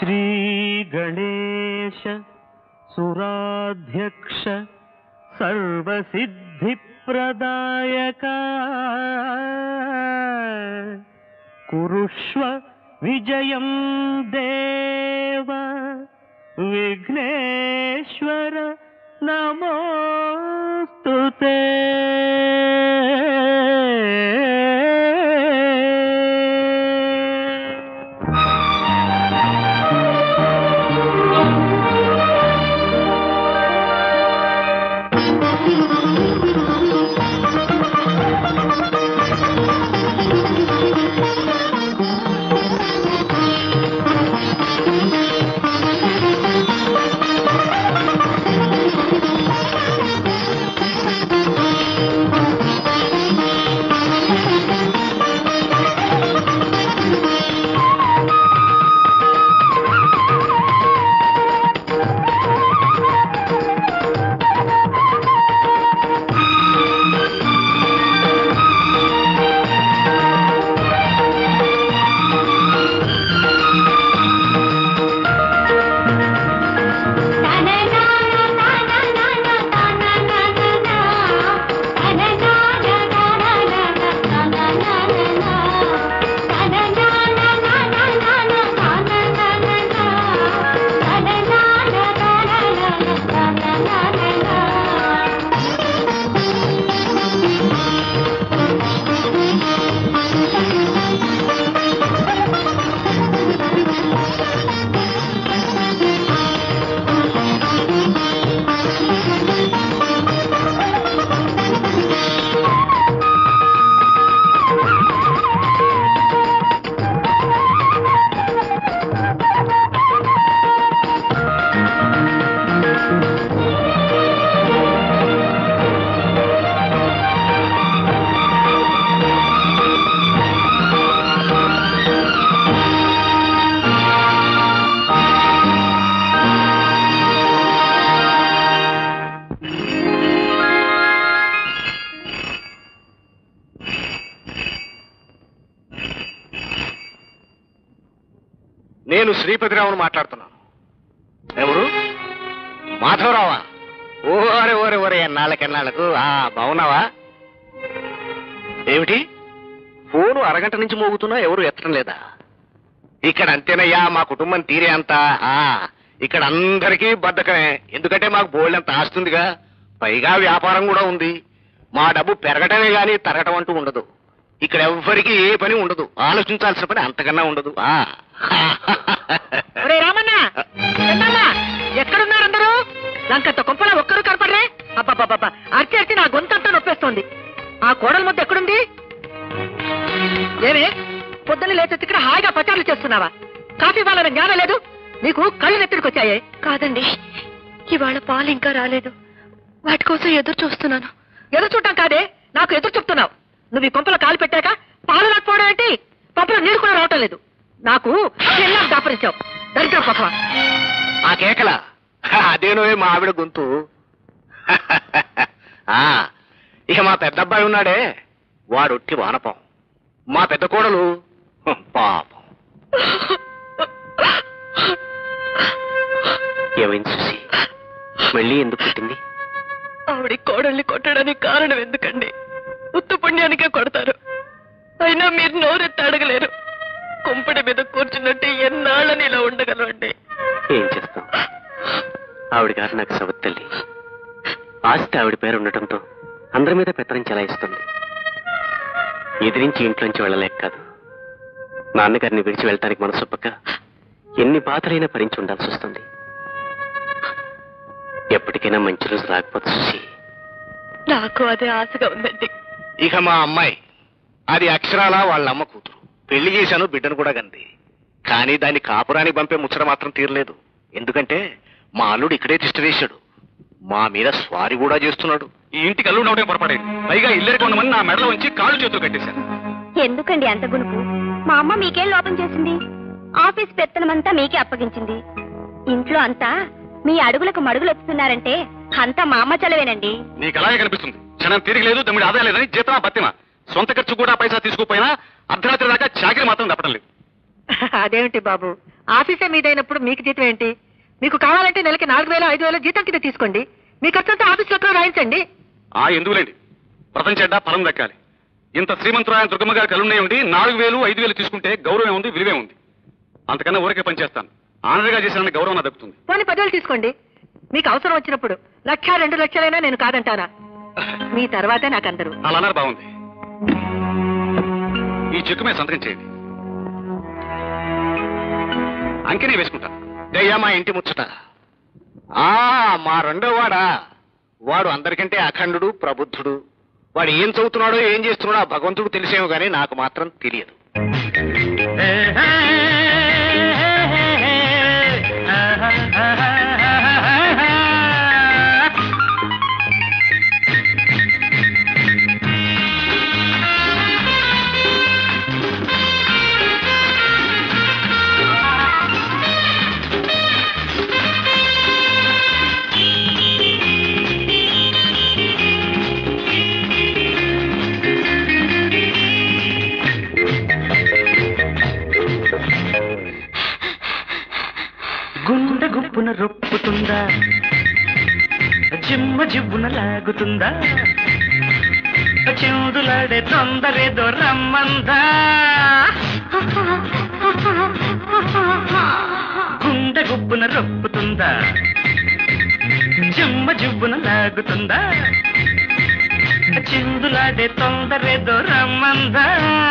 श्रीगणेश सुराध्यक्ष सर्वसिद्धिप्रदायका कुरुष्व विजयं देव विघ्नेश्वर नमोऽस्तु ते నేను శ్రీపతిరావును మాట్లాడుతున్నాను ఎవరు మాధవరావా ఓరే ఓరే ఓరే ఎన్నాళ్ళకెన్నాళ్ళకు ఆ బాగున్నావా ఏమిటి ఫోను అరగంట నుంచి మోగుతున్నా ఎవరు ఎత్తడం లేదా ఇక్కడ అంతేనయ్యా మా కుటుంబం తీరే అంతా ఆ ఇక్కడ అందరికీ బద్దకమే ఎందుకంటే మాకు బోల్డంత ఆస్తుందిగా పైగా వ్యాపారం కూడా ఉంది మా డబ్బు పెరగటమే గాని తరగటం అంటూ ఉండదు ఇక్కడ ఎవ్వరికి ఏ పని ఉండదు ఆలోచించాల్సిన పని అంతకన్నా ఉండదు ఆ ఒరే రామన్న పెద్దన్న ఎక్కడున్నారు అందరూ లంకంత కొంపలో ఒక్కరు కనపడరే అబ్బబ్బబ్బబ్బా అర్చి అర్చి నా గొంతంతా నొప్పేస్తోంది ఆ కోడల ముద్ద ఎక్కడుంది ఏమే పొద్దున్న లేచి ఇక్కడ హాయిగా పచారులు చేస్తున్నావా కాఫీ వాళ్ళని జ్ఞానం లేదు నీకు కళ్ళు నెత్తిడికొచ్చాయే కాదండి ఇవాళ పాలు ఇంకా రాలేదు వాటి కోసం ఎదురు చూస్తున్నాను ఎదురు చూడటం కాదే నాకు ఎదురు చెప్తున్నావు నువ్వు ఈ కొంపలో కాలు పెట్టాక పాలు రాకపోవడం ఏంటి కొంపలో నీరు కూడా రావటం లేదు నాకు ఎல்லாம் దాపరించావు దరిద్ర పక్కవ ఆ కేకల అదేనో మా ఆవిడ గొంతు ఆ ఇక మా పెద్దబ్బాయి ఉన్నాడే వాడొట్టి వానపం మా పెద్ద కోడలు హ, పాపం ఏమైంది చూసి మళ్ళీ ఎందుకు పుట్టింది ఆవిడ కోడల్ని కొట్టడానికి కారణం ఎందుకండి ఉత్త పుణ్యానికే కొడతారు అయినా మీరు నోరెత్తి అడగలేరు కుంపటి మీద కూర్చున్నట్టు ఎన్నాళ్ళని ఇలా ఉండగలవండి ఏం చేస్తాం ఆవిడ గారు నాకు సవత్తల్లి ఆస్తి ఆవిడ పేరు ఉండటంతో అందరి మీద పెత్తనం చెలాయిస్తుంది ఎదిరించి ఇంట్లోంచి వెళ్ళలేక కాదు నాన్నగారిని విడిచి వెళ్ళటానికి మనసొప్పక ఎన్ని బాధలైనా భరించి ఉండాల్సి వస్తుంది ఎప్పటికైనా మంచి రోజు రాకపోతే చూసి నాకు అదే ఆశగా ఉందండి ఇక మా అమ్మాయి అది అక్షరాల వాళ్ళ అమ్మ కూతురు పెళ్లి చేశాను బిడ్డను కూడా కంది కానీ దాన్ని కాపురానికి పంపే ముచ్చట మాత్రం తీరలేదు ఎందుకంటే మా అల్లుడు ఇక్కడే తిష్ట వేశాడు మా మీద స్వారీ కూడా చేస్తున్నాడు ఈ ఇంటికి అల్లుడు అవడం పొరపడేది పైగా ఇల్లరికి ఉండమని నా మెడలో ఉంచి కాళ్ళు చేతులు కట్టేశాను ఎందుకండి అంత గునుపు మా అమ్మ మీకేం లోపం చేసింది ఆఫీస్ పెత్తనమంతా మీకే అప్పగించింది ఇంట్లో అంతా మీ అడుగులకు మడుగులు వస్తున్నారంటే అంతా మా అమ్మ చలవేనండి నీకు అలాగే కనిపిస్తుంది క్షణం తిరిగి లేదు తమ్ముడు ఆదాయం లేదని జీతమా బతిమా సొంత ఖర్చు కూడా పైసా తీసుకోపోయినా అర్ధరాత్రి దాకా చాకరీ మాత్రం తప్పడం లేదు అదేమిటి బాబు ఆఫీసే మీదైనప్పుడు మీకు జీతం ఏంటి మీకు కావాలంటే నెలకి నాలుగు వేలు ఐదు వేలు జీతం కింద తీసుకోండి మీ ఖర్చంతా ఆఫీస్ లో రాయించండి ఆ ఎందుకులేండి ప్రపంచ చెడ్డ ఫలం దక్కాలి ఇంత శ్రీమంతురాయన దుర్గమ్మ గారి కలున్నాయి ఉండి నాలుగు వేలు ఐదు వేలు తీసుకుంటే గౌరవం ఉంది విలువే ఉంది అంతకన్నా ఊరికే పనిచేస్తాను ఆనరుగా చేసిన గౌరవం నాకు దక్కుతుంది పోనీ పదివేలు తీసుకోండి మీకు అవసరం వచ్చినప్పుడు లక్ష రెండు లక్షలైనా నేను కాదంటానా మీ తర్వాతే నాకు అందరూ అలా అన్నారు బాగుంది ఈ చెక్కు మీద సంతకం చేయండి అంకెనే వేసుకుంటాను దయ్యా మా ఇంటి ముచ్చట ఆ మా రెండో వాడా వాడు అందరికంటే అఖండుడు ప్రబుద్ధుడు వాడు ఏం చదువుతున్నాడో ఏం చేస్తున్నాడో ఆ భగవంతుడు తెలిసేమో గానీ నాకు మాత్రం తెలియదు గుండె గుప్పున రొప్పుతుందా జిమ్మ జివ్వున లాగుతుందా చెవుదులాడే తొందరేదో రమ్మందా గుండె గుప్పున రొప్పుతుందా జిమ్మ జివ్వున లాగుతుందా చిందులాడే తొందరేదో రమ్మందా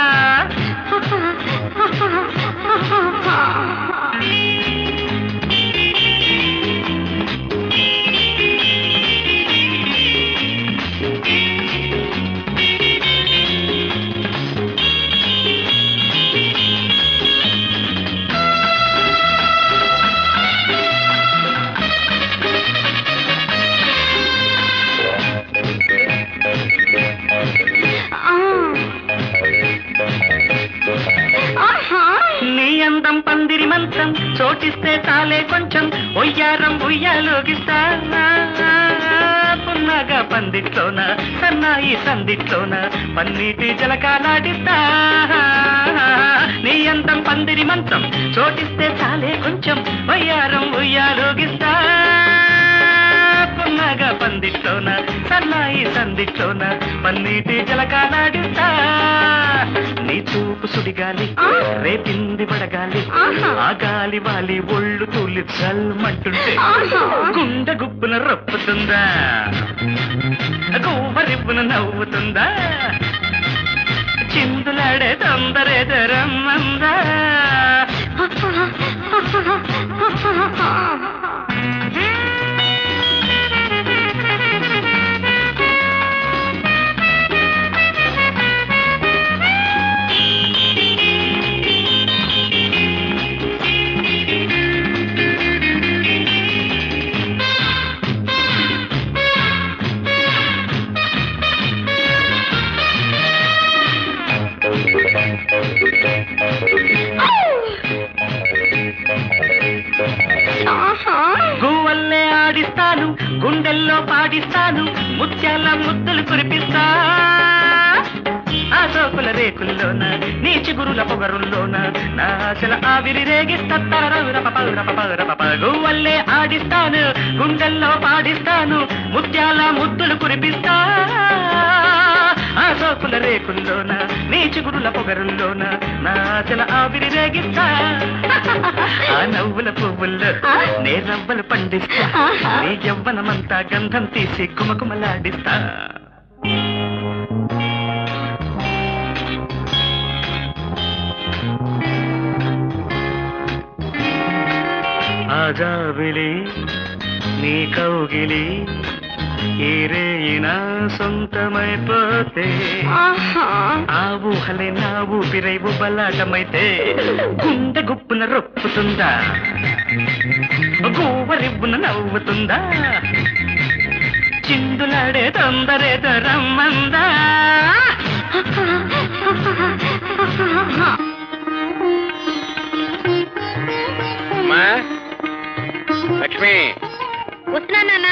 నీ అందం పందిరి మంచం చోటిస్తే చాలే కొంచెం ఒయ్యారం ఉయ్యాలోగిస్తా పున్నాగా పందిట్లోన సన్నాయి సందిట్లోన పన్నీటి జలకాలాడిస్తా నీ అందం పందిరి మంచం చోటిస్తే చాలే కొంచెం వయ్యారం ఉయ్యాలోగిస్తా పున్నాగా పందిట్లోన సన్నాయి సందిట్లోన పన్నీటి జలకాలాడిస్తా నీ చూపు సుడిగాలి రేపింది వడగాలి ఆ గాలి వాలి ఒళ్ళు తూలి చల్మంటుంటే గుండె గుప్పున రప్పుతుందా గువ్వరిప్పున నవ్వుతుందా చిందులాడే తొందరేదో రమ్మందా గువ్వల్లే ఆడిస్తాను గుండెల్లో పాడిస్తాను ముత్యాల ముద్దులు కురిపిస్తా ఆ సోకుల రేకుల్లోన నీ చిగురుల పొగరుల్లోన నా ఆశల ఆవిరి రేగిస్తా గువ్వల్లే ఆడిస్తాను గుండెల్లో పాడిస్తాను ముత్యాల ముద్దులు కురిపిస్తా ఆ సోకుల రేకుల్లోన నీ చిగురుల పొగరుల్లోన నా ఆశల ఆవిరి రేగిస్తా ఆ నవ్వుల పువ్వుల్లో నే రవ్వలు పండిస్తా నీ యవ్వనమంతా గంధం తీసి కుమకుమలాడిస్తా ఆజాబిలి నీ కౌగిలి ఈ రేయిన సొంతమైపోతే ఆ ఊహలే నా ఊపిరై బలాటమైతే గుండె గుప్పున రొప్పుతుందా గూవరిబ్బున నవ్వుతుందా చిందులాడే తొందరేదో రమ్మందా అమ్మా లక్ష్మి వస్తున్నా నాన్న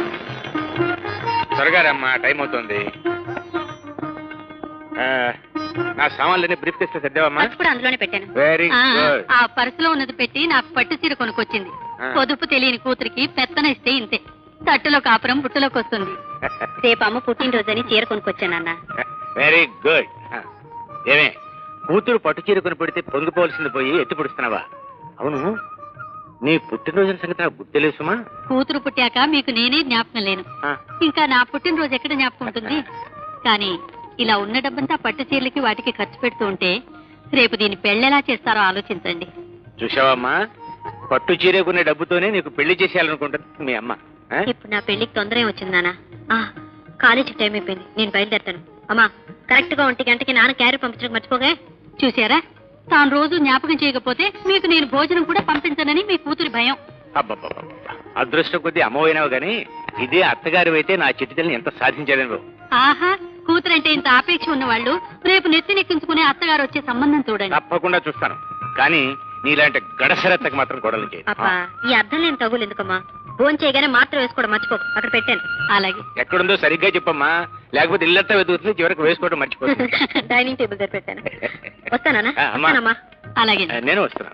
త్వరగా రమ్మా టైం అవుతుంది ఆ, నా సామాన్లన్నీ బ్రీఫ్ కేసులో సర్దావమ్మా పర్స్ కూడా అందులోనే పెట్టాను వెరీ ఆ, గుడ్ ఆ పర్సులో ఉన్నది పెట్టి నాకు పట్టు చీర కొనుక్కొచ్చింది ఆ. పొదుపు తెలియని కూతురికి పెత్తన ఇస్తే ఇంతే తట్టులో కాపురం పుట్టులోకి వస్తుంది రేపు అమ్మ పుట్టినరోజని చీర కొనుక్కొచ్చానన్న వెరీ గుడ్ ఏమే కూతురు పట్టు చీర కొని పెడితే పొంగిపోవలసింది పోయి ఎత్తి పుడుస్తున్నావా అవును నీ పుట్టినరోజున సంగతి నాకు గుర్తులేసుమా కూతురు పుట్టాక మీకు నేనే జ్ఞాపకం లేను ఇంకా నా పుట్టినరోజు ఎక్కడ జ్ఞాపకం ఉంటుంది కానీ ఇలా ఉన్న డబ్బంతా పట్టు చీరలకి వాటికి ఖర్చు పెడుతూ ఉంటే రేపు దీన్ని పెళ్ళెలా చేస్తారో ఆలోచించండి చూసావమ్మా పట్టు చీర కొనే డబ్బుతోనే నీకు పెళ్లి చేసేయాలనుకుంటుంది మీ అమ్మ ఆ? ఇప్పుడు నా పెళ్లికి తొందర వచ్చిందానా కాలేజీ టైం అయిపోయింది నేను బయలుదేరుతాను అమ్మా కరెక్ట్ గా ఒంటి గంటకి నాన్న క్యారీ పంపించడం మర్చిపోగా చూసారా తాను రోజు జ్ఞాపకం చేయకపోతే మీకు నేను భోజనం కూడా పంపించనని మీ కూతురి భయం అబ్బబ్బబ్బబ్బ. అదృష్టం కొద్దీ అమ్మవైనావు గాని ఇదే అత్తగారు అయితే నా చిటితల్ని ఎంత సాధించలేను ఆహా కూతురంటే ఇంత ఆపేక్ష ఉన్న వాళ్ళు రేపు నెత్తినెక్కించుకునే అత్తగారు వచ్చే సంబంధం చూడండి తప్పకుండా చూస్తాను కానీ నీలాంటి గడసరత్తకు మాత్రం గొడవలు చేయను అబ్బా ఈ అర్థం లేని తగులు ఎందుకమ్మా ఫోన్ చేయగానే మాత్రం వేసుకోవడం మర్చిపోకు అక్కడ పెట్టాను అలాగే ఎక్కడుందో సరిగ్గా చెప్పమ్మా లేకపోతే ఇల్లంతా వెతుకుతుంది చివరికి వేసుకోవడం మర్చిపోతుంది డైనింగ్ టేబుల్ దగ్గర పెట్టాను వస్తానా ఆ, అమ్మా. వస్తానమ్మా అలాగే ఆ, నేను వస్తున్నాను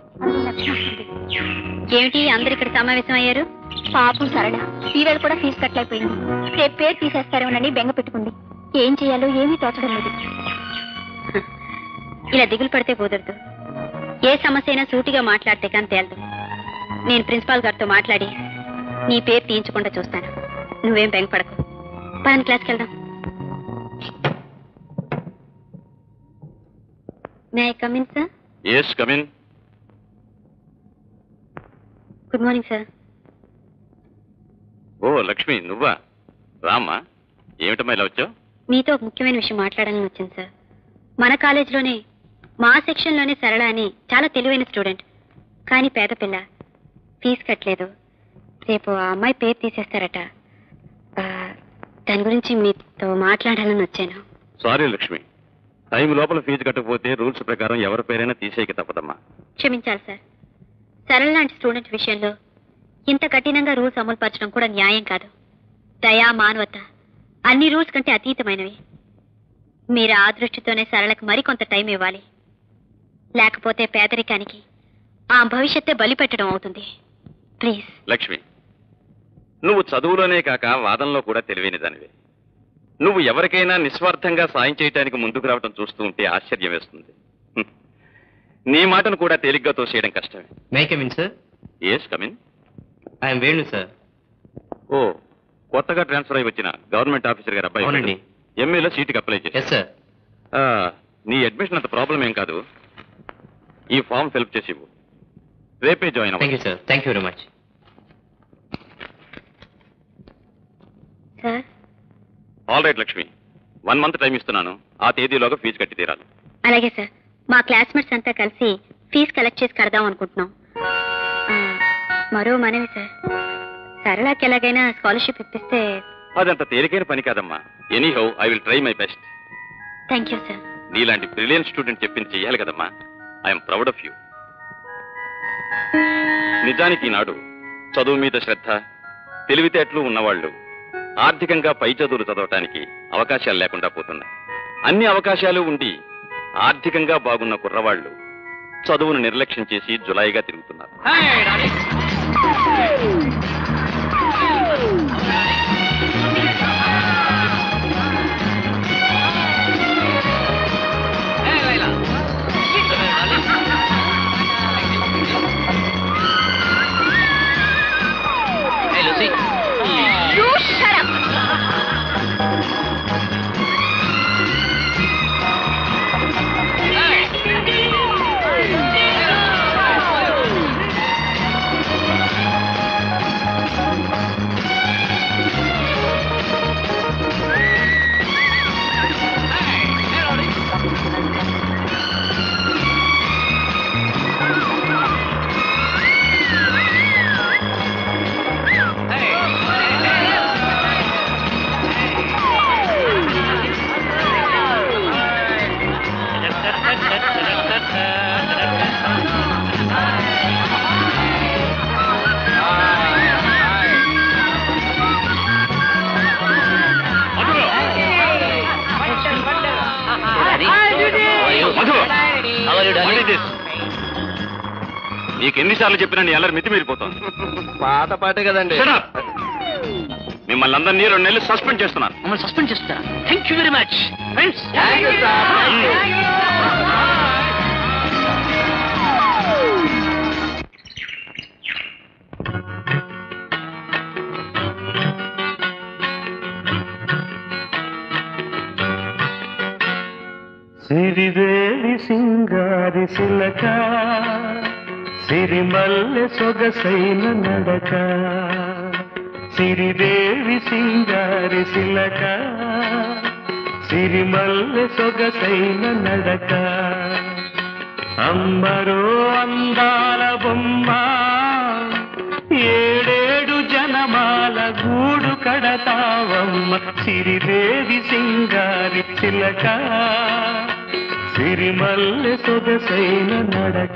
ఏమిటి అందరు ఇక్కడ సమావేశం అయ్యారు పాపం సరళ ఈవేళ కూడా ఫీజు కట్టలేకపోయింది రేపు పేరు తీసేస్తారేమోనని బెంగ పెట్టుకుంది ఏం చేయాలో ఏమీ తోచడం లేదు ఇలా దిగులు పడితే కుదరదు ఏ సమస్య అయినా సూటిగా మాట్లాడితే కానీ తేలదు నేను ప్రిన్సిపాల్ గారితో మాట్లాడి నీ పేరు తీయించకుండా చూస్తాను నువ్వేం బెంగపడకు పని క్లాస్కి వెళ్దాం may I come in sir yes come in good morning sir ఓ లక్ష్మి నువ్వా రామ్మా ఏమిటమ్మా ఇలా వచ్చావు మీతో ఒక ముఖ్యమైన విషయం మాట్లాడాలని వచ్చింది సార్ మన కాలేజీలోనే మా సెక్షన్లోనే సరళ అని చాలా తెలివైన స్టూడెంట్ కానీ పేద పిల్ల ఫీజు కట్టలేదు రేపు ఆ అమ్మాయి పేరు తీసేస్తారట ఆ, దాని గురించి మీతో మాట్లాడాలని వచ్చాను సారీ లక్ష్మి టైం లోపల ఫీజు కట్టకపోతే రూల్స్ ప్రకారం ఎవరి పేరైనా తీసేయక తప్పదమ్మా క్షమించాలి సార్ సరళ లాంటి స్టూడెంట్ విషయంలో ఇంత కఠినంగా రూల్స్ అమలు పరచడం కూడా న్యాయం కాదు దయా మానవత అన్ని రూల్స్ కంటే అతీతమైనవి మీరు ఆ దృష్టితోనే సరళకు మరికొంత టైం ఇవ్వాలి లేకపోతే పేదరికానికి ఆ భవిష్యత్తే బలి పెట్టడం అవుతుంది ప్లీజ్ లక్ష్మి నువ్వు చదువులోనే కాక వాదనలో కూడా తెలివైన దానివే నువ్వు ఎవరికైనా నిస్వార్థంగా సాయం చేయడానికి ముందుకు రావడం చూస్తూ ఉంటే ఆశ్చర్యం వేస్తుంది హ్మ్. నీ మాటను కూడా తేలిగ్గా తోసేయడం కష్టమే may come in sir yes come in I'm Venu sir ఓ కొత్తగా ట్రాన్స్ఫర్ అయి వచ్చిన గవర్నమెంట్ ఆఫీసర్ గారు అబ్బాయి అవునండి. ఎంఏలో సీటుకి అప్లై చేసి ఎస్ సార్ నీ అడ్మిషన్ అంత ప్రాబ్లం ఏం కాదు ఈ ఫామ్ ఫిల్ప్ చేసి ఇవ్వు రేపే జాయిన్ థ్యాంక్ యూ అవ్వాలి sir thank you very much sir all right Lakshmi one month time ఇస్తున్నాను ఆ తేదీలోగా ఫీజు కట్టి తీరాలి అలాగే సార్ మా క్లాస్మేట్స్ అంతా కలిసి ఫీజు కలెక్ట్ చేసి కడదాం అనుకుంటున్నాం ఆ, మరో మనవి సార్ సరళకి ఎలాగైనా స్కాలర్షిప్ ఇప్పిస్తే అదంత తేలికైన పని కాదమ్మా anyhow I will try my best thank you sir నీలాంటి బ్రిలియన్ స్టూడెంట్ చెప్పింది చెయ్యాలి కదమ్మా ఐఎమ్ ప్రౌడ్ ఆఫ్ యూ నిజానికి ఈనాడు చదువు మీద శ్రద్ధ తెలివితేటలు ఉన్నవాళ్ళు ఆర్థికంగా పై చదువులు చదవటానికి అవకాశాలు లేకుండా పోతున్నాయి అన్ని అవకాశాలు ఉండి ఆర్థికంగా బాగున్న కుర్రవాళ్ళు చదువును నిర్లక్ష్యం చేసి జులాయిగా తిరుగుతున్నారు ఆ నీకు ఎన్నిసార్లు చెప్పినా నీ అల్లరి మితి మీరిపోతోంది పాత పాటే కదండి Shut up. మిమ్మల్ని అందరినీ రెండు నెలలు సస్పెండ్ చేస్తున్నాను మమ్మల్ని సస్పెండ్ చేస్తారా thank you very much friends సిరిదేవి సింగారి సిలక సిరిమల్లె సొగసైన నడక సిరిదేవి సింగారి సిలక సిరిమల్లె సొగసైన నడక అంబరో అందాల బొమ్మ ఏడేడు జనమాల గూడు కడతావమ్మ సిరిదేవి సింగారి చిలక సిరిమల్లె సొగసైన నడక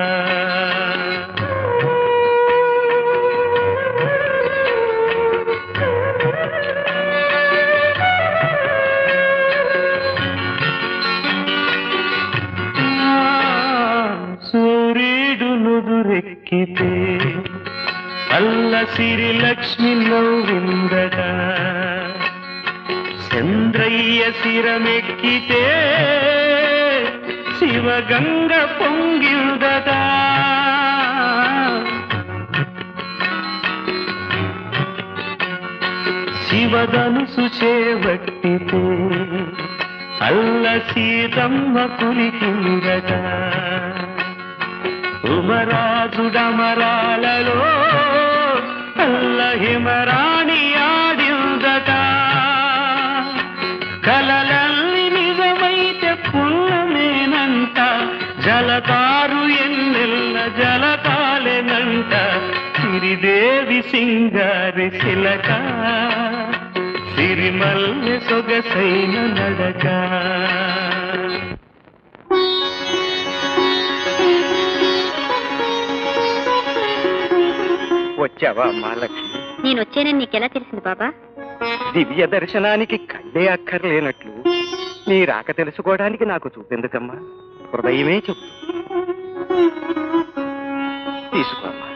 సూర్యుడు నుదురెక్కితే అల్ల సిరి లక్ష్మి నవ్విందగా చంద్రయ్య శిరమెక్కితే శివగంగ పొంగిల్దదా శివధనుసు చేవట్టితే అల్ల సీతమ్మ కులికిందగా ఉమరాజుడమరాలలో అల్ల హిమరాణి ఆడిందట కలలల్లి నిజమైతే పుల్లమేనంట జలతారు ఎన్నెల్ల జలతాలెనంట సిరిదేవి సింగారి శిలక సిరిమల్లె సొగసైన నడక వచ్చావా అమ్మా లక్ష్మి నేను వచ్చానని నీకెలా తెలిసింది బాబా దివ్య దర్శనానికి కళ్ళే అక్కర్లేనట్లు నీ రాక తెలుసుకోవడానికి నాకు చూపెందుకమ్మా హృదయమే చెప్పు తీసుకోమ్మా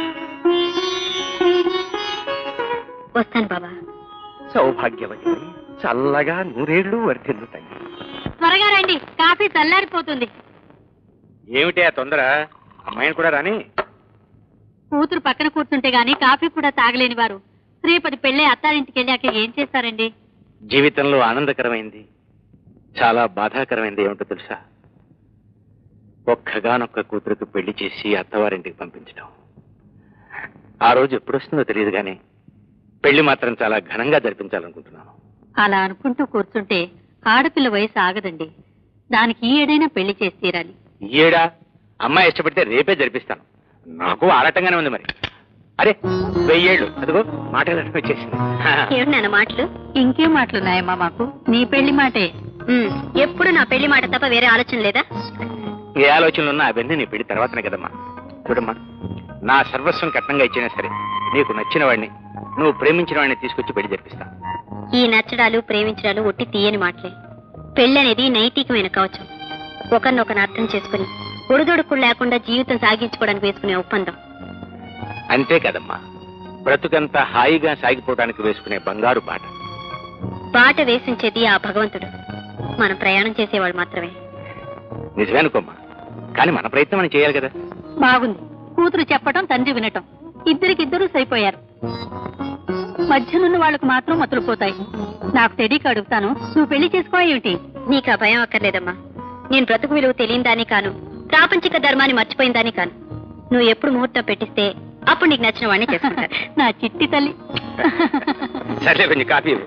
వస్తాను బాబా సౌభాగ్యవతి చల్లగా నూరేళ్లు వర్ధిల్లుతాయి త్వరగా రండి కాఫీ చల్లారిపోతుంది ఏమిటి ఆ తొందర అమ్మాయిని కూడా రాని కూతురు పక్కన కూర్చుంటే గాని కాఫీ కూడా తాగలేని వారు రేపటి పెళ్ళే అత్తారింటికి వెళ్ళాక ఏం చేస్తారండి జీవితంలో ఆనందకరమైంది చాలా బాధాకరమైంది ఏమిటో తెలుసా ఒక్కగానొక్క కూతురుకు పెళ్లి చేసి అత్తవారింటికి పంపించడం ఆ రోజు ఎప్పుడొస్తుందో తెలియదు కానీ పెళ్లి మాత్రం చాలా ఘనంగా జరిపించాలనుకుంటున్నాను అలా అనుకుంటూ కూర్చుంటే ఆడపిల్ల వయసు ఆగదండి దానికి ఈ ఏడైనా పెళ్లి చేసి తీరాలి ఈ ఏడా అమ్మాయి ఇష్టపడితే రేపే జరిపిస్తాను నాకు ఆరాటంగానే ఉంది మరి అరే వెయ్యేళ్ళు అదిగో మాట్లాడడానికి వచ్చేసింది ఏమిటి నాన్న మాటలు ఇంకేం మాటలున్నాయమ్మా మాకు నీ పెళ్లి మాటే ఉమ్, ఎప్పుడు నా పెళ్లి మాట తప్ప వేరే ఆలోచన లేదా ఏ ఆలోచనలు ఉన్నా అవన్నీ నీ పెళ్లి తర్వాతనే కదమ్మా చూడమ్మా నా సర్వస్వం కట్నంగా ఇచ్చినా సరే నీకు నచ్చిన వాడిని నువ్వు ప్రేమించిన వాడిని తీసుకొచ్చి పెళ్లి జరిపిస్తా ఈ నచ్చడాలు ప్రేమించడాలు ఒట్టి తీయని మాటలే పెళ్లి అనేది నైతికమైన కవచం ఒకరినొకరిని అర్థం చేసుకుని ఒడిదొడుకులు లేకుండా జీవితం సాగించుకోవడానికి వేసుకునే ఒప్పందం అంతే కదమ్మా బ్రతుకంతా హాయిగా సాగిపోవడానికి వేసుకునే బంగారు బాట బాట వేసించేది ఆ భగవంతుడు మనం ప్రయాణం చేసేవాడు మాత్రమే నిజమే అనుకోమ్మా కానీ మన ప్రయత్నం మనం చేయాలి కదా బాగుంది కూతురు చెప్పటం తండ్రి వినటం ఇద్దరికిద్దరూ సరిపోయారు మధ్యనున్న వాళ్ళకు మాత్రం మతులు పోతాయి నాకు తెలియక అడుగుతాను నువ్వు పెళ్లి చేసుకోవా ఏమిటి నీకు ఆ భయం అక్కర్లేదమ్మా నేను బ్రతుకు విలువ తెలియని దాని కాను ప్రాపంచిక ధర్మాన్ని మర్చిపోయిన దాని కాను నువ్వు ఎప్పుడు ముహూర్తం పెట్టిస్తే అప్పుడు నీకు నచ్చిన వాడిని చేసుకుంటారు నా చిట్టి తల్లి సర్లే కొంచెం కాఫీ ఇవ్వు.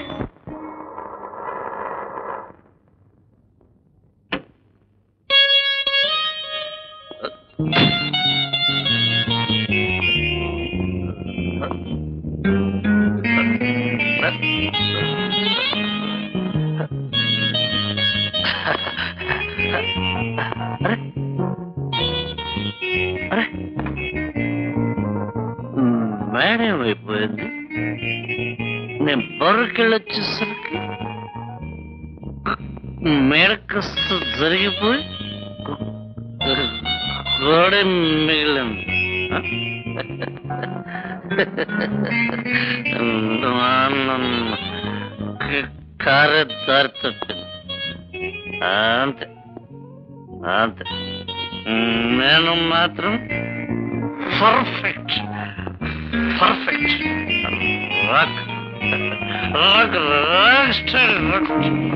మేడం అయిపోయింది నేను బొర్రకెళ్ళి వచ్చేసరికి మేడ కాస్త జరిగిపోయి గోడ మిగిలింది ఆ? నాన్న కారు దారి తప్పింది అంతే అంతే నేను మాత్రం perfect perfect rock rock rock star rock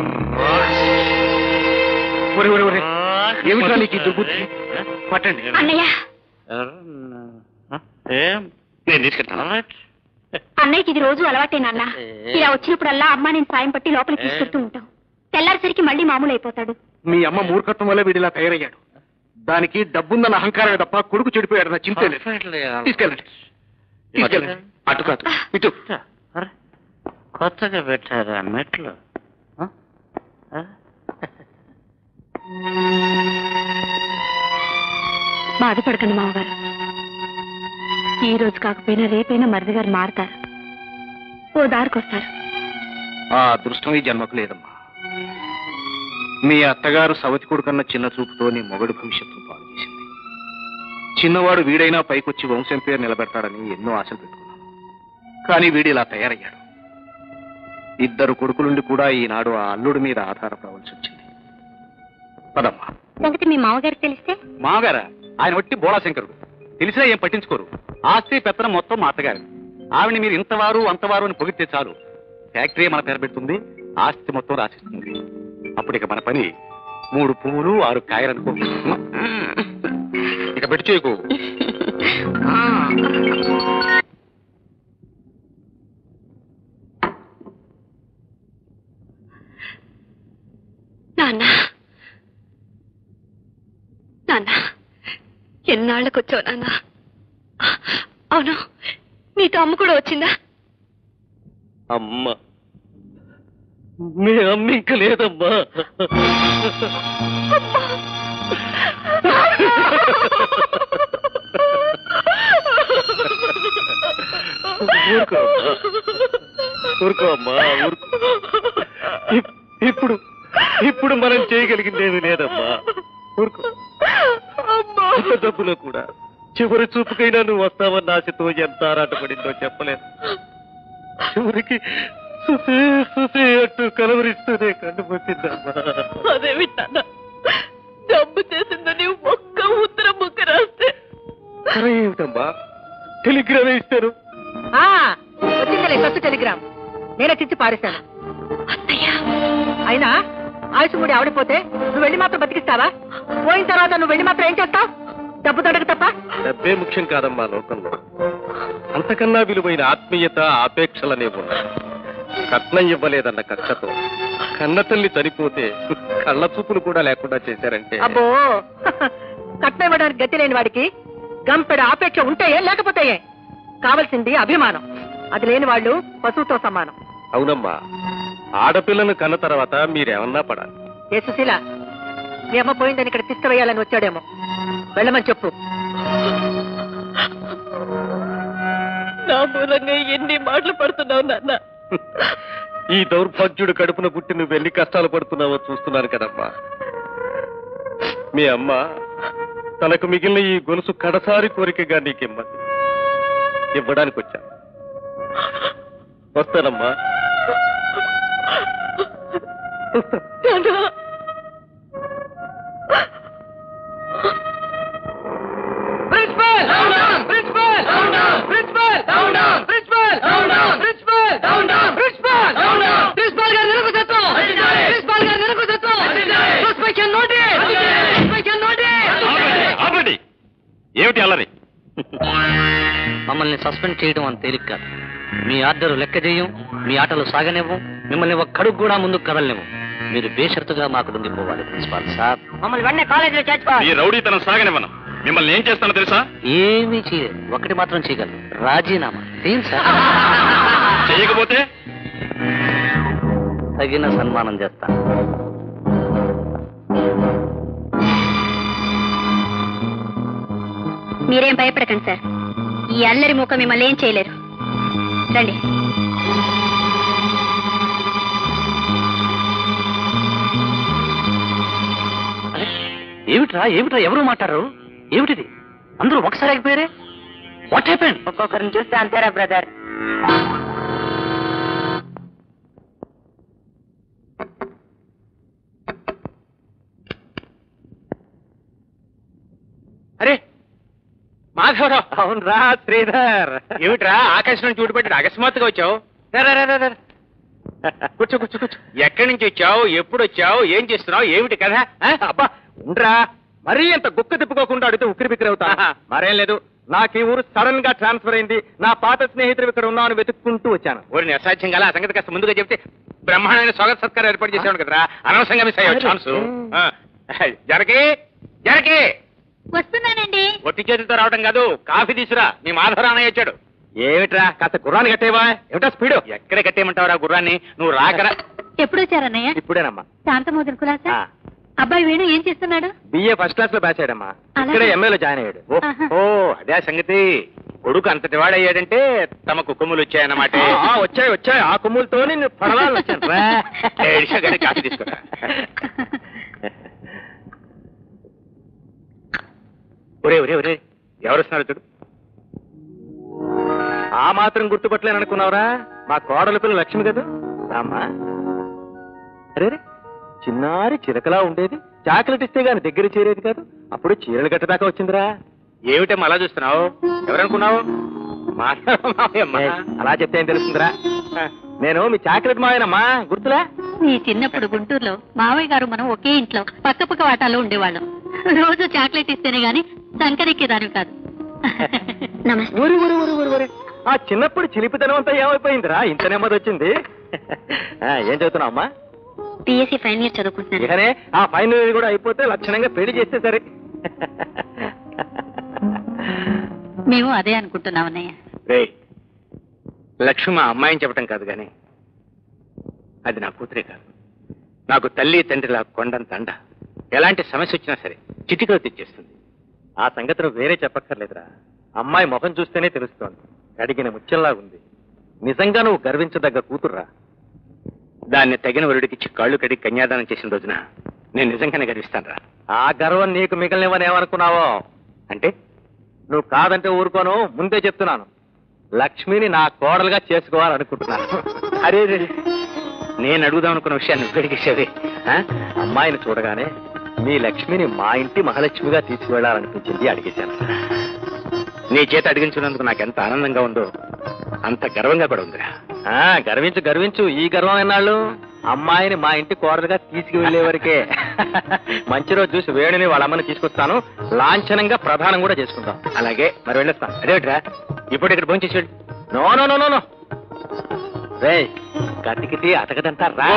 ఒరే ఒరే ఒరే ఏమిట్రా నీకు ఈ దుర్బుద్ధి పట్టండి అన్నయ్య ఏం నేను తీసుకెళ్తాను అన్నయ్యకి ఇది రోజు అలవాటే నాన్న ఇలా వచ్చినప్పుడల్లా అమ్మ నేను సాయం పట్టి లోపలికి తీసుకెళ్తూ ఉంటాం తెల్లారిసరికి మళ్ళీ మామూలు అయిపోతాడు మీ అమ్మ మూర్ఖత్వం వల్ల వీడిలా తయారయ్యాడు దానికి డబ్బుందన్న అహంకారమే తప్ప కొడుకు చెడిపోయాడన్న చింతే లేదు తీసుకెళ్ళండి తీసుకెళ్ళండి అటు కాదు ఇటు అరే, కొత్తగా పెట్టారా మెట్లు ఆ? ఆ? బాధపడకండి మామగారు ఈ రోజు కాకపోయినా రేపైనా మరిది గారు మారతారు ఓ దారికొస్తారు ఆ అదృష్టం ఈ జన్మకు లేదమ్మా మీ అత్తగారు సవతి కొడుకన్న చిన్న చూపుతో నీ మొగడు భవిష్యత్తు పాడు చేసింది చిన్నవాడు వీడైనా పైకొచ్చి వంశం పేరు నిలబెడతాడని ఎన్నో ఆశలు పెట్టుకున్నాను కానీ వీడు ఇలా తయారయ్యాడు ఇద్దరు కొడుకులుండి కూడా ఈనాడు ఆ అల్లుడి మీద ఆధారపడవలసి వచ్చింది పదమ్మా సంగతి మీ మామగారికి తెలిస్తే మామగారా ఆయన వట్టి బోళాశంకరుడు తెలిసినా ఏం పట్టించుకోరు ఆస్తి పెత్తనం మొత్తం మా అత్తగారు ఆవిడ మీరు ఇంతవారు అంతవారు అని పొగిడితే చాలు ఫ్యాక్టరీ మన పేరు పెడుతుంది ఆస్తి మొత్తం రాసిస్తుంది అప్పుడు ఇక మన పని మూడు పువ్వులు ఆరు కాయలు అనుకో ఇక పెట్టి చేయకు నాన్న నాన్న ఎన్నాళ్ళకు వచ్చావు నాన్న అవును నీతో అమ్మ కూడా వచ్చిందా అమ్మ మీ అమ్మ ఇంక లేదమ్మా ఊరుకో అమ్మా. ఊరుకో అమ్మా ఊరుకో ఇప్- ఇప్పుడు ఇప్పుడు మనం చేయగలిగిందేమీ లేదమ్మా ఊరుకో ఇంత డబ్బులో కూడా చివరి చూపుకైనా నువ్వు వస్తావన్న ఆశతో ఎంత ఆరాటపడిందో చెప్పలేదు చివరికి సుసే సుసే అంటూ కలవరిస్తూనే కన్ను పొచ్చిందమ్మా అదేమి నాన్న జబ్బు చేసిందని ఒక్క ఉత్తరం ముక్క రాస్తే సరే ఏమిటమ్మా టెలిగ్రామ్ ఇస్తారు ఆ, వచ్చిందిలే ఫస్ట్ టెలిగ్రామ్ నేనే చిచ్చి పారేశాను అయినా ఆయుష్ ముడి ఆవిడిపోతే నువ్వు వెళ్ళి మాత్రం బతికిస్తావా పోయిన తర్వాత నువ్వు వెళ్ళి మాత్రం ఏం చేస్తావు డబ్బు దొడక తప్ప డబ్బే ముఖ్యం కాదమ్మా లోకంలో అంతకన్నా విలువైన ఆత్మీయత ఆపేక్షలనే ఉన్నాయి కట్నం ఇవ్వలేదన్న కక్షతో కన్న తల్లి చనిపోతే కళ్ళ చూపులు కూడా లేకుండా చేశారంటే అబ్బో కట్నం ఇవ్వడానికి గతి లేని వాడికి గంపెడ ఆపేక్ష ఉంటేయే లేకపోతేయే కావలసింది అభిమానం అది లేని వాళ్ళు పశువుతో సమానం అవునమ్మా ఆడపిల్లను కన్న తర్వాత మీరేమన్నా పడాలి ఏ సుశీల మీ అమ్మ పోయిందని ఇక్కడ తీసుకువేయాలని వచ్చాడేమో వెళ్ళమని చెప్పు నా మూలంగా ఎన్ని మాటలు పడుతున్నావు నాన్న ఈ దౌర్భాగ్యుడు కడుపున పుట్టి నువ్వు ఎన్ని కష్టాలు పడుతున్నావో చూస్తున్నాను కదమ్మా మీ అమ్మ తనకు మిగిలిన ఈ గొలుసు కడసారి కోరికగా నీకిమ్మది ఇవ్వడానికి వచ్చా వస్తానమ్మా ఆపండి ఏమిటి అల్లరి మమ్మల్ని సస్పెండ్ చేయడం అంత తేలిక కాదు మీ ఆర్డర్ లెక్క చేయం మీ ఆటలు సాగనివ్వం మిమ్మల్ని ఒక్కడుగు కూడా ముందుకు కదలనివ్వం మీరు బేషరతుగా మాకు లొంగిపోవాలి ప్రిన్సిపాల్ సార్ మమ్మల్ని వెంటనే కాలేజీలో చేర్చుకో ఈ రౌడీతనం సాగనివ్వను మిమ్మల్ని ఏం చేస్తానో తెలుసా ఏమీ చేయలేదు ఒకటి మాత్రం చేయగలరు రాజీనామా ఏం సార్ చేయకపోతే తగిన సన్మానం చేస్తాను మీరేం భయపడకండి సార్ ఈ అల్లరి మూక మిమ్మల్ని ఏం చేయలేరు రండి ఏమిట్రా ఏమిట్రా ఎవరు మాట్లాడరు ఏమిటిది అందరూ ఒకసారి ఆగిపోయారే వాట్ హ్యాపెన్ ఒక్కొక్కరిని చూస్తే అంతేరా బ్రదర్ అరే మాధవరావు అవునరా శ్రీధర్ ఏమిట్రా ఆకాశం నుంచి ఊడిపెట్టి అకస్మాత్తుగా వచ్చావు రా, రా, రా, రా, రా. కూర్చో కూర్చో కూర్చో ఎక్కడి నుంచి వచ్చావు ఎప్పుడు వచ్చావు ఏం చేస్తున్నావు ఏమిటి కదా అబ్బా ఉండరా మరీ అంత గుక్క తిప్పుకోకుండా అడిగితే ఉక్కిరి బిక్కిరి అవుతా ఆహా. మరేం లేదు నాకు ఈ ఊరు సడన్ గా ట్రాన్స్ఫర్ అయింది నా పాత స్నేహితుడు ఇక్కడ ఉన్నాను వెతుక్కుంటూ వచ్చాను ఓరిని అసాధ్యం గల ఆ సంగతి కాస్త ముందుగా చెప్తే బ్రహ్మాండమైన స్వాగత సత్కారం ఏర్పాటు చేసేవాడు కదరా అనవసరంగా మిస్ అయ్యావు ఛాన్స్ జరకి జరకి వస్తున్నానండి ఒట్టి చేతులతో రావడం కాదు కాఫీ తీసురా మీ మాధవరావు అన్నయ్య వచ్చాడు ఏమిట్రా కాస్త గుర్రాన్ని కట్టేవా ఏమిటా స్పీడు ఎక్కడ కట్టేయమంటావురా గుర్రాన్ని నువ్వు రాకరా ఎప్పుడు వచ్చారన్నయ్య ఇప్పుడేనమ్మా శాంతమోదరు కులాసా అబ్బాయి వేణు ఏం చేస్తున్నాడు బిఏ ఫస్ట్ క్లాస్ లో బ్యాచ్ అయ్యాడమ్మా అలాగా? ఇక్కడే ఎంఏలో జాయిన్ అయ్యాడు ఓ, ఆహా. ఓ అదే ఆ సంగతి కొడుకు అంతటి వాడయ్యాడంటే తమ కుక్కములు వచ్చాయన్నమాట ఆ, ఆ, వచ్చాయి వచ్చాయి ఆ కొమ్ములతో నేను పడవాలని వచ్చాను రా. ఏడిసా కానీ కాఫీ తీసుకురా ఒరే ఒరే ఒరే ఎవరు వస్తున్నారు చూడు ఆ మాత్రం గుర్తుపట్టలేను అనుకున్నావురా మా కోడల పిల్ల లక్ష్మి కదా రామ్మా అరే రే, చిన్నారి చిరకలా ఉండేది చాక్లెట్ ఇస్తే గాని దగ్గర చేరేది కాదు అప్పుడు చీరలు కట్టదాకా వచ్చిందిరా ఏమిటమ్మా అలా చూస్తున్నావు ఎవరనుకున్నావు మాధవ మావయ్యమ్మ. ఏయ్, అలా చెప్తే ఏం తెలుస్తుందిరా నేను మీ చాక్లెట్ మాయనమ్మా గుర్తులా నీ చిన్నప్పుడు గుంటూరులో మావయ్య గారు మనం ఒకే ఇంట్లో పక్క పక్క వాటాలో ఉండేవాళ్ళం రోజు చాక్లెట్ ఇస్తేనే గాని సంకరెక్కేదాని కాదు నమస్తే ఊరి ఊరి ఊరి ఊరి ఊరి ఆ చిన్నప్పుడు చిలిపితనం అంతా ఏమైపోయిందిరా ఇంత నెమ్మది వచ్చింది ఆ, ఏం చదువుతున్నావు అమ్మా పిఎస్సి ఫైనల్ ఇయర్ చదువుకుంటున్నాను ఇకనే ఆ ఫైనల్ ఇయర్ కూడా అయిపోతే లక్షణంగా పెళ్లి చేస్తే సరే మేము అదే అనుకుంటున్నాం అన్నయ్య రేయ్ లక్ష్మి మా అమ్మాయిని చెప్పటం కాదు గాని అది నా కూతురే కాదు నాకు తల్లి తండ్రిలా కొండంత అండ ఎలాంటి సమస్య వచ్చినా సరే చిటికలో తెచ్చేస్తుంది ఆ సంగతి నువ్వు వేరే చెప్పక్కర్లేదురా అమ్మాయి ముఖం చూస్తేనే తెలుస్తోంది అడిగిన ముత్యంలా ఉంది నిజంగా నువ్వు గర్వించదగ్గ కూతుర్రా దాన్ని తగిన వరుడికిచ్చి కాళ్ళు కడిగి కన్యాదానం చేసిన రోజున నేను నిజంగానే గర్విస్తాను రా ఆ గర్వం నీకు మిగిలినవని ఏమనుకున్నావో అంటే నువ్వు కాదంటే ఊరుకోను ముందే చెప్తున్నాను లక్ష్మిని నా కోడలుగా చేసుకోవాలనుకుంటున్నాను అరే రే, రే. నేను అడుగుదాం అనుకున్న విషయాన్ని నువ్వు అడిగేసావే ఆ? అమ్మాయిని చూడగానే మీ లక్ష్మిని మా ఇంటి మహాలక్ష్మిగా తీసుకువెళ్ళాలనిపించింది అడిగేశాను నీ చేత అడిగించినందుకు నాకు ఎంత ఆనందంగా ఉందో అంత గర్వంగా కూడా ఉందిరా ఆ గర్వించు గర్వించు ఈ గర్వం ఎన్నాళ్ళు అమ్మాయిని మా ఇంటి కోడలుగా తీసుకువెళ్లే వరకే మంచి రోజు చూసి వేడిని వాళ్ళ అమ్మని తీసుకొస్తాను లాంఛనంగా ప్రధానం కూడా చేసుకుంటాం అలాగే మరి వెళ్ళొస్తాను అదేమిట్రా ఇప్పుడు ఇక్కడ భోంచేసాడు no no no no no రే కతికితే అతకదంతా రా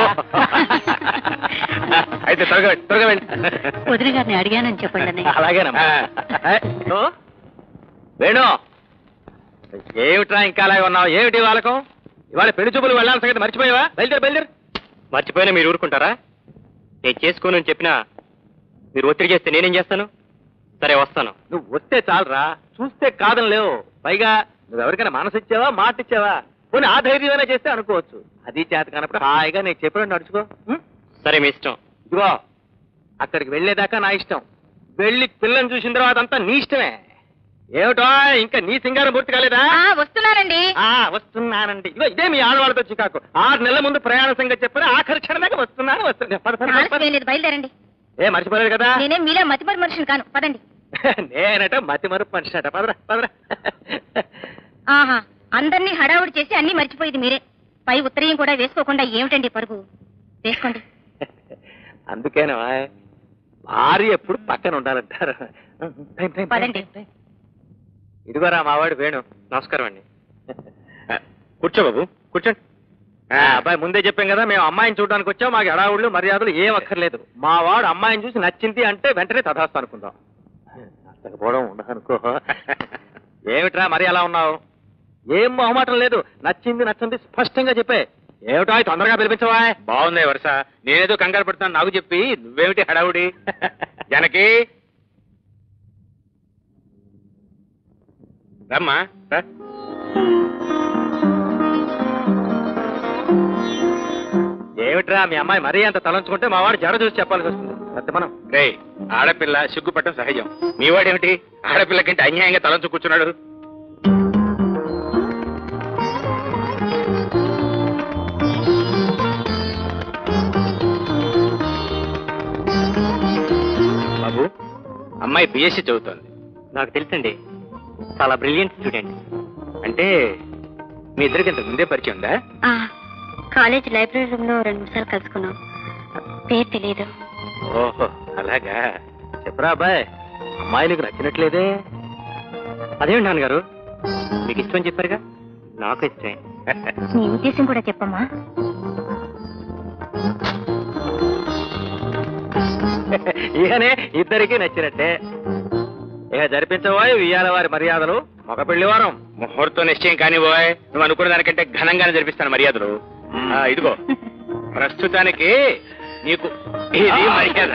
అయితే త్వరగా వెళ్ళు, త్వరగా వెళ్ళి వదిన గారిని అడిగానని చెప్పండి అన్నయ్య అలాగేనమ్మా ఏ, ఓ, వేణు ఏమిట్రా ఇంకా అలాగే ఉన్నావు ఏమిటి వాళ్ళకం ఇవాళ పెళ్లి చూపులు వెళ్ళాలని సంగతి మర్చిపోయావా బయలుదేరు బయలుదేరు మర్చిపోయినా మీరు ఊరుకుంటారా నేను చేసుకోనని చెప్పినా మీరు ఒత్తిడి చేస్తే నేనేం చేస్తాను సరే వస్తాను నువ్వు వస్తే చాలరా చూస్తే కాదని లేవు పైగా నువ్వు ఎవరికైనా మనసు ఇచ్చావా మాట ఇచ్చావా పోనీ ఆ ధైర్యమైనా చేస్తే అనుకోవచ్చు అది చేత కానప్పుడు హాయిగా నేను చెప్పినట్టు నడుచుకో ఉం? సరే మీ ఇష్టం ఇదిగో అక్కడికి వెళ్ళేదాకా నా ఇష్టం వెళ్ళి పిల్లని చూసిన తర్వాత అంతా నీ ఇష్టమే ఏమిటో ఇంకా నీ సింగారం పూర్తి కాలేదా వస్తున్నారండి ఆ వస్తున్నానండి ఇదిగో ఇదే మీ ఆడవాళ్ళతో చికాకు ఆరు నెలల ముందు ప్రయాణ సంగతి చెప్పిన ఆఖరి క్షణం దాకా వస్తున్నాను వస్తున్నా పద, పద, పద, పద. లేదు బయలుదేరండి ఏ మర్చిపోలేదు కదా నేనేం మీలో మతిమరి మనుషులు కాను పదండి నేనట మతి మరుపు మనిషినట పదరా పదరా ఆహా అందరినీ హడావుడి చేసి అన్ని మర్చిపోయేది మీరే పై ఉత్తరీయం కూడా వేసుకోకుండా ఏమిటండి పరుగు వేసుకోండి అందుకేనా భార్య ఎప్పుడు పక్కన ఉండాలంటారు టైం, టైం, టైం, పదండి. టైం. ఇదిగోరా మావాడు వేణు నమస్కారం అండి కూర్చో బాబు కూర్చోండి ఆ, అబ్బాయి ముందే చెప్పాం కదా మేము అమ్మాయిని చూడడానికి వచ్చాం మాకు హడావుళ్ళు మర్యాదలు ఏం అక్కర్లేదు మా వాడు అమ్మాయిని చూసి నచ్చింది అంటే వెంటనే తథాస్తు అనుకుందాం నచ్చకపోవడం ఉండదనుకో ఏమిట్రా మరి అలా ఉన్నావు ఏం మొహమాటం లేదు నచ్చింది నచ్చింది స్పష్టంగా చెప్పే ఏమిటో అయి తొందరగా పిలిపించవా బాగుంది వరుస నేనేదో కంగారు పడుతున్నాను నాకు చెప్పి నువ్వేమిటి హడావుడి జనకి రమ్మా రా. ఏమిట్రా మీ అమ్మాయి మరీ అంత తలంచుకుంటే మా వాడు జడ చూసి చెప్పాల్సి వస్తుంది సత్యమనం రేయ్ ఆడపిల్ల సిగ్గుపట్టడం సహజం మీ వాడేమిటి ఆడపిల్ల కంటే అన్యాయంగా తలంచు కూర్చున్నాడు బాబు అమ్మాయి బిఎస్సి చదువుతోంది నాకు తెలుసండి చాలా బ్రిలియంట్ స్టూడెంట్ అంటే మీ ఇద్దరికి ఇంత ముందే పరిచయం ఉందా ఆ, కాలేజ్ లైబ్రరీ రూమ్ లో రెండు నిమిషాలు కలుసుకున్నాం పేరు తెలియదు ఓహో అలాగా చెప్పరా అబ్బాయి అమ్మాయి నీకు నచ్చినట్లేదే అదేమిటి నాన్నగారు మీకు ఇష్టం చెప్పారుగా నాకు ఇష్టమే నీ ఉద్దేశం కూడా చెప్పమ్మా ఇకనే ఇద్దరికి నచ్చినట్టే ఇక జరిపించబోయ్ ఇయ్యాల వారి మర్యాదలు మగ పెళ్లి వారం ముహూర్తం నిశ్చయం కాని పోయ్ నువ్వు అనుకున్న దానికంటే ఘనంగానే జరిపిస్తాను మర్యాదలు ఆ, ఇదిగో ప్రస్తుతానికి నీకు ఇది మర్యాద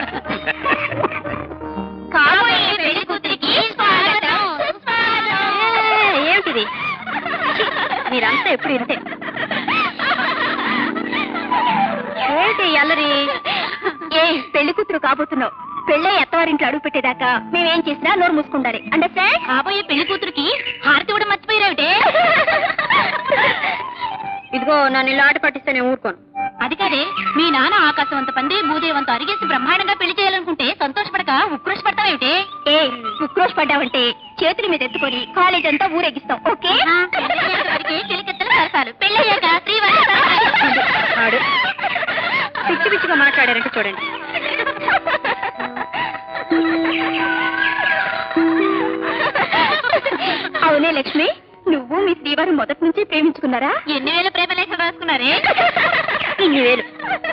ఏమిటిది మీరంతా ఎప్పుడు ఇంతే ఏంటి అల్లరి ఏ పెళ్లి కూతురు కాబోతున్నావు పెళ్ళే ఎత్తవారింట్లో అడుగు పెట్టేదాకా మేమేం చేసినా నోరు మూసుకుంటారు అండర్స్టాండ్ కాబోయే పెళ్లి కూతురికి హారతి కూడా మర్చిపోయారేమిటే ఇదిగో నన్ను ఇలా ఆట పట్టిస్తే నేను ఊరుకోను అది కాదే మీ నాన్న ఆకాశం అంత పంది భూదేవంత అరిగేసి బ్రహ్మాండంగా పెళ్లి చేయాలనుకుంటే సంతోషపడక ఉక్రోష పడతావేమిటి ఏ ఉక్రోష పడ్డావంటే చేతుల మీద ఎత్తుకొని కాలేజ్ అంతా ఊరేగిస్తాం ఓకే పెళ్ళయ్యాక ఆడు పిచ్చి పిచ్చిగా మాట్లాడారంటే చూడండి అవునే లక్ష్మి నువ్వు మీ శ్రీవారు మొదటి నుంచి ప్రేమించుకున్నారా ఎన్ని వేల ప్రేమలేఖలు రాసుకున్నారే ఇన్ని వేలు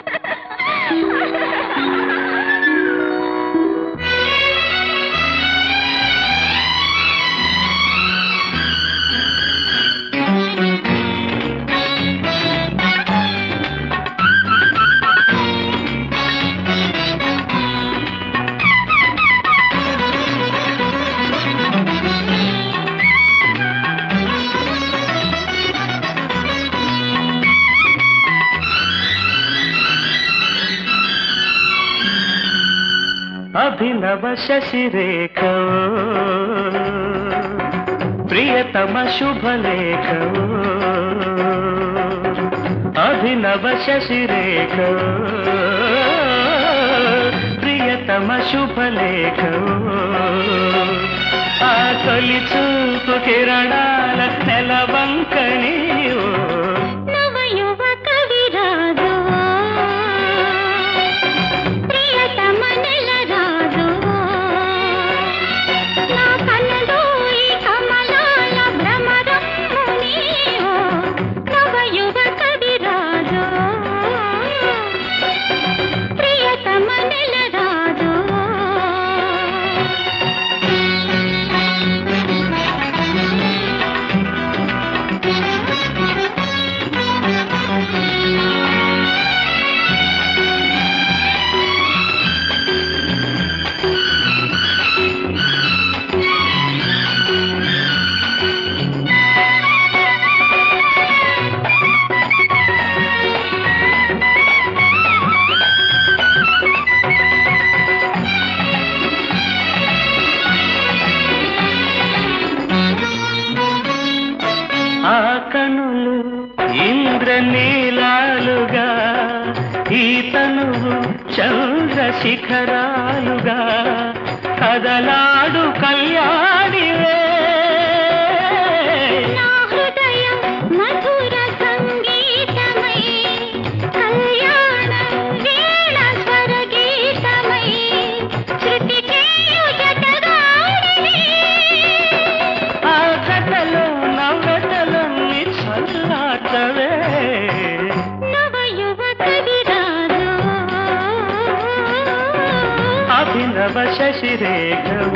అభినవ శశిరేఖ ప్రియతమ శుభలేఖ అభినవ శశిరేఖ ప్రియతమ శుభలేఖ ఆ తొలి చూపు కిరణాల నెలవంకని నవయువ కవిరాజు ప్రియతమ నెలరాజు నా కలలో ఈ కమలాల భ్రమరము నీవు నవయువ కవిరాజు ప్రియతమ నెలరాజు ఆ కనులు ఇంద్రనీలాలుగా ఈ తనువు చంద్ర శిఖరాలుగా కదలాడు కళ్యాణివే నా హృదయం మధుర సంగీతమై కళ్యాణ వీణ స్వర గీతమై శృతి చేయు జతగాడిని ఆ కథలో నవ్వటలన్నీ చల్లాటవే నవయువ కవిరాజు అభినవ శశిరేఖవ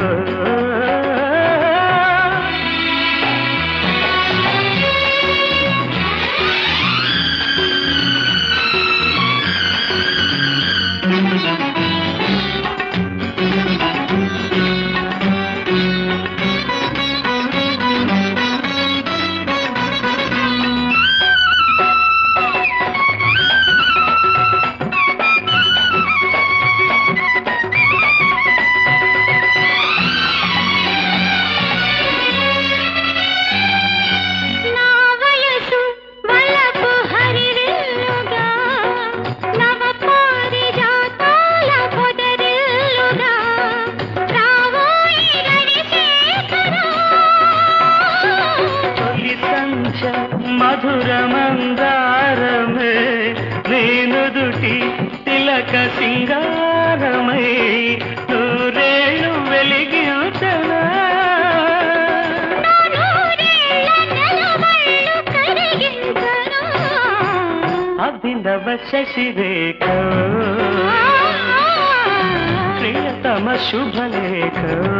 మందారమే నేనుదుటి తిలక సింగారమై నూరేళ్ళు వెలిగించనా అభినవ శశిరేఖ ప్రియతమ శుభలేఖ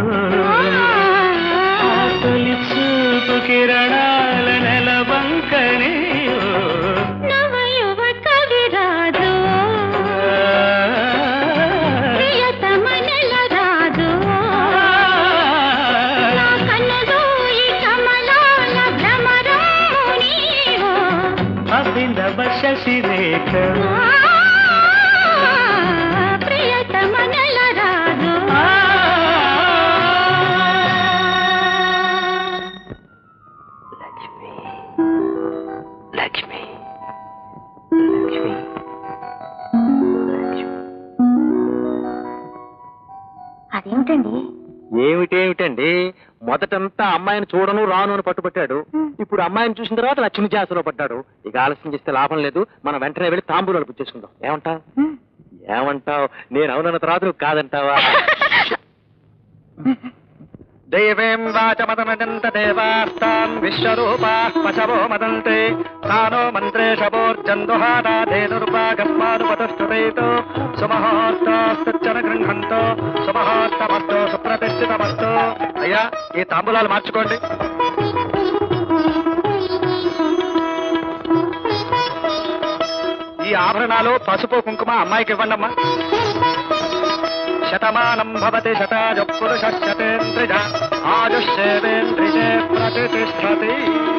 ఆ తొలి చూపు కిరణాల నెలవంకనే నవయువ కవిరాజు ప్రియతమ నెలరాజు నా కన్నదోయి కమలాల భ్రమరాణి అభినవ శశిరేఖ ప్రియతమ నెలరాజు లక్ష్మి లక్ష్మి లక్ష్మి అదేమిటండి ఏమిటేమిటండి మొదటంతా అమ్మాయిని చూడను రాను అని పట్టుబట్టాడు ఇప్పుడు అమ్మాయిని చూసిన తర్వాత లక్ష్మి జాసలో పడ్డాడు ఇక ఆలస్యం చేస్తే లాభం లేదు మనం వెంటనే వెళ్ళి తాంబూలాలు పుచ్చేసుకుందాం ఏమంటావ్ ఏమంటావ్ నేను అవునన్న తర్వాత నువ్వు కాదంటావా దేవేం వాచమదమజంత దేవాస్తాన్ విశ్వరూపా పశవో మదంతే తానో మంత్రే శబోర్జందుహాదాధేనుర్వాగస్మానుపతస్తుతేతో సుమహోర్తోస్తుచ్చన గృహంతో సుమహోర్తమస్తో సుప్రతిష్ఠితమస్తో అయ్యా ఈ తాంబూలాలు మార్చుకోండి ఈ ఆభరణాలు పసుపు కుంకుమ అమ్మాయికి ఇవ్వండి అమ్మా శతమానం భవతి శతాజ పురుష శతేంద్రిజ ఆయుష్యేవేంద్రిజే ప్రతిష్టతి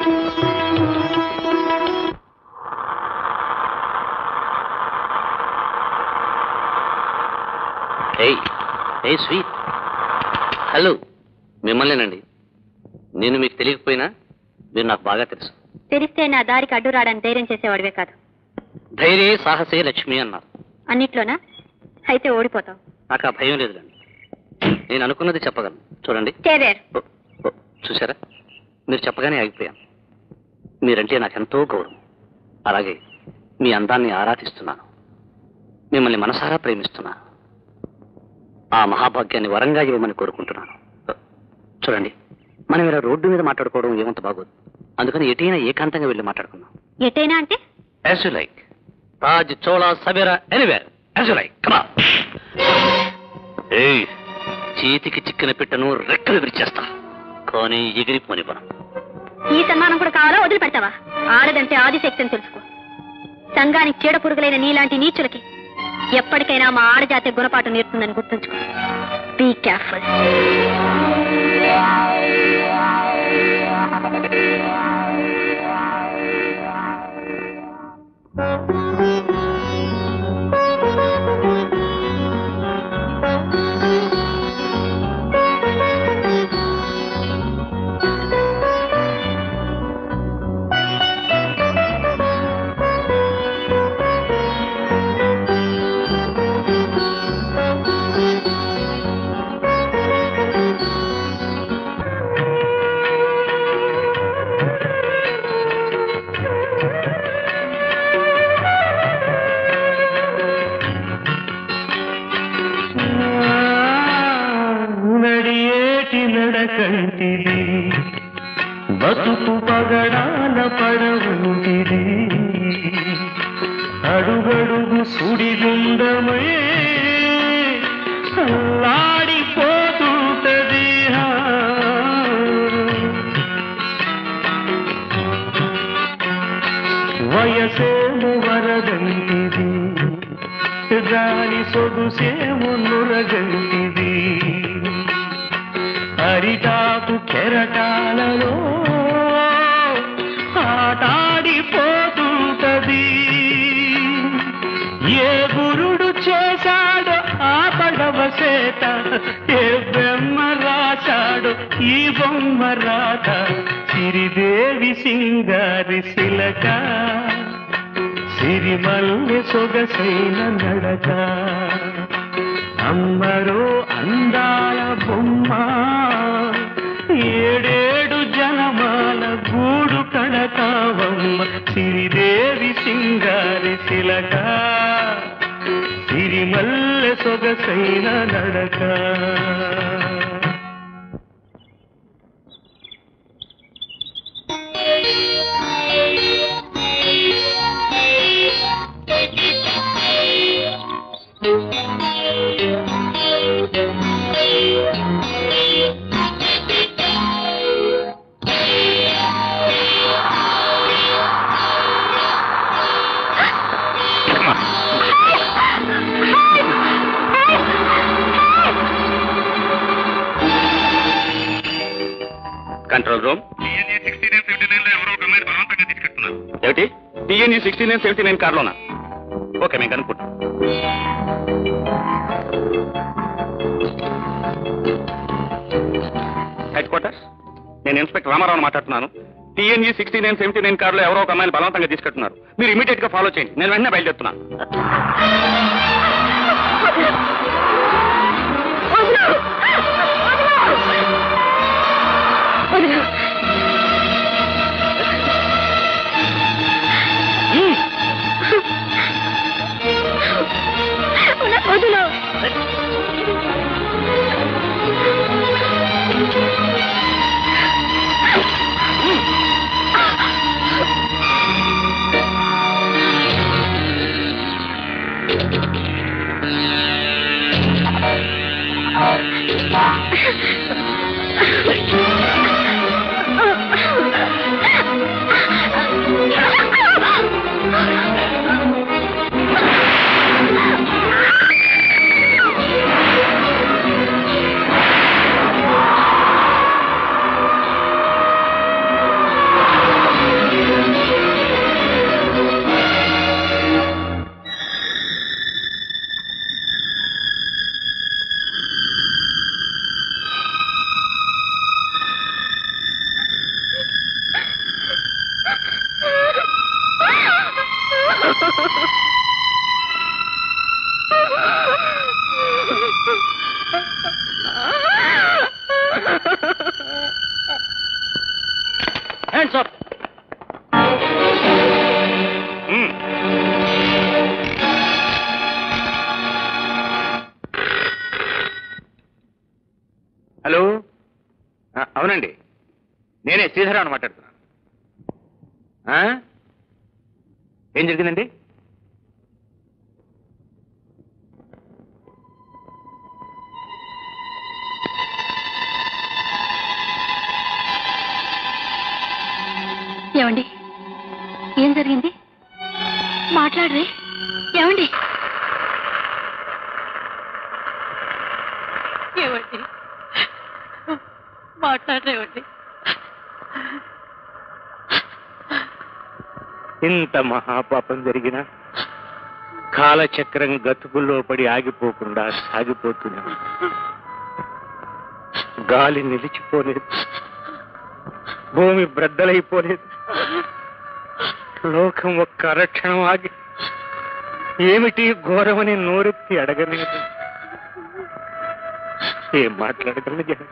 ఏయ్ ఏ స్వీట్ హలో మిమ్మల్నేనండి నేను మీకు తెలియకపోయినా మీరు నాకు బాగా తెలుసు తెలిస్తే నా దారికి అడ్డు రావడానికి ధైర్యం చేసేవాడివే కాదు ధైర్యే సాహసే లక్ష్మి అన్నారు అన్నిట్లోనా అయితే ఓడిపోతావు నాకు ఆ భయం లేదులేండి నేను అనుకున్నది చెప్పగలను చూడండి చేరేర్ ఓ, ఓ, చూసారా మీరు చెప్పగానే ఆగిపోయాను మీరంటే నాకెంతో గౌరవం అలాగే మీ అందాన్ని ఆరాధిస్తున్నాను మిమ్మల్ని మనసారా ప్రేమిస్తున్నాను ఆ మహాభాగ్యాన్ని వరంగా ఇవ్వమని కోరుకుంటున్నాను ఓ, చూడండి మనం ఇలా రోడ్డు మీద మాట్లాడుకోవడం ఏమంత బాగోదు అందుకని ఎటైనా ఏకాంతంగా వెళ్ళి మాట్లాడుకుందాం ఎటైనా అంటే as you like Taj Chola Savera anywhere as you like కమా ఏయ్ చేతికి చిక్కిన పిట్టను రెక్కలు విరిచేస్తా కానీ ఎగిరిపోనివ్వను ఈ సన్మానం కూడా కావాలా వదిలిపెడతావా ఆడదంటే ఆదిశక్తి అని తెలుసుకో సంఘానికి చీడ పురుగులైన నీలాంటి నీచులకి ఎప్పటికైనా మా ఆడజాతి గుణపాఠం నేర్పుతుందని గుర్తుంచుకో బీ కేర్ఫుల్ నడియేటి నడకంటిది బతుకు పగడాల పడవుంటిది అడుగడుగు సుడిగుండమై అల్లాడిపోతుంటది హా. వయసేము వరదంటిది గాలి సొగుసేము నురగంటిది అరిటాకు కెరటాలలో ఆటాడిపోతుంటది ఏ గురుడు చేశాడో ఆ పడవ సేట ఏ బ్రహ్మ రాశాడో ఈ బొమ్మ రాత సిరిదేవి సింగారి శిలక సిరిమల్లె సొగసైన నడక అమ్మరో అందాల బొమ్మ ఏడేడు జనమాల గూడు కడతావమ్మ సిరి శ్రీదేవి సింగారి శిలక సిరిమల్లె సొగసైన నడక కంట్రోల్ రూమ్ ఏమిటి T N E sixty nine seventy nine కార్లోనా ఓకే మేము కనుక్కుంటాం హెడ్ క్వార్టర్స్ నేను ఇన్స్పెక్టర్ రామారావు మాట్లాడుతున్నాను T N E sixty nine seventy nine కార్లో ఎవరో ఒక అమ్మాయిని బలవంతంగా తీసుకెట్టున్నారు మీరు ఇమీడియట్ గా ఫాలో చేయండి నేను వెంటనే బయలుదేరుతున్నాను హ్యాండ్స్ అప్ హలో ఆ, అవునండి నేనే శ్రీధరావు మాట్లాడుతున్నాను ఆ? ఏం జరిగిందండి ఏమండి ఏం జరిగింది మాట్లాడరే ఏమండి ఏమండి మాట్లాడరేవండి ఇంత మహాపాపం జరిగినా కాలచక్రం గతుకుల్లో పడి ఆగిపోకుండా సాగిపోతున్నా గాలి నిలిచిపోలేదు భూమి బ్రద్దలైపోలేదు లోకం ఒక్క అరక్షణం ఆగి ఏమిటి ఘోరమని నోరెత్తి అడగలేదు ఏం మాట్లాడగలను జనం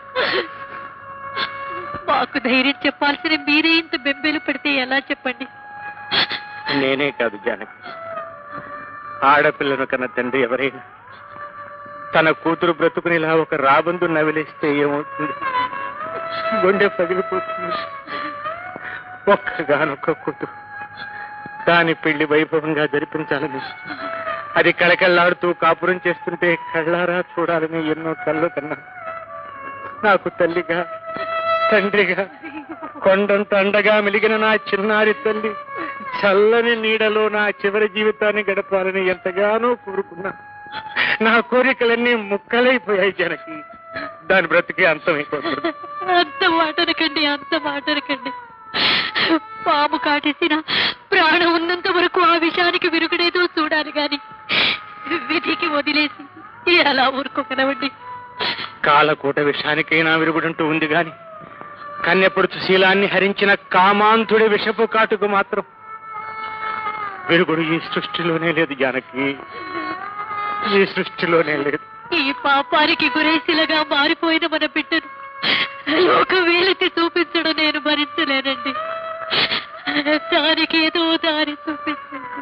మాకు ధైర్యం చెప్పాల్సిన మీరే ఇంత బెంబేలు పెడితే ఎలా చెప్పండి నేనే కాదు జానకి ఆడపిల్లను కన్న తండ్రి ఎవరైనా తన కూతురు బ్రతుకునిలా ఒక రాబందు నవిలేస్తే ఏమవుతుంది గుండె పగిలిపోతుంది ఒక్కగానొక్క కూతురు దాని పెళ్లి వైభవంగా జరిపించాలని అది కళకళ్ళాడుతూ కాపురం చేస్తుంటే కళ్ళారా చూడాలని ఎన్నో కళ్ళు కన్నా నాకు తల్లిగా తండ్రిగా కొండంత అండగా మెలిగిన నా చిన్నారి తల్లి చల్లని నీడలో నా చివరి జీవితాన్ని గడపాలని ఎంతగానో కోరుకున్నా నా కోరికలన్నీ ముక్కలైపోయాయి జనకి దాని బ్రతికి అంతమైపోతుంది అంత మాటనకండి అంత మాటనకండి పాము కాటేసిన ప్రాణం ఉన్నంత వరకు ఆ విషయానికి విరుగుడేదో చూడాలి గాని విధికి వదిలేసి ఎలా ఊరుకోగలవండి కాలకూట విషానికైనా విరుగుడంటూ ఉంది గాని కన్యపడుచు శీలాన్ని హరించిన కామాంతుడి విషపు కాటుకు మాత్రం విరుగుడు ఈ సృష్టిలోనే లేదు జానకి ఈ సృష్టిలోనే లేదు ఈ పాపానికి గురేసిలగా మారిపోయిన మన బిడ్డను లోక వేలెత్తి చూపించడం నేను భరించలేనండి దానికి ఏదో దారి చూపించండి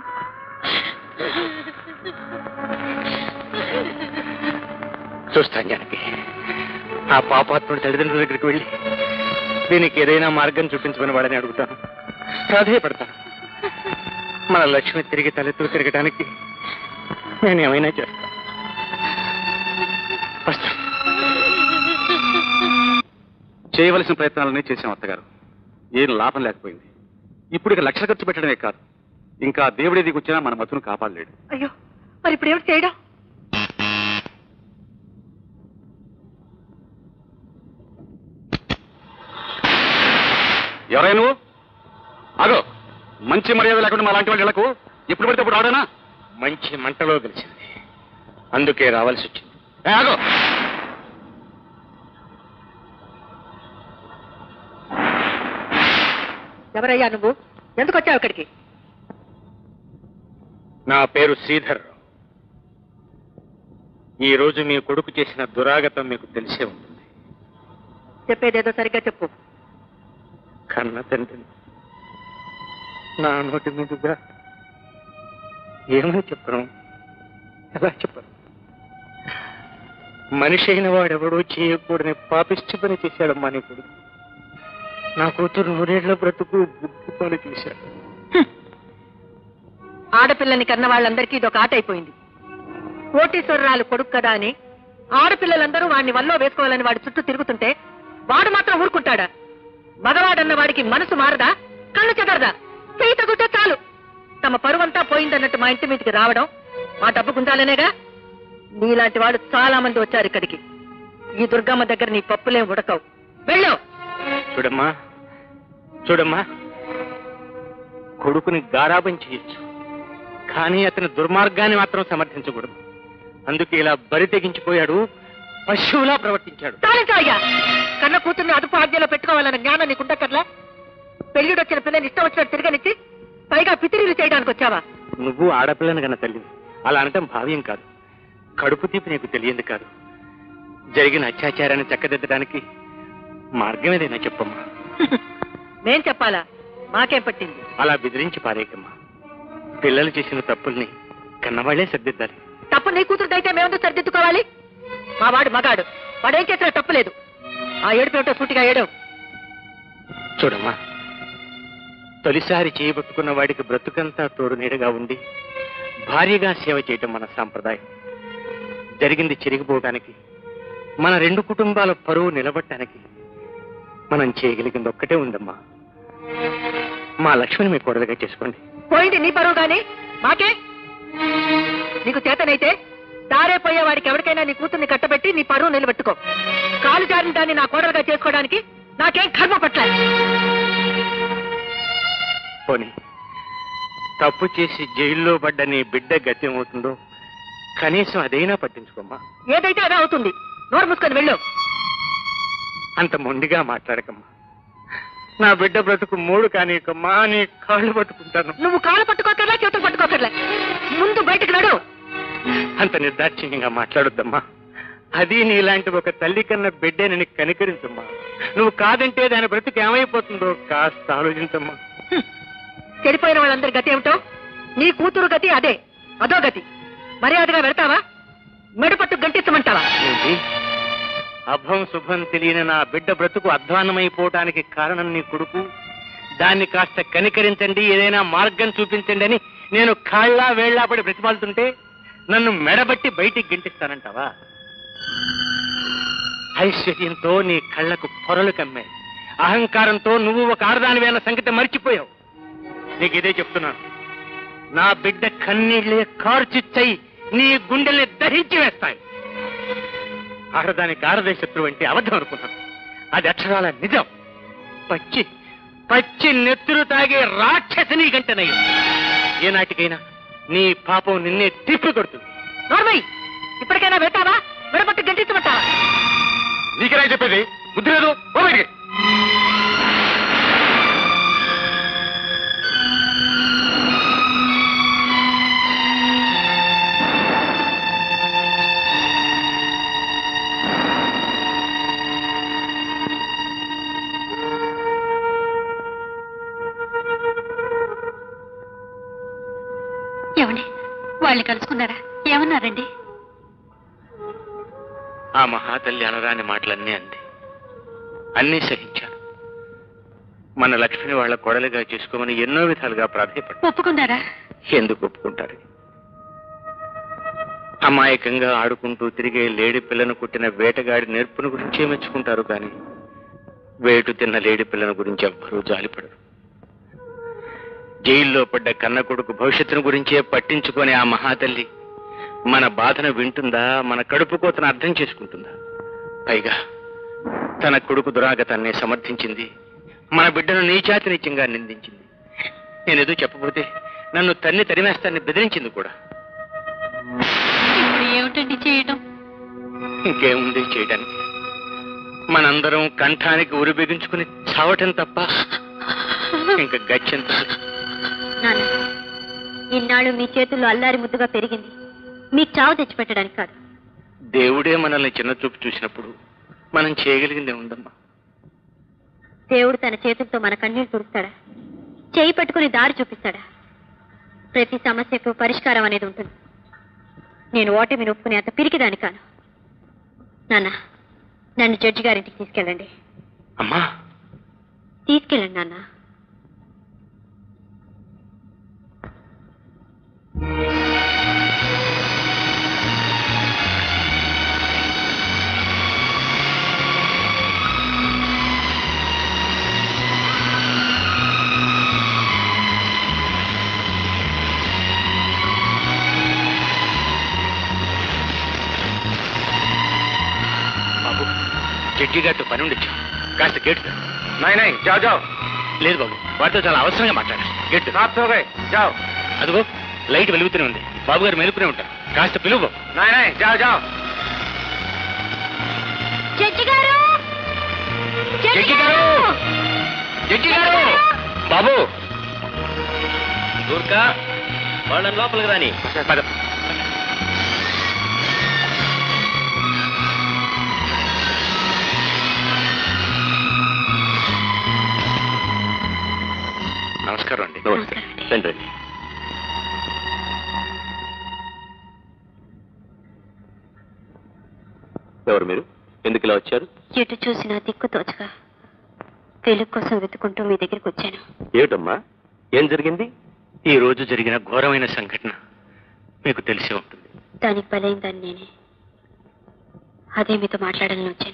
చూస్తాను జానకి ఆ పాపాత్ముడి తల్లిదండ్రుల దగ్గరికి వెళ్ళి దీనికి ఏదైనా మార్గం చూపించమని వాడని అడుగుతాను ప్రాధేయపడతాను మన లక్ష్మి తిరిగి తలెత్తుకు తిరగడానికి నేను ఏమైనా చేస్తాను వస్తాను చేయవలసిన ప్రయత్నాలన్నీ చేశాం అత్తగారు ఏం లాభం లేకపోయింది ఇప్పుడు ఇక లక్ష ఖర్చు పెట్టడమే కాదు ఇంకా దేవుడి దిగి వచ్చినా మన మతును కాపాడలేడు అయ్యో మరి ఇప్పుడు ఏమిటి చేయడం ఎవరైనా నువ్వు అగో మంచి మర్యాద లేకుండా మా లాంటి వాళ్ళ ఇళ్లకు ఎప్పుడు పడితే అప్పుడు రావడానా మంచి మంటలో తెలిసింది అందుకే రావాల్సి వచ్చింది ఏ, ఆగో ఎవరయ్యా నువ్వు ఎందుకు వచ్చావు ఇక్కడికి నా పేరు శ్రీధర్ ఈ రోజు మీ కొడుకు చేసిన దురాగతం మీకు తెలిసే ఉంటుంది చెప్పేదేదో సరిగ్గా చెప్పు కన్న తండ్రిని నా నోటి మీదుగా ఏమని చెప్పను ఎలా చెప్పను మనిషి అయిన వాడెవడో చేయకూడని పాపిష్టి పని చేశాడమ్మా నీ కొడుకు నా కూతురు నూరేళ్ల బ్రతుకు బుద్ధి పని చేశాడు ఆడపిల్లని కన్న వాళ్ళందరికీ ఇది ఒక ఆట అయిపోయింది కోటీశ్వరరాలు కొడుకు కదా అని ఆడపిల్లలందరూ వాడిని వల్లో వేసుకోవాలని వాడి చుట్టూ తిరుగుతుంటే వాడు మాత్రం ఊరుకుంటాడా మగవాడన్న వాడికి మనసు మారదా కళ్ళు చెదరదా చేయి తగుంటే చాలు తమ పరువంతా పోయిందన్నట్టు మా ఇంటి మీదకి రావడం మా డబ్బు గుంజాలనేగా నీలాంటి వాడు చాలా మంది వచ్చారు ఇక్కడికి ఈ దుర్గమ్మ దగ్గర నీ పప్పులేం ఉడకవు వెళ్ళు చూడమ్మా చూడమ్మా కొడుకుని గారాబం చేయొచ్చు కానీ అతని దుర్మార్గాన్ని మాత్రం సమర్థించకూడదు అందుకే ఇలా బరి తెగించిపోయాడు పశువులా ప్రవర్తించాడు తాళించాయ్యా కన్న కూతుర్ని అదుపు ఆజ్ఞలో పెట్టుకోవాలన్న జ్ఞానం నీకుంటక్కర్లా పెళ్లిడొచ్చిన పిల్లని ఇష్టం వచ్చినట్టు తిరగనిచ్చి పైగా పితిరీలు చేయడానికి వచ్చావా నువ్వు ఆడపిల్లని కన్న తల్లి అలా అనటం భావ్యం కాదు కడుపు తీపి నీకు తెలియంది కాదు జరిగిన అత్యాచారాన్ని చక్కదిద్దడానికి మార్గం ఏదైనా చెప్పమ్మా మేం చెప్పాలా మాకేం పట్టింది అలా బెదిరించి పారేయకమ్మా పిల్లలు చేసిన తప్పుల్ని కన్నవాళ్లే సర్దిద్దాలి తప్పు నీ కూతురుదైతే మేమెందుకు సరిదిద్దుకోవాలి మా వాడు మగాడు వాడేం చేసినా తప్పు లేదు ఆ ఏడుపు ఏమిటో సూటిగా ఏడు చూడమ్మా తొలిసారి చేయబట్టుకున్న వాడికి బ్రతుకంతా తోడు నీడగా ఉండి భార్యగా సేవ చేయటం మన సాంప్రదాయం జరిగింది చెరిగిపోవడానికి మన రెండు కుటుంబాల పరువు నిలబట్టడానికి మనం చేయగలిగింది ఒక్కటే ఉందమ్మా మా లక్ష్మిని మీ కోడలుగా చేసుకోండి పోయింది నీ పరువు గాని మాకే నీకు చేతనైతే దారే పోయే వాడికి ఎవరికైనా నీ కూతుర్ని కట్టబెట్టి నీ పరువు నిలబెట్టుకో కాలు జారిన దాన్ని నా కోడలుగా చేసుకోవడానికి నాకేం కర్మ పట్టాలి పోనీ తప్పు చేసి జైల్లో పడ్డ నీ బిడ్డ గతి ఏమవుతుందో కనీసం అదైనా పట్టించుకోమ్మా ఏదైతే అదే అవుతుంది నోరు మూసుకొని వెళ్ళు అంత మొండిగా మాట్లాడకమ్మా నా బిడ్డ బ్రతుకు మూడు కానీకమ్మా నీ కాళ్ళు పట్టుకుంటాను నువ్వు కాలు పట్టుకోకర్లా చేతులు పట్టుకోకర్లా ముందు బయటకు నడు అంత నిర్దాక్షిణ్యంగా మాట్లాడొద్దమ్మా అది నీలాంటి ఒక తల్లి కన్న బిడ్డేనని కనికరించమ్మా నువ్వు కాదంటే దాని బ్రతుకు ఏమైపోతుందో కాస్త ఆలోచించమ్మా చెడిపోయిన వాళ్ళందరి గతి ఏమిటో నీ కూతురు గతి అదే అదో గతి మర్యాదగా వెళ్తావా మెడపట్టు గంటించమంటావా ఏంటి అభం శుభం తెలియని నా బిడ్డ బ్రతుకు అధ్వాన్నమైపోవటానికి కారణం నీ కొడుకు దాన్ని కాస్త కనికరించండి ఏదైనా మార్గం చూపించండి అని నేను కాళ్ళా వేళ్లా పడి ప్రతిపాలుతుంటే నన్ను మెడబట్టి బయటికి గెంటిస్తానంటావా ఐశ్వర్యంతో నీ కళ్ళకు పొరలు కమ్మాయి అహంకారంతో నువ్వు ఒక ఆడదానివే అన్న సంగతి మర్చిపోయావు నీకు ఇదే చెప్తున్నాను నా బిడ్డ కన్నీళ్ళే కార్చిచ్చై నీ గుండెల్ని దహించి వేస్తాయి ఆడదానికి ఆడదే శత్రువు అంటే అబద్ధం అనుకున్నాను అది అక్షరాల నిజం పచ్చి పచ్చి నెత్తురు తాగే రాక్షసిని గంటనయ్య ఏనాటికైనా నీ పాపం నిన్నే తిప్పి కొడుతుంది నోర్మయ్ ఇప్పటికైనా వెళ్తావా మెడపట్టు గంటించమంటావా నీకేనా చెప్పేది బుద్ధి లేదు పో బయటికి. ఏమండి వాళ్ళని కలుసుకున్నారా ఏమన్నారండి ఆ మహాతల్లి అనరాని మాటలన్నీ అంది అన్నీ సహించాను మన లక్ష్మిని వాళ్ళ కొడలిగా చేసుకోమని ఎన్నో విధాలుగా ప్రాధాన్యపడ్డా ఒప్పుకున్నారా ఎందుకు ఒప్పుకుంటారు అమాయకంగా ఆడుకుంటూ తిరిగే లేడి పిల్లను కుట్టిన వేటగాడి నేర్పును గురించే మెచ్చుకుంటారు కానీ వేటు తిన్న లేడి పిల్లను గురించి ఎవ్వరూ జాలిపడరు జైల్లో పడ్డ కన్న కొడుకు భవిష్యత్తును గురించే పట్టించుకొని ఆ మహాతల్లి మన బాధను వింటుందా మన కడుపు కోతను అర్థం చేసుకుంటుందా పైగా తన కొడుకు దురాగతాన్ని సమర్థించింది మన బిడ్డను నీచాతి నీచంగా నిందించింది నేనేదో చెప్పబోతే నన్ను తన్ని తరిమేస్తాన్ని బెదిరించింది కూడా ఇప్పుడు ఏమిటండి చేయడం ఇంకేముంది చేయడానికి మనందరం కంఠానికి ఉరి బిగించుకుని చావటం తప్ప ఇంకా గచ్చెంత నాన్న ఇన్నాళ్ళు మీ చేతుల్లో అల్లారి ముద్దుగా పెరిగింది మీకు చావు తెచ్చిపెట్టడానికి కాదు దేవుడే మనల్ని చిన్న చూపు చూసినప్పుడు మనం చేయగలిగిందే ఉందమ్మా దేవుడు తన చేతులతో మన కన్నీళ్లు తుడుస్తాడా చేయి పట్టుకుని దారి చూపిస్తాడా ప్రతి సమస్యకు పరిష్కారం అనేది ఉంటుంది నేను ఓటమిని ఒప్పుకునే అంత పిరికిదాని కాను నాన్న నన్ను జడ్జి గారింటికి తీసుకెళ్ళండి అమ్మా తీసుకెళ్ళండి నాన్న బాబు జడ్జి గారితో పని ఉండొచ్చు కాస్త గేట్ నాయ్ నాయ్ జావ్ జావ్ లేదు బాబు వారితో చాలా అవసరంగా మాట్లాడాలి గేట్ జావ్ అదిగో లైట్ వెలుగుతూనే ఉంది బాబు గారు మెలుపునే ఉంటారు కాస్త పిలువు బాబు నాయ్ నాయ్ జావ్ జావ్ జడ్జి గారు జడ్జి గారు జడ్జి గారు బాబు దూర్కా వాళ్ళని లోపలికి రాని పద. నమస్కారం అండి నమస్కారం రండి రండి ఎవరు మీరు ఎందుకు ఇలా వచ్చారు ఎటు చూసినా దిక్కు తోచగా వెలుగు కోసం వెతుకుంటూ మీ దగ్గరికి వచ్చాను ఏమిటమ్మా ఏం జరిగింది ఈ రోజు జరిగిన ఘోరమైన సంఘటన మీకు తెలిసే ఉంటుంది దానికి బలైందని నేనే అదే మీతో మాట్లాడాలని వచ్చాను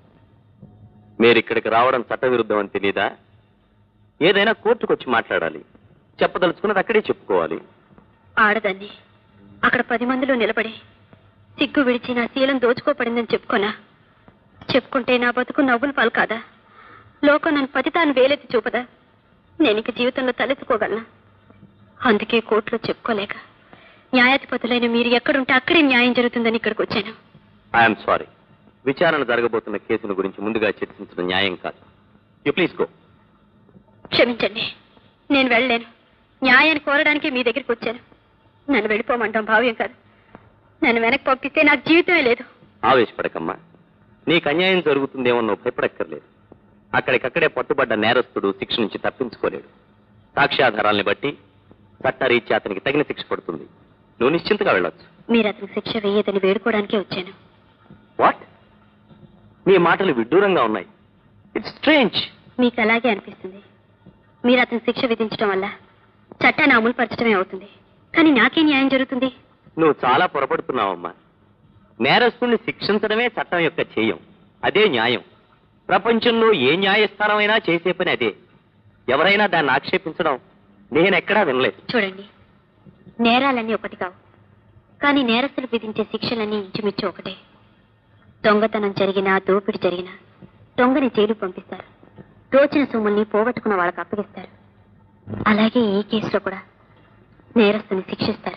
మీరు ఇక్కడికి రావడం చట్టవిరుద్ధం అని తెలీదా ఏదైనా కోర్టుకు వచ్చి మాట్లాడాలి చెప్పదలుచుకున్నది అక్కడే చెప్పుకోవాలి ఆడదాన్ని అక్కడ పది మందిలో నిలబడి సిగ్గు విడిచి నా శీలం దోచుకోపడిందని చెప్పుకోనా చెప్పుకుంటే నా బతుకు నవ్వులు పాలు కాదా లోకం నన్ను పతితాను వేలెత్తి చూపదా నేను ఇక జీవితంలో తలెత్తుకోగలనా అందుకే కోర్టులో చెప్పుకోలేక న్యాయాధిపతులైన మీరు ఎక్కడుంటే అక్కడే న్యాయం జరుగుతుందని ఇక్కడికి వచ్చాను ఐఎమ్ సారీ విచారణ జరగబోతున్న కేసును గురించి ముందుగా చర్చించడం న్యాయం కాదు యు ప్లీజ్ గో క్షమించండి నేను వెళ్ళలేను న్యాయాన్ని కోరడానికి మీ దగ్గరికి వచ్చాను నన్ను వెళ్ళిపోమంటాం భావ్యం కాదు నన్ను వెనక్కి పంపిస్తే నాకు జీవితమే లేదు ఆవేశపడకమ్మా నీకు అన్యాయం జరుగుతుందేమో నువ్వు భయపడక్కర్లేదు అక్కడికక్కడే పట్టుబడ్డ నేరస్తుడు శిక్ష నుంచి తప్పించుకోలేడు సాక్ష్యాధారాల్ని బట్టి చట్టరీత్యా అతనికి తగిన శిక్ష పడుతుంది నువ్వు నిశ్చింతగా వెళ్ళొచ్చు మీరు అతనికి శిక్ష వేయదని వేడుకోవడానికే వచ్చాను వాట్ నీ మాటలు విడ్డూరంగా ఉన్నాయి ఇట్స్ స్ట్రేంజ్ మీకు అలాగే అనిపిస్తుంది మీరు అతనికి శిక్ష విధించడం వల్ల చట్టాన్ని అమలు పరచడమే అవుతుంది కానీ నాకే న్యాయం జరుగుతుంది నువ్వు చాలా పొరపడుతున్నావమ్మా నేరస్తుల్ని శిక్షించడమే చట్టం యొక్క చేయం అదే న్యాయం ప్రపంచంలో ఏ న్యాయస్థానమైనా చేసే పని అదే ఎవరైనా దాన్ని ఆక్షేపించడం నేనెక్కడా వినలేదు చూడండి నేరాలన్నీ ఒకటి కావు కానీ నేరస్తులు విధించే శిక్షలన్నీ ఇంచుమించు ఒకటే దొంగతనం జరిగినా దోపిడి జరిగినా దొంగని జైలు పంపిస్తారు దోచిన సొమ్ముల్ని పోగొట్టుకున్న వాళ్ళకి అప్పగిస్తారు అలాగే ఈ కేసులో కూడా నేరస్తుని శిక్షిస్తారు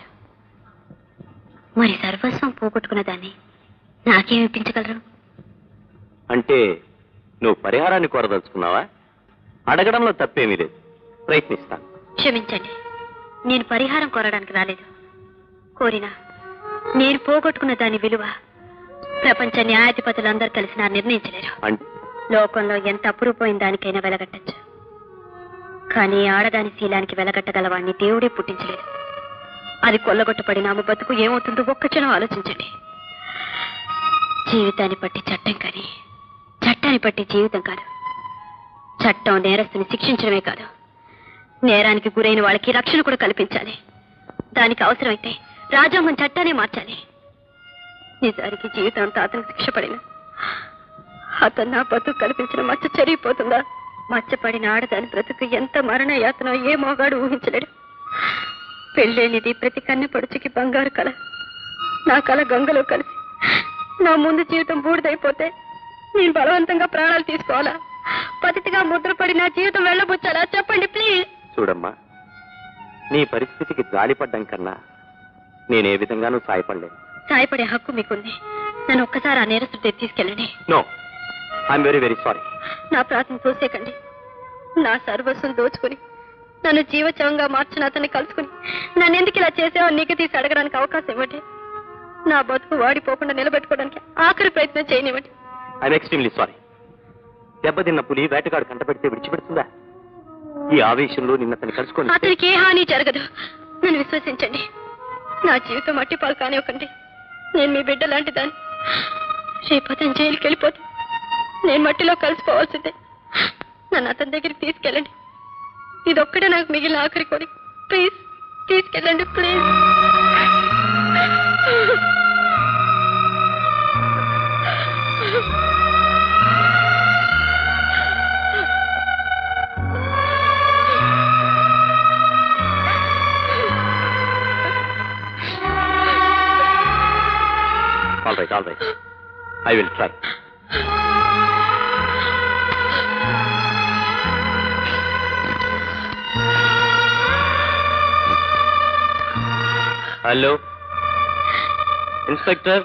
మరి సర్వస్వం పోగొట్టుకున్న దాన్ని నాకేం ఇప్పించగలరు అంటే నువ్వు పరిహారాన్ని కోరదలుచుకున్నావా అడగడంలో తప్పేమీ లేదు ప్రయత్నిస్తాను క్షమించండి నేను పరిహారం కోరడానికి రాలేదు కోరినా నేను పోగొట్టుకున్న దాని విలువ ప్రపంచ న్యాయాధిపతులందరూ కలిసి నా నిర్ణయించలేరు అంటే లోకంలో ఎంత అపురూపోయిన దానికైనా వెలగట్టచ్చు కానీ ఆడదాని శీలానికి వెలగట్టగలవాణ్ణి దేవుడే పుట్టించలేదు అది కొల్లగొట్టబడిన ఆమె బతుకు ఏమవుతుందో ఒక్క క్షణం ఆలోచించండి జీవితాన్ని బట్టి చట్టం కానీ చట్టాన్ని బట్టి జీవితం కాదు చట్టం నేరస్తుని శిక్షించడమే కాదు నేరానికి గురైన వాళ్ళకి రక్షణ కూడా కల్పించాలి దానికి అవసరమైతే రాజ్యాంగం చట్టాన్ని మార్చాలి నిజానికి జీవితాంతా అతనికి శిక్ష పడిన అతను నా బతుకు కల్పించిన మచ్చ చెరిగిపోతుందా మచ్చపడిన ఆడదాని బ్రతుకు ఎంత మరణ యాతనో ఏ మోగాడు ఊహించలేడు పెళ్ళేనిది ప్రతి కన్నె పడుచుకి బంగారు కళ నా కళ గంగలో కలిసి నా ముందు జీవితం బూడిదైపోతే నేను బలవంతంగా ప్రాణాలు తీసుకోవాలా పతితిగా ముద్రపడి నా జీవితం వెళ్ళబుచ్చాలా చెప్పండి ప్లీజ్ చూడమ్మా నీ పరిస్థితికి జాలిపడ్డం కన్నా నేనే విధంగానూ సాయపడలేను సాయపడే హక్కు మీకుంది నన్ను ఒక్కసారి ఆ నేరస్తుడి దగ్గరికి తీసుకెళ్ళండి no I'm very very sorry నా ప్రార్థన చూసేకండి నా సర్వస్వం దోచుకుని నన్ను జీవచవంగా మార్చిన అతన్ని కలుసుకుని నన్ను ఎందుకు ఇలా చేసావో నీకు తీసి అడగడానికి అవకాశం ఇవ్వండి నా బతుకు వాడిపోకుండా నిలబెట్టుకోవడానికి ఆఖరి ప్రయత్నం చేయనివ్వండి ఐఎమ్ ఎక్స్ట్రీమ్లీ సారీ దెబ్బతిన్న పులి వేటగాడు కంటపెడితే విడిచిపెడుతుందా ఈ ఆవేశంలో నిన్న అతన్ని కలుసుకొని అతనికి ఏ హాని జరగదు నన్ను విశ్వసించండి నా జీవితం మట్టిపాలు కానివ్వకండి నేను మీ బిడ్డ లాంటి దాన్ని రేపు అతను జైలుకి వెళ్ళిపోతే నేను మట్టిలో కలిసిపోవాల్సిందే నన్ను అతని దగ్గరికి తీసుకెళ్ళండి ఇదొక్కడే నాకు మిగిలిన ఆఖరి కోరిక ప్లీజ్ తీసుకెళ్ళండి please all right all right I will try hello inspector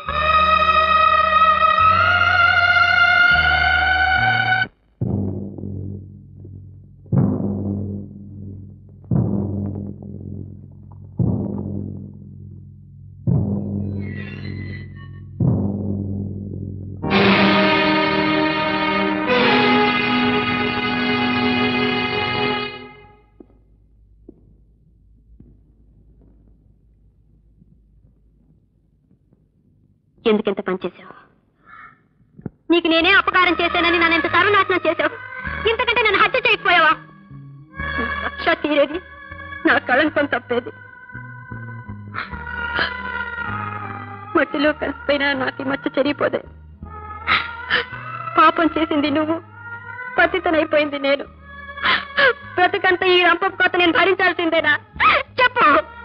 ఎందుకెంత పని చేశావు నీకు నేనే అపకారం చేశానని నన్ను ఎంత సర్వనాశనం చేశావు ఇంతకంటే నన్ను హత్య చేయకపోయావా నీ కక్ష తీరేది నా కళంకం తప్పేది మట్టిలో కలిసిపోయినా నాకు ఈ మచ్చ చెరిగిపోదే పాపం చేసింది నువ్వు పతితనైపోయింది నేను బ్రతుకంతా ఈ రంపపు కొత్త నేను భరించాల్సిందేనా చెప్పు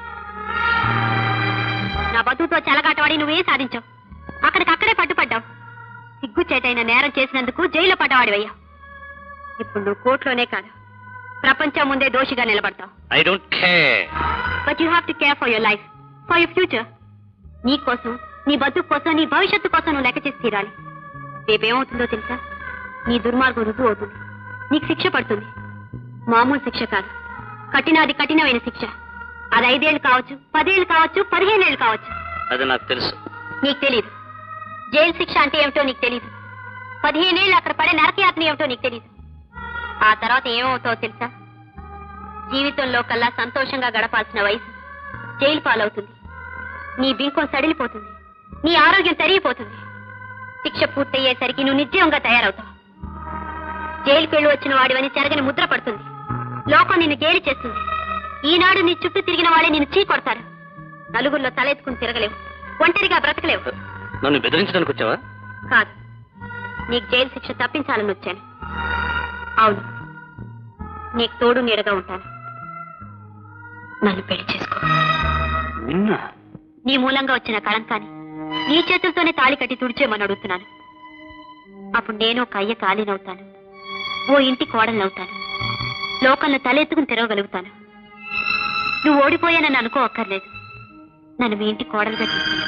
నా బతుకుతో చెలగాటవాడి నువ్వే సాధించావు అక్కడికక్కడే పట్టుపడ్డావు సిగ్గుచేటైన నేరం చేసినందుకు జైల్లో పడ్డవాడివయ్యావు ఇప్పుడు నువ్వు కోర్టులోనే కాదు ప్రపంచం ముందే దోషిగా నిలబడతావు I don't care but you have to care for your life for your future నీ కోసం నీ బతుకు కోసం నీ భవిష్యత్తు కోసం నువ్వు లెక్క చేసి తీరాలి రేపేమవుతుందో తెలుసా నీ దుర్మార్గం రుజువు అవుతుంది నీకు శిక్ష పడుతుంది మామూలు శిక్ష కాదు కఠినాది కఠినమైన శిక్ష అది ఐదేళ్లు కావచ్చు పదేళ్లు కావచ్చు పదిహేనేళ్లు కావచ్చు అది నాకు తెలుసు నీకు తెలీదు జైలు శిక్ష అంటే ఏమిటో నీకు తెలీదు పదిహేనేళ్ళు అక్కడ పడే నరకయాత్ర ఏమిటో నీకు తెలీదు ఆ తర్వాత ఏమవుతావో తెలుసా జీవితంలో కల్లా సంతోషంగా గడపాల్సిన వయసు జైలు పాలవుతుంది నీ బింకం సడిలిపోతుంది నీ ఆరోగ్యం తరిగిపోతుంది శిక్ష పూర్తయ్యేసరికి నువ్వు నిర్జీవంగా తయారవుతావు జైలుకి వెళ్ళి వచ్చిన వాడివని చెరగని ముద్ర పడుతుంది లోకం నిన్ను గేలి చేస్తుంది ఈనాడు నీ చుట్టూ తిరిగిన వాళ్ళే నిన్ను చీ కొడతారు నలుగురిలో తలెత్తుకుని తిరగలేవు ఒంటరిగా బ్రతకలేవు నన్ను బెదిరించడానికి వచ్చావా కాదు నీకు జైలు శిక్ష తప్పించాలని వచ్చాను అవును నీకు తోడు నీడగా ఉంటాను నన్ను పెళ్లి చేసుకో నిన్న నీ మూలంగా వచ్చిన కళంకాన్ని నీ చేతులతోనే తాళి కట్టి తుడిచేమని అడుగుతున్నాను అప్పుడు నేను ఒక అయ్య కాళీనవుతాను ఓ ఇంటి కోడలవుతాను లోకంలో తలెత్తుకుని తిరగగలుగుతాను నువ్వు ఓడిపోయానని అనుకో అక్కర్లేదు నన్ను మీ ఇంటి కోడలుగా తీసుకున్నాను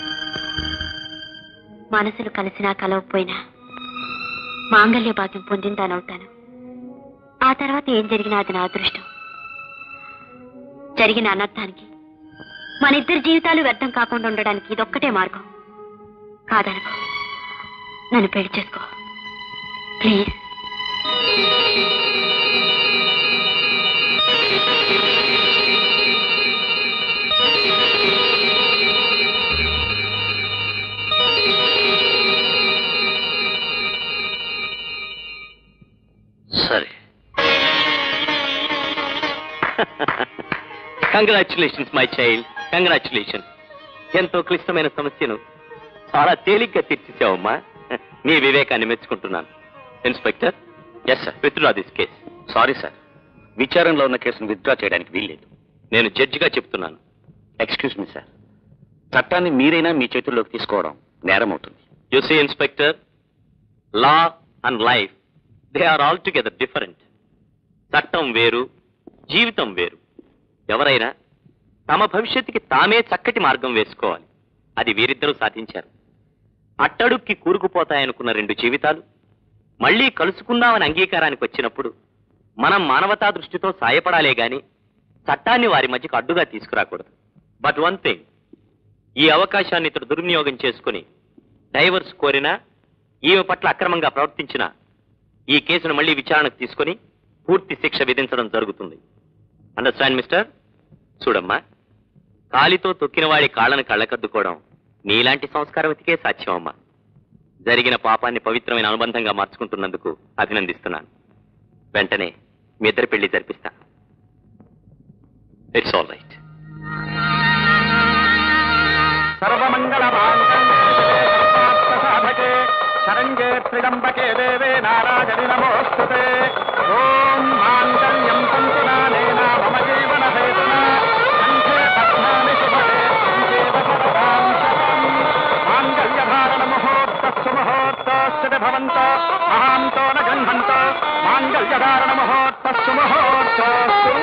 మనసులు కలిసినా కలవకపోయినా మాంగళ్య భాగ్యం పొందిందానవుతాను ఆ తర్వాత ఏం జరిగినా అది నా అదృష్టం జరిగిన అనర్థానికి మన ఇద్దరి జీవితాలు వ్యర్థం కాకుండా ఉండడానికి ఇదొక్కటే మార్గం కాదనుకో నన్ను పెళ్లి చేసుకో please congratulations my child congratulation ఎంతో క్లిష్టమైన సమస్యను చాలా తేలిగ్గా తీర్చిచ్చావమ్మా నీ వివేకాన్ని మెచ్చుకుంటున్నాను inspector yes sir withdraw this case sorry sir విచారణలో ఉన్న కేసును విత్డ్రా చేయడానికి వీల్లేదు నేను జడ్జిగా చెప్తున్నాను ఎక్స్క్యూజ్ మీ సార్ చట్టాన్ని మీరైనా మీ చేతుల్లోకి తీసుకోవడం నేరం అవుతుంది you see inspector law and life they are all together different చట్టం వేరు జీవితం వేరు ఎవరైనా తమ భవిష్యత్తుకి తామే చక్కటి మార్గం వేసుకోవాలి అది వీరిద్దరూ సాధించారు అట్టడుక్కి కూరుకుపోతాయనుకున్న రెండు జీవితాలు మళ్ళీ కలుసుకుందామని అంగీకారానికి వచ్చినప్పుడు మనం మానవతా దృష్టితో సాయపడాలే గాని చట్టాన్ని వారి మధ్యకు అడ్డుగా తీసుకురాకూడదు బట్ వన్ థింగ్ ఈ అవకాశాన్ని ఇతడు దుర్వినియోగం చేసుకుని డైవర్స్ కోరినా ఈమె పట్ల అక్రమంగా ప్రవర్తించిన ఈ కేసును మళ్ళీ విచారణకు తీసుకొని పూర్తి శిక్ష విధించడం జరుగుతుంది అండర్స్టాండ్ మిస్టర్ చూడమ్మా కాలితో తొక్కిన వాడి కాళ్ళను కళ్ళకద్దుకోవడం నీలాంటి సంస్కారవతికే సాధ్యం అమ్మా జరిగిన పాపాన్ని పవిత్రమైన అనుబంధంగా మార్చుకుంటున్నందుకు అభినందిస్తున్నాను వెంటనే మీ ఇద్దరి పెళ్లి జరిపిస్తా ఇట్స్ ఆల్ రైట్ సర్వమంగళ సాధకే శరంగే త్రిడంబకే దేవే నారాయణి నమోస్తుతే ఓం మాంగళ్యం సంతునానేన మమ జీవన హేతున కంఠే పద్మాని శుభే సంజీవ సరదాం శతం మాంగళ్యధారణ ముహూర్తస్సు ముహూర్తస్సు భవంత మహాంతో న గృహంత మాంగళ్యధారణ ముహూర్తస్సు ముహూర్తస్సు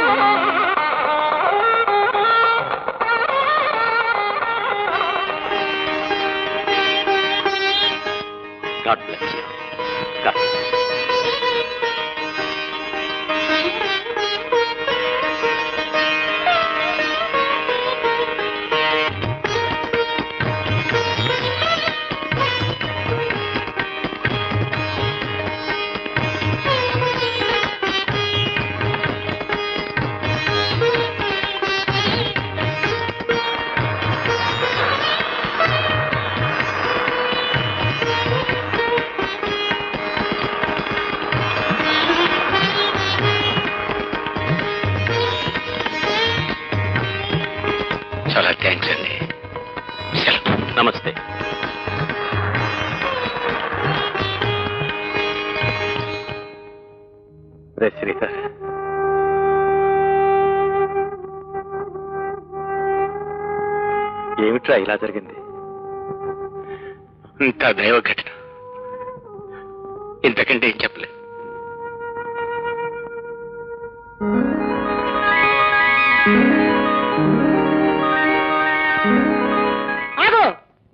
గాడ్ బ్లెస్ యూ చాలా థ్యాంక్స్ అండి సెలవు నమస్తే రే శ్రీధర్ ఏమిట్రా ఇలా జరిగింది ఇంత దైవ ఘటన ఇంతకంటే ఏం చెప్పలేదు ఆగు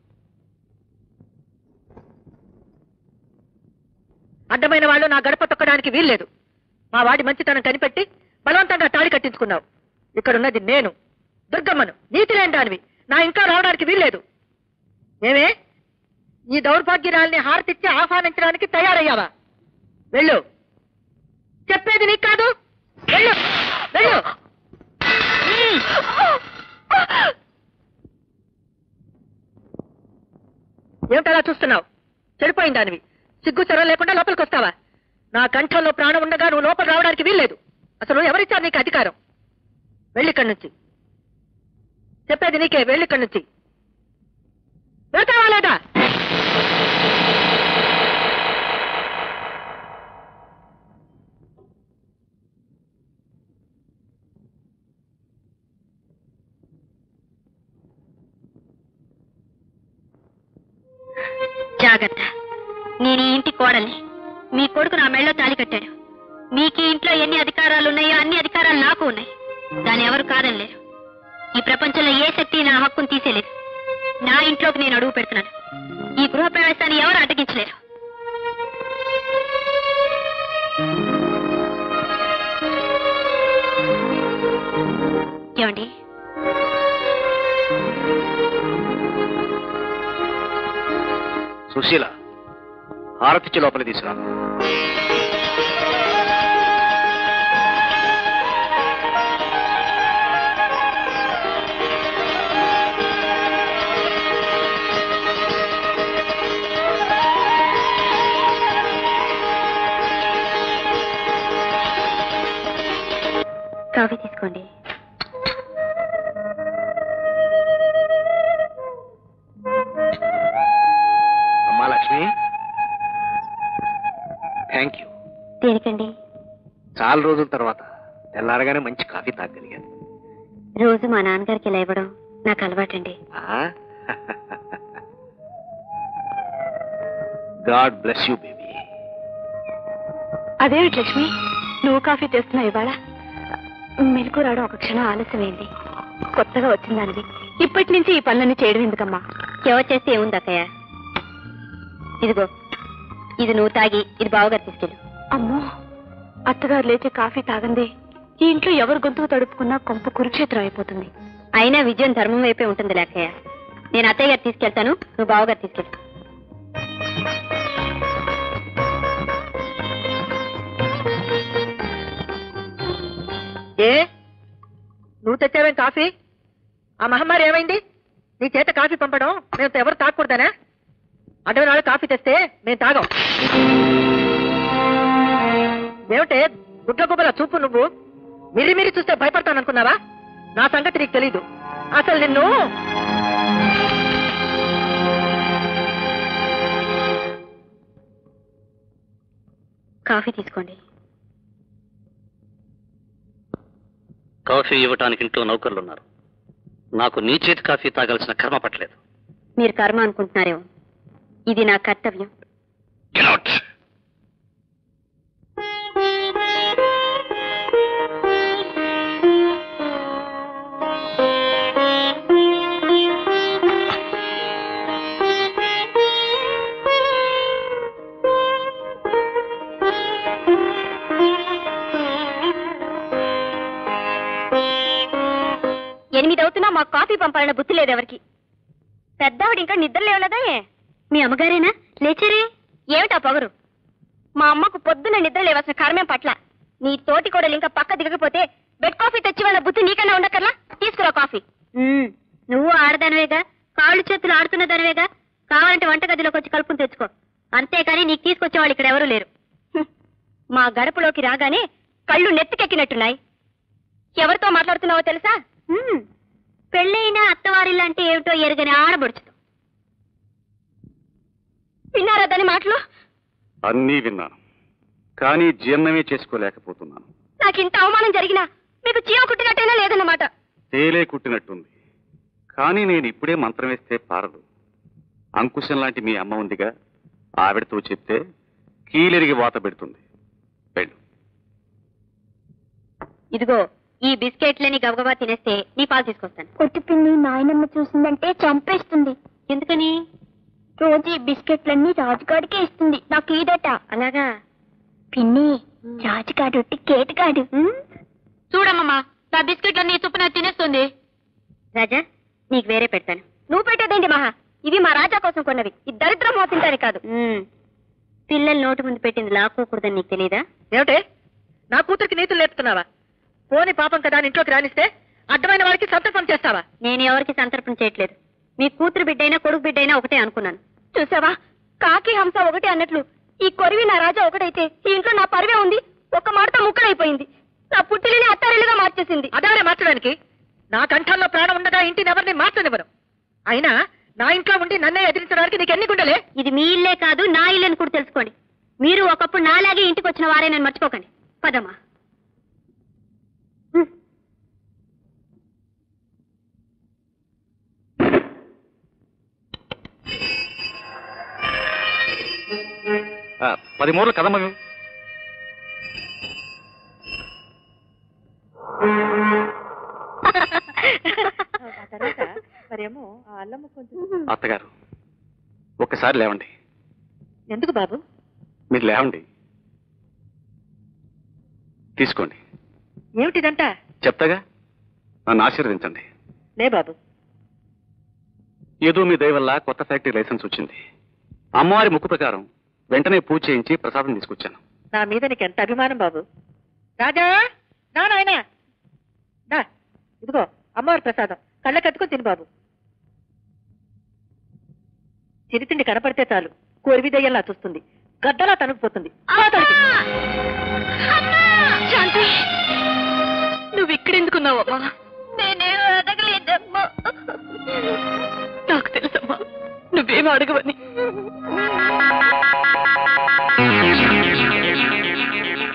అడ్డమైన వాళ్ళు నా గడప తొక్కడానికి వీల్లేదు మా వాడి మంచితనం కనిపెట్టి బలవంతంగా తాళి కట్టించుకున్నావు ఇక్కడున్నది నేను దుర్గమ్మను నీతి లేని దానివి నా ఇంకా రావడానికి వీల్లేదు ఏమే ఈ దౌర్భాగ్యరాల్ని హారతిచ్చి ఆహ్వానించడానికి తయారయ్యావా వెళ్ళు చెప్పేది నీకు కాదు వెళ్ళు వెళ్ళు ఏమిటలా చూస్తున్నావు చెడిపోయిన దానివి సిగ్గు చెర లేకుండా లోపలికి వస్తావా నా కంఠంలో ప్రాణం ఉండగా నువ్వు లోపల రావడానికి వీల్లేదు అసలు ఎవరిచ్చారు నీకు అధికారం వెళ్ళిక్కడి నుంచి చెప్పేది నీకే వెళ్ళిక్కడి నుంచి వెళ్తావా లేదా జాగ్రత్త నేను ఈ ఇంటి కోడల్ని మీ కొడుకు నా మెళ్ళో తాళి కట్టాడు మీకు ఈ ఇంట్లో ఎన్ని అధికారాలు ఉన్నాయో అన్ని అధికారాలు నాకు ఉన్నాయి దాన్ని ఎవరు కాదనలేరు ఈ ప్రపంచంలో ఏ శక్తి నా హక్కును తీసేలేదు నా ఇంట్లోకి నేను అడుగు పెడుతున్నాను ఈ గృహ ప్రవేశాన్ని ఎవరు అడ్డగించలేరు ఏమండి సుశీల హారతిచ్చి లోపలి తీసుకురా కాఫీ తీసుకోండి దేనికండి చాలా రోజుల తర్వాత తెల్లారగానే మంచి కాఫీ తాగలిగాను రోజు మా నాన్నగారికి ఇలా ఇవ్వడం నాకు అలవాటండి గాడ్ బ్లెస్ యూ బేబీ అదేమిటి లక్ష్మి నువ్వు కాఫీ తెస్తున్నావు ఇవాళ మెలకు రావడం ఒక క్షణం ఆలస్యమైంది కొత్తగా వచ్చిందానిది ఇప్పటి నుంచి ఈ పనులన్నీ చేయడం ఎందుకమ్మా ఎవరు చేస్తే ఏముంది అక్కయ్య ఇదిగో ఇది నువ్వు తాగి ఇది బావగారు తీసుకెళ్ళు అమ్మో అత్తగారు లేచి కాఫీ తాగందే ఈ ఇంట్లో ఎవరు గొంతుకు తడుపుకున్నా కొంప కురుక్షేత్రం అయిపోతుంది అయినా విజయం ధర్మం వైపే ఉంటుంది లేకయ్య నేను అత్తయ్య గారు తీసుకెళ్తాను నువ్వు బావగారు తీసుకెళ్ళు ఏ నువ్వు తెచ్చావేం కాఫీ ఆ మహమ్మారి ఏమైంది నీ చేత కాఫీ పంపడం మేము ఎవరు తాగకూడదనా అటువంటి వాళ్ళు కాఫీ తెస్తే మేము తాగం ఏమిటే గుడ్ల గుబ్బల చూపు నువ్వు మిరి మిరి చూస్తే భయపడతాను అనుకున్నావా నా సంగతి నీకు తెలీదు అసలు నిన్ను కాఫీ తీసుకోండి కాఫీ ఇవ్వటానికి ఇంట్లో నౌకర్లు ఉన్నారు నాకు నీ చేతి కాఫీ తాగాల్సిన కర్మ పట్టలేదు మీరు కర్మ అనుకుంటున్నారేమో ఇది నా కర్తవ్యం ఎనిమిది అవుతున్నా మాకు కాఫీ పంపాలన్న బుద్ధి లేదు ఎవరికి పెద్దవాడు ఇంకా నిద్ర లేవలేదా మీ అమ్మగారేనా లేచారే ఏమిటా పొగరు మా అమ్మకు పొద్దున్న నిద్ర లేవాల్సిన కర్మేం పట్ల నీ తోటి కూడా ఇంకా పక్క దిగకపోతే బెడ్ కాఫీ తెచ్చి వాళ్ళ బుద్ధి నీకన్నా ఉండకర్లా తీసుకురా కాఫీ నువ్వు ఆడదానివేగా కాళ్ళు చేతులు ఆడుతున్న దానివేగా కావాలంటే వంటగదిలోకి వచ్చి కలుపుని తెచ్చుకో అంతేకాని నీకు తీసుకొచ్చే వాళ్ళు ఇక్కడ ఎవరూ లేరు హ్మ్. మా గడపలోకి రాగానే కళ్ళు నెత్తికెక్కినట్టున్నాయి ఎవరితో మాట్లాడుతున్నావో తెలుసా హ్మ్. పెళ్ళైన అత్తవారిల్లంటే ఏమిటో ఎరగని ఆడబడుచుతో విన్నారా దాని మాటలు అన్నీ విన్నాను కానీ జీర్ణమే చేసుకోలేకపోతున్నాను నాకు ఇంత అవమానం జరిగినా మీకు చీమ కుట్టినట్టేనా లేదన్నమాట తేలే కుట్టినట్టుంది కానీ నేను ఇప్పుడే మంత్రం వేస్తే పారదు అంకుశం లాంటి మీ అమ్మ ఉందిగా ఆవిడతో చెప్తే కీలెరిగి వాత పెడుతుంది వెళ్ళు ఇదిగో ఈ బిస్కెట్లని గబగబా తినేస్తే నీ పాలు తీసుకొస్తాను కొట్టు పిన్ని నాయనమ్మ చూసిందంటే చంపేస్తుంది ఎందుకని రోజు ఈ బిస్కెట్లన్నీ రాజుగాడికే ఇస్తుంది నాకు ఈదట అలాగా పిన్ని రాజుగాడు కేటుగాడు చూడమ్మమ్మా నా బిస్కెట్లన్నీ చుప్పున తినేస్తుంది రాజా నీకు వేరే పెడతాను నువ్వు పెట్టేదేంటి మహా ఇవి మా రాజా కోసం కొన్నవి ఈ దరిద్రం మోసింటారు కాదు పిల్లలు నోటి ముందు పెట్టింది లాక్కోకూడదని నీకు తెలియదా ఏమిటే నా కూతురికి నీతులు నేర్పుతున్నావా పోని పాపం కదా అని ఇంట్లోకి రానిస్తే అడ్డమైన వాడికి సంతర్పణ చేస్తావా నేను ఎవరికి సంతర్పణ చేయట్లేదు మీ కూతురు బిడ్డైనా కొడుకు బిడ్డైనా ఒకటే అనుకున్నాను చూసావా కాకి హంస ఒకటే అన్నట్లు ఈ కొరివి నా రాజా ఒకటైతే ఈ ఇంట్లో నా పరివే ఉంది ఒక్క మాటతో ముక్కడైపోయింది నా పుట్టిలిని అత్తారిల్లుగా మార్చేసింది అదారే మార్చడానికి నా కంఠంలో ప్రాణం ఉండగా ఇంటిని ఎవరిని మార్చనివ్వను అయినా నా ఇంట్లో ఉండి నన్నే ఎదిరించడానికి నీకు ఎన్ని గుండెలే ఇది మీ ఇల్లే కాదు నా ఇల్లని కూడా తెలుసుకోండి మీరు ఒకప్పుడు నాలాగే ఇంటికి వచ్చిన వారే నన్ను మర్చిపోకండి పదమ్మా హ్మ్. ఆ, పది మూరలు కదమ్మ ఇవ్వు. మరేమో ఆ అల్లమ్మ కొంచెం అత్తగారు ఒక్కసారి లేవండి ఎందుకు బాబు మీరు లేవండి తీసుకోండి ఏమిటిదంతా చెప్తాగా నన్ను ఆశీర్వదించండి లే బాబు ఏదో మీ దయ వల్ల కొత్త ఫ్యాక్టరీ లైసెన్స్ వచ్చింది అమ్మవారి ముక్కు ప్రకారం వెంటనే పూజ చేయించి ప్రసాదం తీసుకొచ్చాను నా మీద నీకు ఎంత అభిమానం బాబు రాజా నా నాయనా దా ఇదిగో అమ్మవారి ప్రసాదం కళ్ళ కత్తుకొని తిను బాబు చిరితిండి కనపడితే చాలు కోరివి దయ్యంలా చూస్తుంది గడ్డలా తనుకుపోతుంది శాంతి నువ్వు ఇక్కడెందుకున్నావమ్మా నేనే అడగలేదమ్మా నాకు తెలుసమ్మా నువ్వేం అడగవని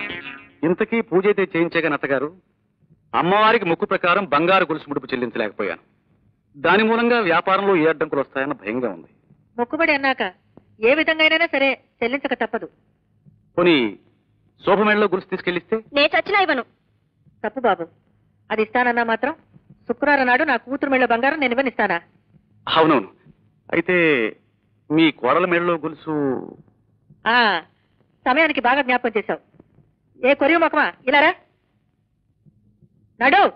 ఇంతకీ పూజ అయితే చేయించగా అత్తగారు అమ్మవారికి మొక్కు ప్రకారం బంగారు గొలుసు ముడుపు చెల్లించలేకపోయాను దాని మూలంగా వ్యాపారంలో ఏ అడ్డంకులు వస్తాయన్న భయంగా ఉంది మొక్కుబడి అన్నాక ఏ విధంగా అయినా సరే చెల్లించక తప్పదు పోనీ శోభమేళలో గొలుసు తీసుకెళ్ళిస్తే నే చచ్చినా ఇవ్వను తప్పు బాబు అది ఇస్తానన్నా మాత్రం శుక్రవారం నాడు నా కూతురు మెళ్ళ బంగారం నేను ఇవ్వనిస్తానా అవునవును అయితే మీ కోడల మెడలో గొలుసు ఆ సమయానికి బాగా జ్ఞాపకం చేశావు ఏ కొరియు మొక్కమా ఇలారా నడు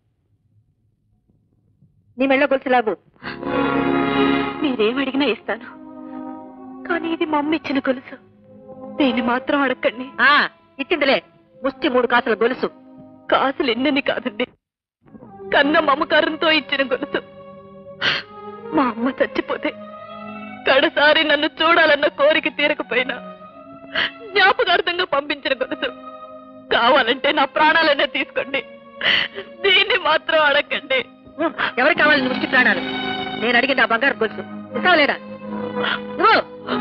నీ మెళ్ళ గొలుసు లాగు మీరేం అడిగినా ఇస్తాను కానీ ఇది మా అమ్మ ఇచ్చిన గొలుసు దీన్ని మాత్రం అడగండి ఆ ఇచ్చిందిలే ముష్టి మూడు కాసుల గొలుసు కాసులు ఎన్నని కాదండి కన్న మమకారంతో ఇచ్చిన గొలుసు మా అమ్మ చచ్చిపోతే కడసారి నన్ను చూడాలన్న కోరిక తీరకపోయినా జ్ఞాపకార్థంగా పంపించిన గొలుసు కావాలంటే నా ప్రాణాలనే తీసుకోండి దీన్ని మాత్రం అడగండి ఉం, ఎవరికి కావాలి నీ ముష్టి ప్రాణాలు నేను అడిగింది ఆ బంగారు గొలుసు ఇస్తావా లేదా ఇవ్వు. ఉం.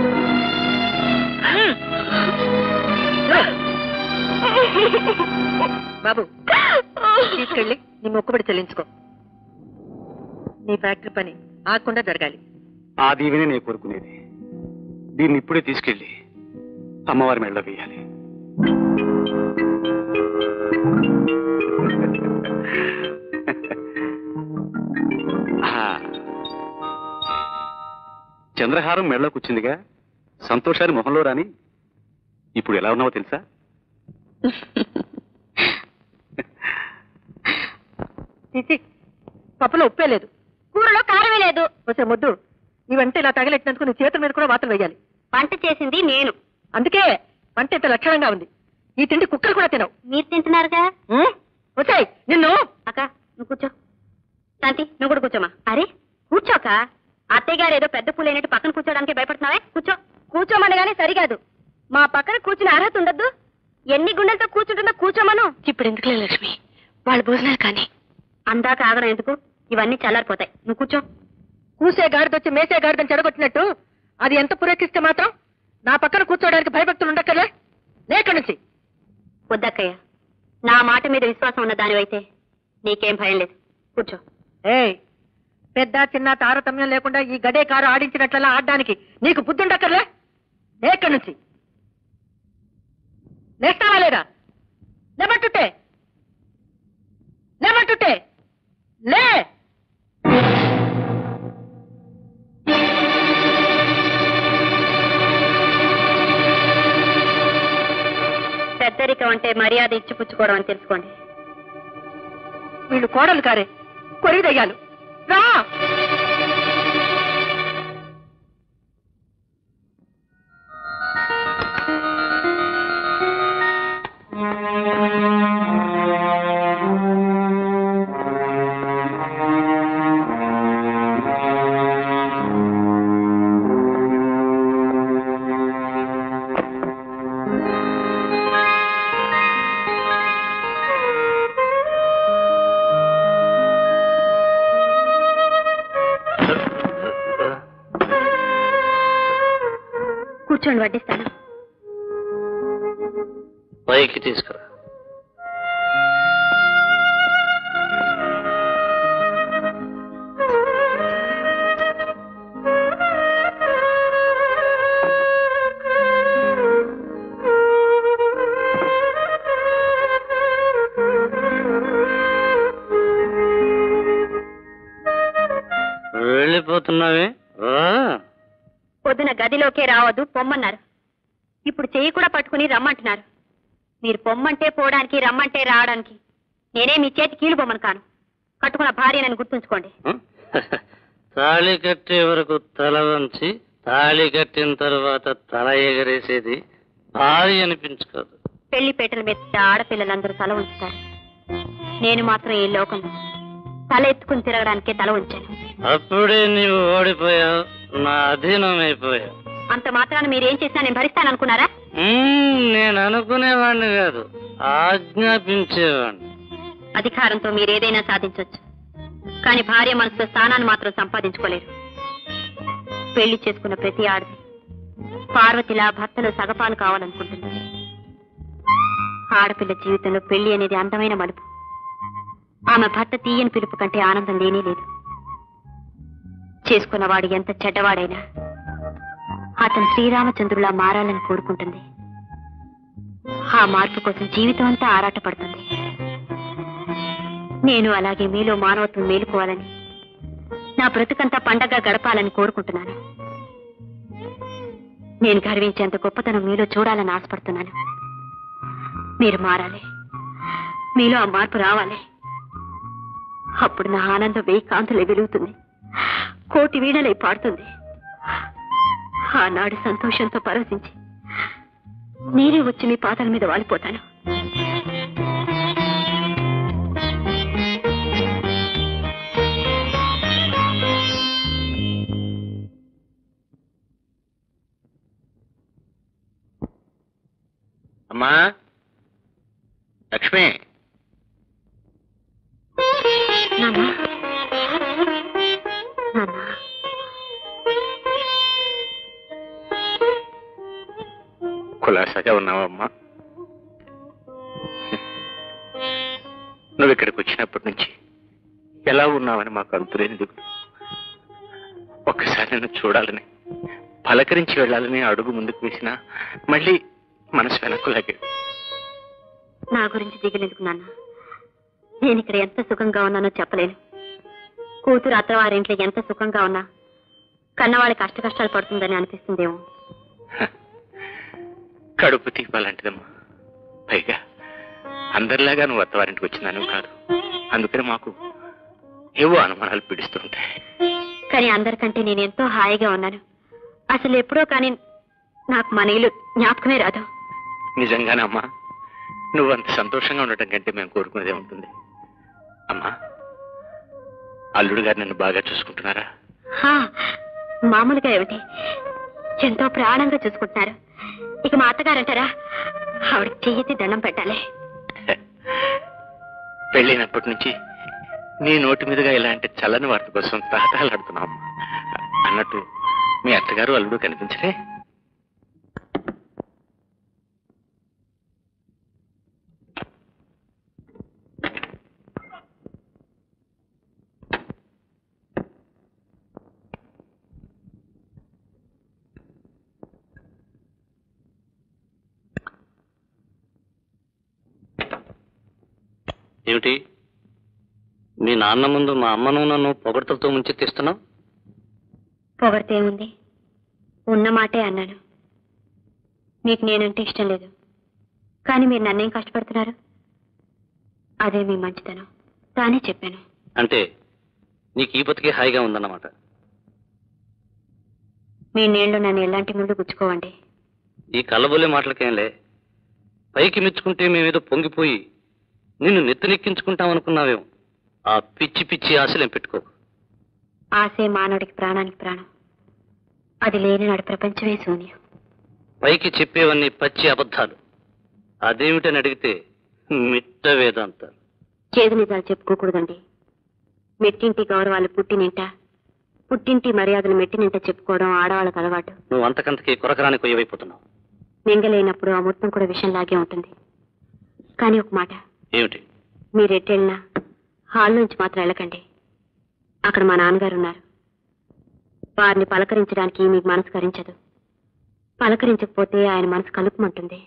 ఇవ్వు. బాబు తీసుకెళ్ళి నీ మొక్కుబడి చెల్లించుకో నీ ఫ్యాక్టరీ పని ఆగకుండా జరగాలి ఆ దీవెనే నేను కోరుకునేది దీన్ని ఇప్పుడే తీసుకెళ్ళి అమ్మవారి మెడలో వేయాలి ఆ. చంద్రహారం మెడలోకి వచ్చిందిగా సంతోషాన్ని మొహంలో రాని ఇప్పుడు ఎలా ఉన్నావో తెలుసా తీసి పప్పులో ఉప్పే లేదు కూరలో కారమే లేదు వచ్చే ముద్దు ఇవంటే ఇలా తగిలెట్టినందుకు నీ చేతుల మీద కూడా వాతలు వేయాలి వంట చేసింది నేను అందుకే వంట ఇంత లక్షణంగా ఉంది ఈ తిండి కుక్కలు కూడా తినవు మీరు తింటున్నారుగా వచ్చాయి నిన్ను అక్క నువ్వు కూర్చో శాంతి నువ్వు కూడా కూర్చోమా అరే కూర్చోక అత్తయ్య గారు ఏదో పెద్ద పూలైనట్టు పక్కన కూర్చోడానికి భయపడుతున్నావే కూర్చో కూర్చోమనగానే సరికాదు మా పక్కన కూర్చుని అర్హత ఉండద్దు ఎన్ని గుండెలతో కూర్చుంటుందో కూర్చోమను ఇప్పుడు ఎందుకులే లక్ష్మి వాళ్ళ భోజనాలు కానీ అందాక ఆగడం ఎందుకు ఇవన్నీ చల్లారిపోతాయి నువ్వు కూర్చో కూసే గాడిదొచ్చి మేసే గాడిదని చెడగొట్టినట్టు అది ఎంత పురేకిస్తే మాత్రం నా పక్కన కూర్చోడానికి భయభక్తులు ఉండక్కర్లే లేక నుంచి వద్దక్కయ్య నా మాట మీద విశ్వాసం ఉన్న దానివైతే నీకేం భయం లేదు కూర్చో ఏయ్ పెద్ద చిన్న తారతమ్యం లేకుండా ఈ గడే కారు ఆడించినట్లలా ఆడడానికి నీకు బుద్ధి ఉండక్కర్లే లేక నుంచి లేస్తావా లేదా లేబట్టుట్టే లేబట్టుట్టే లే పెద్దరికం అంటే మర్యాద ఇచ్చి పుచ్చుకోవడం అని తెలుసుకోండి వీళ్ళు కోడలు కారే కొరిదయ్యాలు రా కూర్చోండి వడ్డిస్తాను పైకి తీసుకురా వెళ్ళిపోతున్నావే పొద్దున గదిలోకే రావద్దు పొమ్మన్నారు ఇప్పుడు చెయ్యి కూడా పట్టుకుని రమ్మంటున్నారు మీరు పొమ్మంటే పోవడానికి రమ్మంటే రావడానికి నేనే మీ చేతి కీలు బొమ్మను కాను కట్టుకున్న భార్యనని గుర్తుంచుకోండి తాళి కట్టే వరకు తల వంచి తాళి కట్టిన తర్వాత తల ఎగరేసేది భార్య అనిపించుకోదు పెళ్లి పీటల మీద ఆడపిల్లలందరూ తల ఉంచుతారు నేను మాత్రం ఈ లోకంలో తల ఎత్తుకుని తిరగడానికే తల ఉంచాను అప్పుడే నీవు ఓడిపోయావు నా అధీనం అయిపోయావు అంత మాత్రాన మీరేం చేసినా నేను భరిస్తాననుకున్నారా మ్మ్, నేను అనుకునేవాడిని కాదు ఆజ్ఞాపించేవాడిని అధికారంతో మీరేదైనా సాధించొచ్చు కానీ భార్య మనసులో స్థానాన్ని మాత్రం సంపాదించుకోలేరు పెళ్లి చేసుకున్న ప్రతి ఆడది పార్వతిలా భర్తలో సగపాలు కావాలనుకుంటుంది ఆడపిల్ల జీవితంలో పెళ్లి అనేది అందమైన మలుపు ఆమె భర్త తీయని పిలుపు కంటే ఆనందం లేనే లేదు చేసుకున్నవాడు ఎంత చెడ్డవాడైనా అతను శ్రీరామచంద్రులా మారాలని కోరుకుంటుంది ఆ మార్పు కోసం జీవితం అంతా ఆరాటపడుతుంది నేను అలాగే మీలో మానవత్వం మేలుకోవాలని నా బ్రతుకంతా పండగ గడపాలని కోరుకుంటున్నాను నేను గర్వించేంత గొప్పతనం మీలో చూడాలని ఆశపడుతున్నాను మీరు మారాలి మీలో ఆ మార్పు రావాలి అప్పుడు నా ఆనందం వెయ్యి కాంతులే వెలుగుతుంది కోటి వీణలై పాడుతుంది ఆనాడు సంతోషంతో పరవశించి నేనే వచ్చి మీ పాదాల మీద వాలిపోతాను అమ్మా లక్ష్మి నాన్న నాన్న కులాసాగా ఉన్నావమ్మా నువ్వు ఇక్కడికి వచ్చినప్పటి నుంచి ఎలా ఉన్నావని మాకు అంతులేని దిగులు ఒక్కసారి నన్ను చూడాలని పలకరించి వెళ్ళాలని అడుగు ముందుకు వేసినా మళ్ళీ మనసు వెనక్కు లాగే నా గురించి దిగలేదుకు నాన్న నేను ఇక్కడ ఎంత సుఖంగా ఉన్నానో చెప్పలేను కూతురు అత్తవారింట్లో ఎంత సుఖంగా ఉన్నా కన్నవాళ్ళ కష్ట కష్టాలు పడుతుందని అనిపిస్తుందేమో కడుపు తీపాలంటిదమ్మా పైగా అందరిలాగా నువ్వు అత్తవారింటికి వచ్చిందాను కాదు అందుకని మాకు ఏవో అనుమానాలు పిడుస్తుంటాయి కానీ అందరికంటే నేను ఎంతో హాయిగా ఉన్నాను అసలు ఎప్పుడో కానీ నాకు మన ఇల్లు జ్ఞాపకమే రాదు నిజంగానే అమ్మా నువ్వు అంత సంతోషంగా ఉండటం కంటే మేము కోరుకునేదే ఉంటుంది అమ్మా అల్లుడు గారు నన్ను బాగా చూసుకుంటున్నారా హా, మామూలుగా ఏమిటి ఎంతో ప్రాణంగా చూసుకుంటున్నారు ఇక మా అత్తగారంటారా ఆవిడ చెయ్యెత్తి దండం పెట్టాలి పెళ్ళైనప్పటి నుంచి నీ నోటి మీదుగా ఇలాంటి చల్లని వార్త కోసం తాతాలాడుతున్నాం అన్నట్టు మీ అత్తగారు అల్లుడు కనిపించలే ఏమిటి మీ నాన్న ముందు మా అమ్మను నన్ను పొగడ్తలతో ముంచెత్తిస్తున్నావు పొగడితే ఉంది ఉన్న మాటే అన్నాను మీకు నేనంటే ఇష్టం లేదు కానీ మీరు నన్నేం కష్టపడుతున్నారు అదే మీ మంచితనం తానే చెప్పాను అంటే నీకు ఈ బతికే హాయిగా ఉందన్నమాట మీ నీళ్లు నన్ను ఎలాంటి ముందు గుచ్చుకోవండి ఈ కళ్ళబొల్లే మాటలకేంలే పైకి మెచ్చుకుంటే మేమేదో పొంగిపోయి నిన్ను నెత్తనెక్కించుకుంటామనుకున్నావేం ఆ పిచ్చి పిచ్చి ఆశలేం పెట్టుకో ఆసే మానవుడికి ప్రాణానికి ప్రాణం అది లేని నాడు ప్రపంచమే శూన్యం పైకి చెప్పేవన్నీ పచ్చి అబద్ధాలు అదేమిటని అడిగితే మిట్ట వేదాంతాలు చేదు నిజాలు చెప్పుకోకూడదండి మెట్టింటి గౌరవాలు పుట్టినింట పుట్టింటి మర్యాదలు మెట్టినింట చెప్పుకోవడం ఆడవాళ్ళకు అలవాటు నువ్వు అంతకంతకి కొరకరాని కొయ్యవైపోతున్నావు మింగలేనప్పుడు ఆ మొత్తం కూడా విషయంలాగే ఉంటుంది కానీ ఒక మాట ఏమిటి మీరు ఎట్టెళ్ళినా హాల్ నుంచి మాత్రం వెళ్ళకండి అక్కడ మా నాన్నగారు ఉన్నారు వారిని పలకరించడానికి మీకు మనసు కరించదు పలకరించకపోతే ఆయన మనసు కలుపుమంటుంది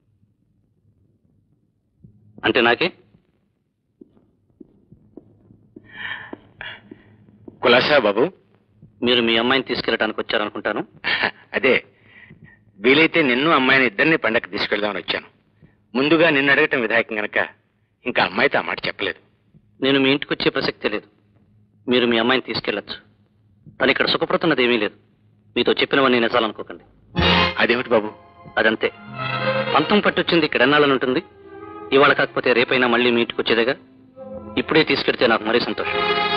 అంటే నాకే కులాసా బాబు మీరు మీ అమ్మాయిని తీసుకెళ్ళడానికి వచ్చారనుకుంటాను అదే వీలైతే నిన్ను అమ్మాయిని ఇద్దరిని పండగకి తీసుకెళ్దామని వచ్చాను ముందుగా నిన్ను అడగటం విధాయకం గనక ఇంకా అమ్మాయితో ఆ మాట చెప్పలేదు నేను మీ ఇంటికి వచ్చే ప్రసక్తే లేదు మీరు మీ అమ్మాయిని తీసుకెళ్ళొచ్చు తను ఇక్కడ సుఖపడుతున్నది ఏమీ లేదు మీతో చెప్పినవన్నీ నిజాలనుకోకండి అదేమిటి బాబు అదంతే పంతం పట్టొచ్చింది ఇక్కడ ఎన్నాళ్ళని ఉంటుంది ఇవాళ కాకపోతే రేపైనా మళ్ళీ మీ ఇంటికి వచ్చేదేగా ఇప్పుడే తీసుకెడితే నాకు మరీ సంతోషం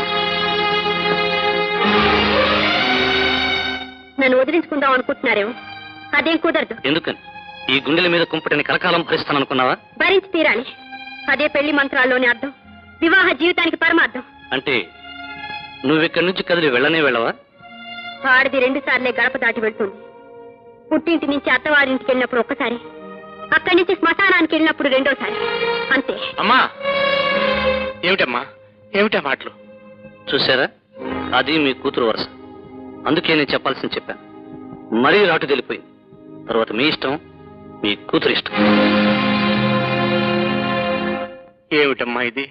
నన్ను వదిలించుకుందాం అనుకుంటున్నారేమో అదేం కుదరదు ఎందుకని ఈ గుండెల మీద కుంపటిని కలకాలం భరిస్తాననుకున్నావా భరించి తీరాలి అదే పెళ్లి మంత్రాల్లోని అర్థం వివాహ జీవితానికి పరమార్థం అంటే నువ్విక్కడి నుంచి కదిలి వెళ్ళనే వెళ్ళవా ఆడది రెండు సార్లే గడప దాటి వెళ్తుంది పుట్టింటి నుంచి అత్తవారింటికి వెళ్ళినప్పుడు ఒక్కసారి అక్కడి నుంచి శ్మశానానికి వెళ్ళినప్పుడు రెండోసారి అంతే అమ్మా ఏమిటమ్మా ఏమిటా మాటలు చూసారా అది మీ కూతురు వరుస అందుకే నేను చెప్పాల్సింది చెప్పాను మరీ రాటు తెలిపోయింది తర్వాత మీ ఇష్టం మీ కూతురు ఇష్టం ఏమిటమ్మా ఇది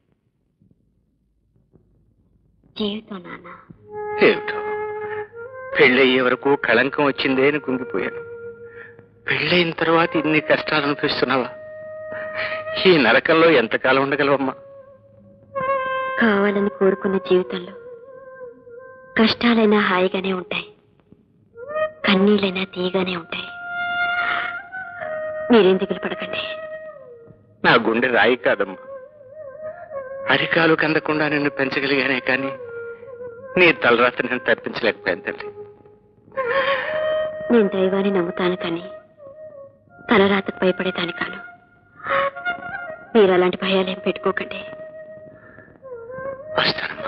జీవితం నాన్న ఏమిటో పెళ్ళయ్యే వరకు కళంకం వచ్చిందే అని కుంగిపోయాను పెళ్ళయిన తర్వాత ఇన్ని కష్టాలు అనిపిస్తున్నావా ఈ నరకంలో ఎంతకాలం ఉండగలవమ్మా కావాలని కోరుకున్న జీవితంలో కష్టాలైనా హాయిగానే ఉంటాయి కన్నీళ్ళైనా తీయగానే ఉంటాయి మీరేం దిగులు పడకండి నా గుండె రాయి కాదమ్మా అరికాలు కందకుండా నిన్ను పెంచగలిగానే కానీ నీ తలరాత నేను తప్పించలేకపోయాను తల్లి నేను దైవాన్ని నమ్ముతాను కానీ తలరాతకు భయపడేదాని కాను మీరు అలాంటి భయాలేం పెట్టుకోకండి వస్తానమ్మా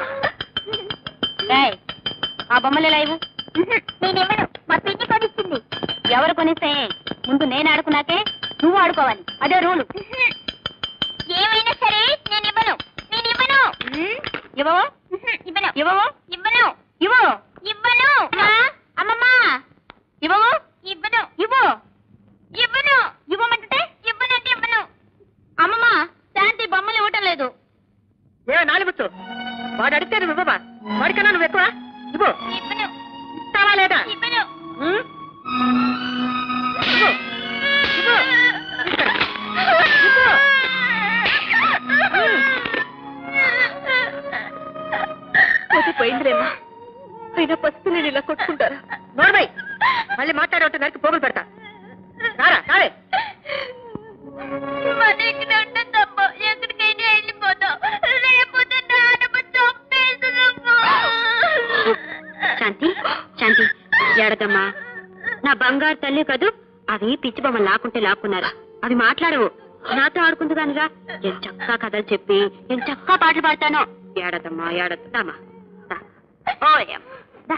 ఆ బొమ్మలు ఎలా ఇవ్వు నేనేమను మా పిన్ని కొనిస్తుంది ఎవరు కొనిస్తే ముందు నేను ఆడుకున్నాకే నువ్వు ఆడుకోవాలి అదే రూలు ఏమైనా సరే నేను ఇవ్వను నేను ఇవ్వను ఇవ్వవు ఇవ్వను ఇవ్వవు ఇవ్వను ఇవ్వు ఇవ్వను అమ్మమ్మ ఇవ్వవు ఇవ్వను ఇవ్వు ఇవ్వను ఇవ్వమంటే ఇవ్వనంటే ఇవ్వను అమ్మమ్మ శాంతి బొమ్మలు ఇవ్వటం లేదు ఏ నాలుగుచ్చు వాడు అడిగితే నువ్వు ఇవ్వమా వాడికన్నా నువ్వు ఎక్కువ ఇవ్వు ఇవ్వను ఇస్తావా లేదా ఇవ్వను ఉం? ఇవ్వు. ఇవ్వు. ఇక్కడ. ఇవ్వు. ఉం. అది పోయిందిలేమ్మా అయినా పసిపిల్లని ఇలా కొట్టుకుంటారా నోర్మై మళ్ళీ మాట్లాడే నరికి పోగులు పెడతా రారా రాలే మన ఇక్కడ ఉండద్దమ్మా ఎక్కడికైనా వెళ్ళిపోతాం లేకపోతే నాన్నమ్మ చంపేస్తుందమ్మా శాంతి శాంతి ఏడదమ్మా నా బంగారు తల్లి కదూ అవి పిచ్చి బొమ్మ లాక్కుంటే లాక్కున్నారు అవి మాట్లాడవు నాతో ఆడుకుంది కానిగా ఎంత చక్కగా కథలు చెప్పి ఎంత చక్కగా పాటలు పాడతానో ఏడదమ్మా ఏడద్దు దామా దా. ఓయమ్మ. దా.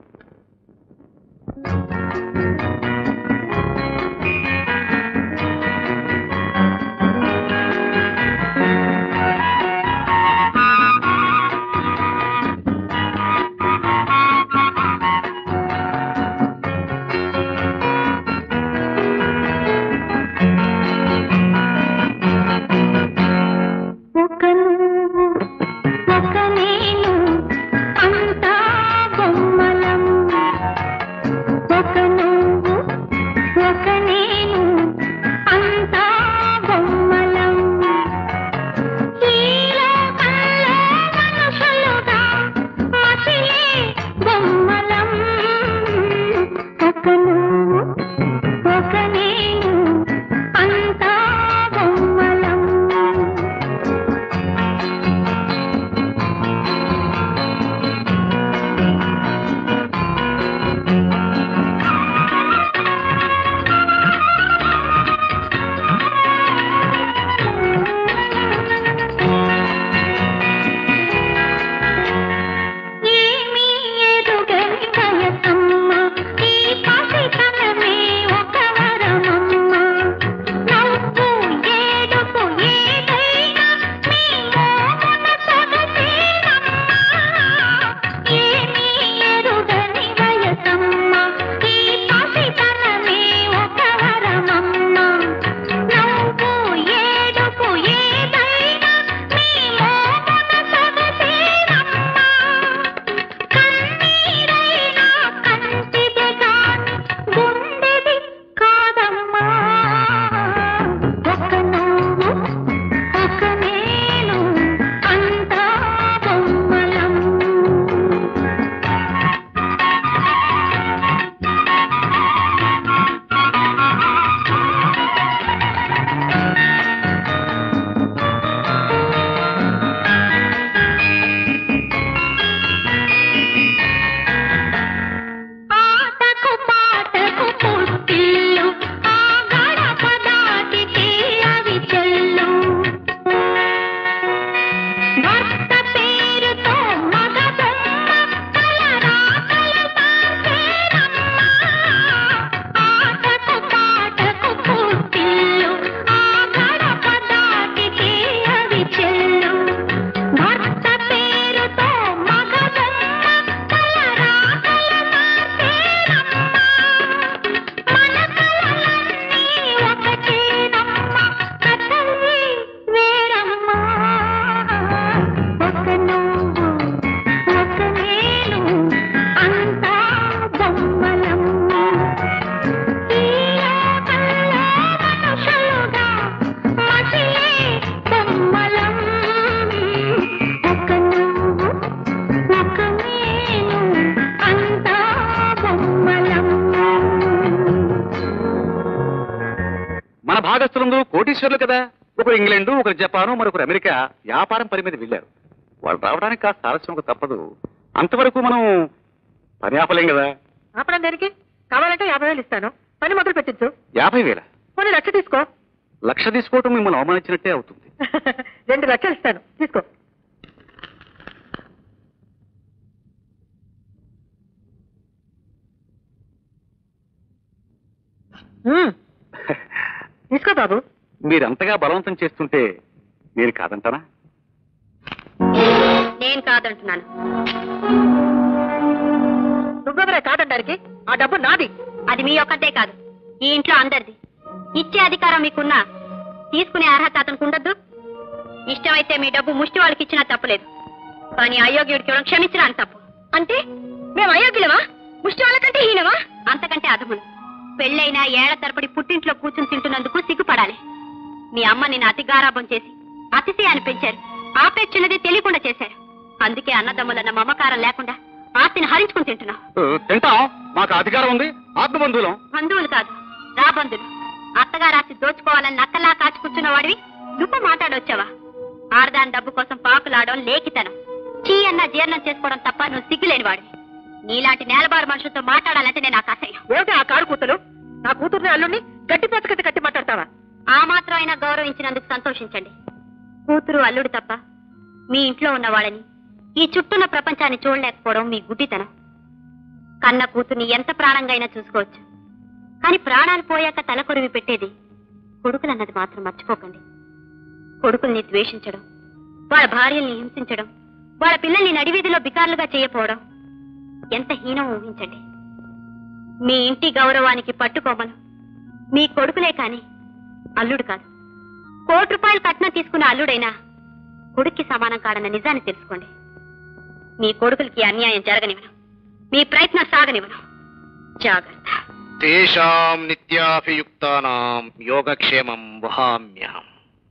ఒక నువ్వు ఒక నేను అంతా బొమ్మ కోటీశ్వర్లు కదా ఒకరు ఇంగ్లాండు ఒకరు జపాను మరొకరు అమెరికా వ్యాపారం పని మీద వెళ్ళారు వాళ్ళు రావడానికి కాస్త ఆలస్యం ఒక తప్పదు అంతవరకు మనం పని ఆపలేం కదా ఆపడం దేనికి కావాలంటే యాభై వేలు ఇస్తాను పని మొదలు పెట్టించు యాభై వేల కొన్ని లక్ష తీసుకో లక్ష తీసుకోవటం మిమ్మల్ని అవమానించినట్టే అవుతుంది రెండు లక్షలు ఇస్తాను తీసుకో ఉమ్. తీసుకో బాబు మీరంతగా బలవంతం చేస్తుంటే నేను కాదంటానా నేను కాదంటున్నాను నువ్వెవరే కాదంటారికి ఆ డబ్బు నాది అది మీ ఒక్కతే కాదు ఈ ఇంట్లో అందరిది ఇచ్చే అధికారం మీకున్నా తీసుకునే అర్హత అతనికి ఉండద్దు ఇష్టమైతే మీ డబ్బు ముష్టి వాళ్ళకి ఇచ్చినా తప్పలేదు కానీ అయోగ్యుడికి ఎవరు క్షమించడానికి తప్పు అంటే మేము అయోగ్యులమా ముష్టి వాళ్ళకంటే హీనమా అంతకంటే అధములు పెళ్ళైనా ఏళ్ల తరపడి పుట్టింట్లో కూర్చుని తింటున్నందుకు సిగ్గుపడాలి మీ అమ్మ నిన్ను అతి గారాబం చేసి అతిశయాన్ని పెంచారు ఆపేక్షన్నది తెలియకుండా చేశారు అందుకే అన్నదమ్ములన్న మమకారం లేకుండా ఆస్తిని హరించుకుని తింటున్నావు ఆ, తింటాం మాకు అధికారం ఉంది ఆత్మబంధువులం బంధువులు కాదు రాబంధులు అత్తగారాసి దోచుకోవాలని నక్కలా కాచి కూర్చున్న వాడివి నువ్వు మాట్లాడొచ్చావా ఆడదాని డబ్బు కోసం పాకులాడడం లేఖితనం చీ అన్న జీర్ణం చేసుకోవడం తప్ప నువ్వు సిగ్గులేని వాడివి నీలాంటి నేలబారు మనుషులతో మాట్లాడాలంటే నేను నాకు అసహ్యం ఏమిటి ఆ కారు కూతురు నా కూతుర్ని అల్లుడిని గట్టి పెచ్చకట్టి కట్టి మాట్లాడతావా ఆ మాత్రం అయినా గౌరవించినందుకు సంతోషించండి కూతురు అల్లుడు తప్ప మీ ఇంట్లో ఉన్న వాళ్ళని ఈ చుట్టూన్న ప్రపంచాన్ని చూడలేకపోవడం మీ గుడ్డితనం కన్న కూతుర్ని ఎంత ప్రాణంగా అయినా చూసుకోవచ్చు కానీ ప్రాణాలు పోయాక తలకొరివి పెట్టేది కొడుకులన్నది మాత్రం మర్చిపోకండి కొడుకుల్ని ద్వేషించడం వాళ్ళ భార్యల్ని హింసించడం వాళ్ళ పిల్లల్ని నడివీధిలో బికార్లుగా చేయపోవడం ఎంత హీనం ఊహించండి మీ ఇంటి గౌరవానికి పట్టుకోమను మీ కొడుకులే కాని అల్లుడు కాదు కోటి రూపాయలు కట్నం తీసుకున్న అల్లుడైనా కొడుక్కి సమానం కాడన్న నిజాన్ని తెలుసుకోండి మీ కొడుకులకి అన్యాయం జరగనివ్వను మీ ప్రయత్నం సాగనివ్వను జాగ్రత్త తేషాం నిత్యాభియుక్తానాం యోగక్షేమం వహామ్యహం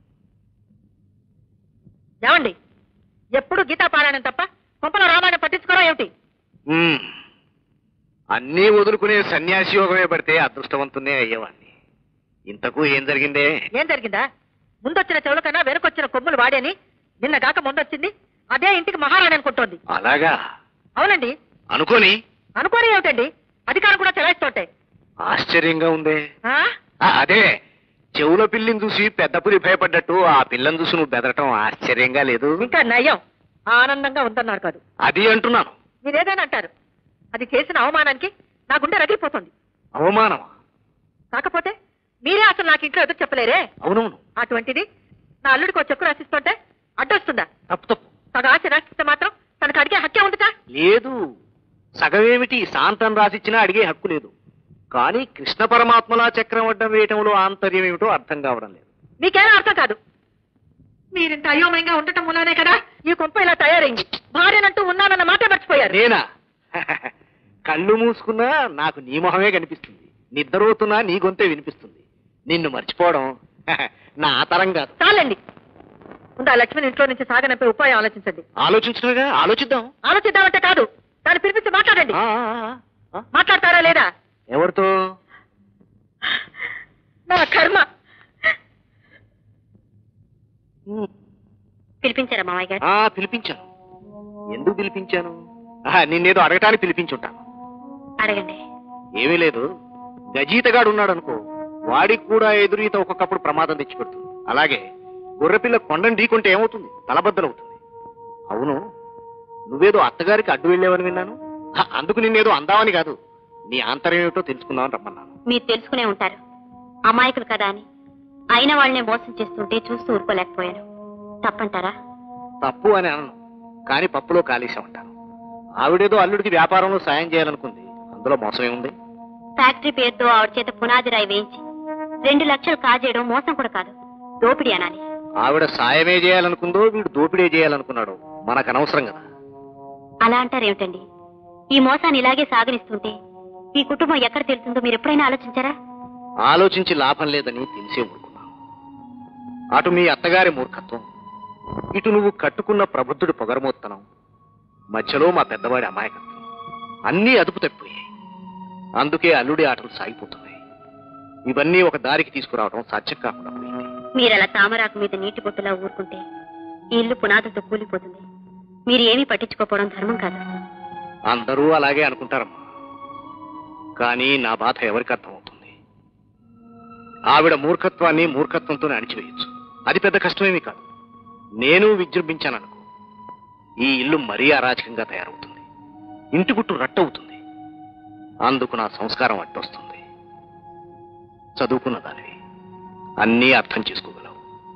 ఏమండి ఎప్పుడు గీతా పారాయణం తప్ప కొంపల రామాయణం పట్టించుకోరా ఏమిటి మ్మ్. అన్నీ వదులుకునే సన్యాసి యోగమే పడితే అదృష్టవంతునే అయ్యేవాణ్ణి ఇంతకు ఏం జరిగిందే ఏం జరిగిందా ముందొచ్చిన చెవుల కన్నా వెనుకొచ్చిన కొమ్ములు వాడేని నిన్న గాక ముందొచ్చింది అదే ఇంటికి మహారాణి అనుకుంటోంది అలాగా అవునండి అనుకోని అనుకోని ఏమిటండి అధికారం కూడా చెలాయిస్తుంటే ఆశ్చర్యంగా ఉందే ఆ? ఆ, అదే చెవుల పిల్లిని చూసి పెద్ద పులి భయపడ్డట్టు ఆ పిల్లని చూసి నువ్వు బెదరటం ఆశ్చర్యంగా లేదు ఇంకా నయం ఆనందంగా ఉందన్నారు కాదు అది అంటున్నాను మీరేదైనా అంటారు అది చేసిన అవమానానికి నా గుండె రగిలిపోతుంది అవమానం కాకపోతే మీరే అసలు నాకు ఇంట్లో ఎదురు చెప్పలేరే అవునవును అటువంటిది నా అల్లుడికి ఒక చెక్కు రాసిస్తుంటే అడ్డొస్తుందా తప్పు తప్పు సగ ఆశ రాసిస్తే మాత్రం తనకు అడిగే హక్కే ఉంటుందా లేదు సగమేమిటి శాంతం రాసిచ్చినా అడిగే హక్కు లేదు కానీ కృష్ణ పరమాత్మలా చక్రం అడ్డం వేయటంలో ఆంతర్యం ఏమిటో అర్థం కావడం లేదు మీకేనా అర్థం కాదు మీరింత అయోమయంగా ఉండటం మూలనే కదా ఈ కొంప ఇలా తయారైంది భార్యనంటూ ఉన్నానన్న మాట మర్చిపోయారు నేనా కళ్ళు మూసుకున్నా నాకు నీ మొహమే కనిపిస్తుంది నిద్రపోతున్నా నీ గొంతే వినిపిస్తుంది నిన్ను మర్చిపోవడం నా తరం కాదు చాలండి ముందు ఆ లక్ష్మిని ఇంట్లో నుంచి సాగనంపే ఉపాయం ఆలోచించండి ఆలోచించడగా ఆలోచిద్దాం ఆలోచిద్దామంటే కాదు దాన్ని పిలిపించి మాట్లాడండి ఆ, ఆ, ఆ. మాట్లాడతారా లేదా ఎవరితో నా కర్మ పిలిపించారా మామయ్య గారు ఆ పిలిపించాను ఎందుకు పిలిపించాను ఆ, నిన్నేదో అడగటానికి పిలిపించుంటాను అడగండి ఏమీ లేదు గజీతగాడు ఉన్నాడు అనుకో వాడికి కూడా ఎదురీత ఒక్కొక్కప్పుడు ప్రమాదం తెచ్చిపెడుతుంది అలాగే గొర్రెపిల్ల కొండని ఢీకుంటే ఏమవుతుంది తలబద్దలవుతుంది అవును నువ్వేదో అత్తగారికి అడ్డు వెళ్ళావని విన్నాను హ, అందుకు నిన్నేదో అందామని కాదు నీ ఆంతర్యం ఏమిటో తెలుసుకుందామని రమ్మన్నాను మీరు తెలుసుకునే ఉంటారు అమాయకులు కదా అని అయిన వాళ్ళనే మోసం చేస్తుంటే చూస్తూ ఊరుకోలేకపోయాను తప్పంటారా తప్పు అని అనను కానీ పప్పులో కాలేశం అంటాను ఆవిడేదో అల్లుడికి వ్యాపారంలో సాయం చేయాలనుకుంది అందులో మోసమే ఉంది ఫ్యాక్టరీ పేరుతో ఆవిడ చేత పునాది రాయి వేయించి రెండు లక్షలు కాజేయడం మోసం కూడా కాదు దోపిడీ అనాలి ఆవిడ సాయమే చేయాలనుకుందో వీడు దోపిడే చేయాలనుకున్నాడు మనకు అనవసరం కదా అలా అంటారేమిటండి ఈ మోసాన్ని ఇలాగే సాగనిస్తుంటే ఈ కుటుంబం ఎక్కడ తెలుస్తుందో మీరు ఎప్పుడైనా ఆలోచించారా ఆలోచించి లాభం లేదని తెలిసే ఊరుకున్నాను అటు మీ అత్తగారి మూర్ఖత్వం ఇటు నువ్వు కట్టుకున్న ప్రబుద్ధుడి పొగరమోత్తనం మధ్యలో మా పెద్దవాడి అమాయకత్వం అన్నీ అదుపు తప్పిపోయాయి అందుకే అల్లుడి ఆటలు సాగిపోతున్నాయి ఇవన్నీ ఒక దారికి తీసుకురావడం సాధ్యం కాకుండా పోయింది మీరు అలా తామరాకు మీద నీటి బొట్టులా ఊరుకుంటే ఈ ఇల్లు పునాదులతో కూలిపోతుంది మీరు ఏమీ పట్టించుకోకపోవడం ధర్మం కాదు అందరూ అలాగే అనుకుంటారమ్మా కానీ నా బాధ ఎవరికి అర్థమవుతుంది ఆవిడ మూర్ఖత్వాన్ని మూర్ఖత్వంతోనే అణిచివేయచ్చు అది పెద్ద కష్టమేమీ కాదు నేను విజృంభించాననుకో ఈ ఇల్లు మరీ అరాచకంగా తయారవుతుంది ఇంటి గుట్టు రట్టవుతుంది అందుకు నా సంస్కారం అడ్డొస్తుంది చదువుకున్న దానివి అన్నీ అర్థం చేసుకోగలవు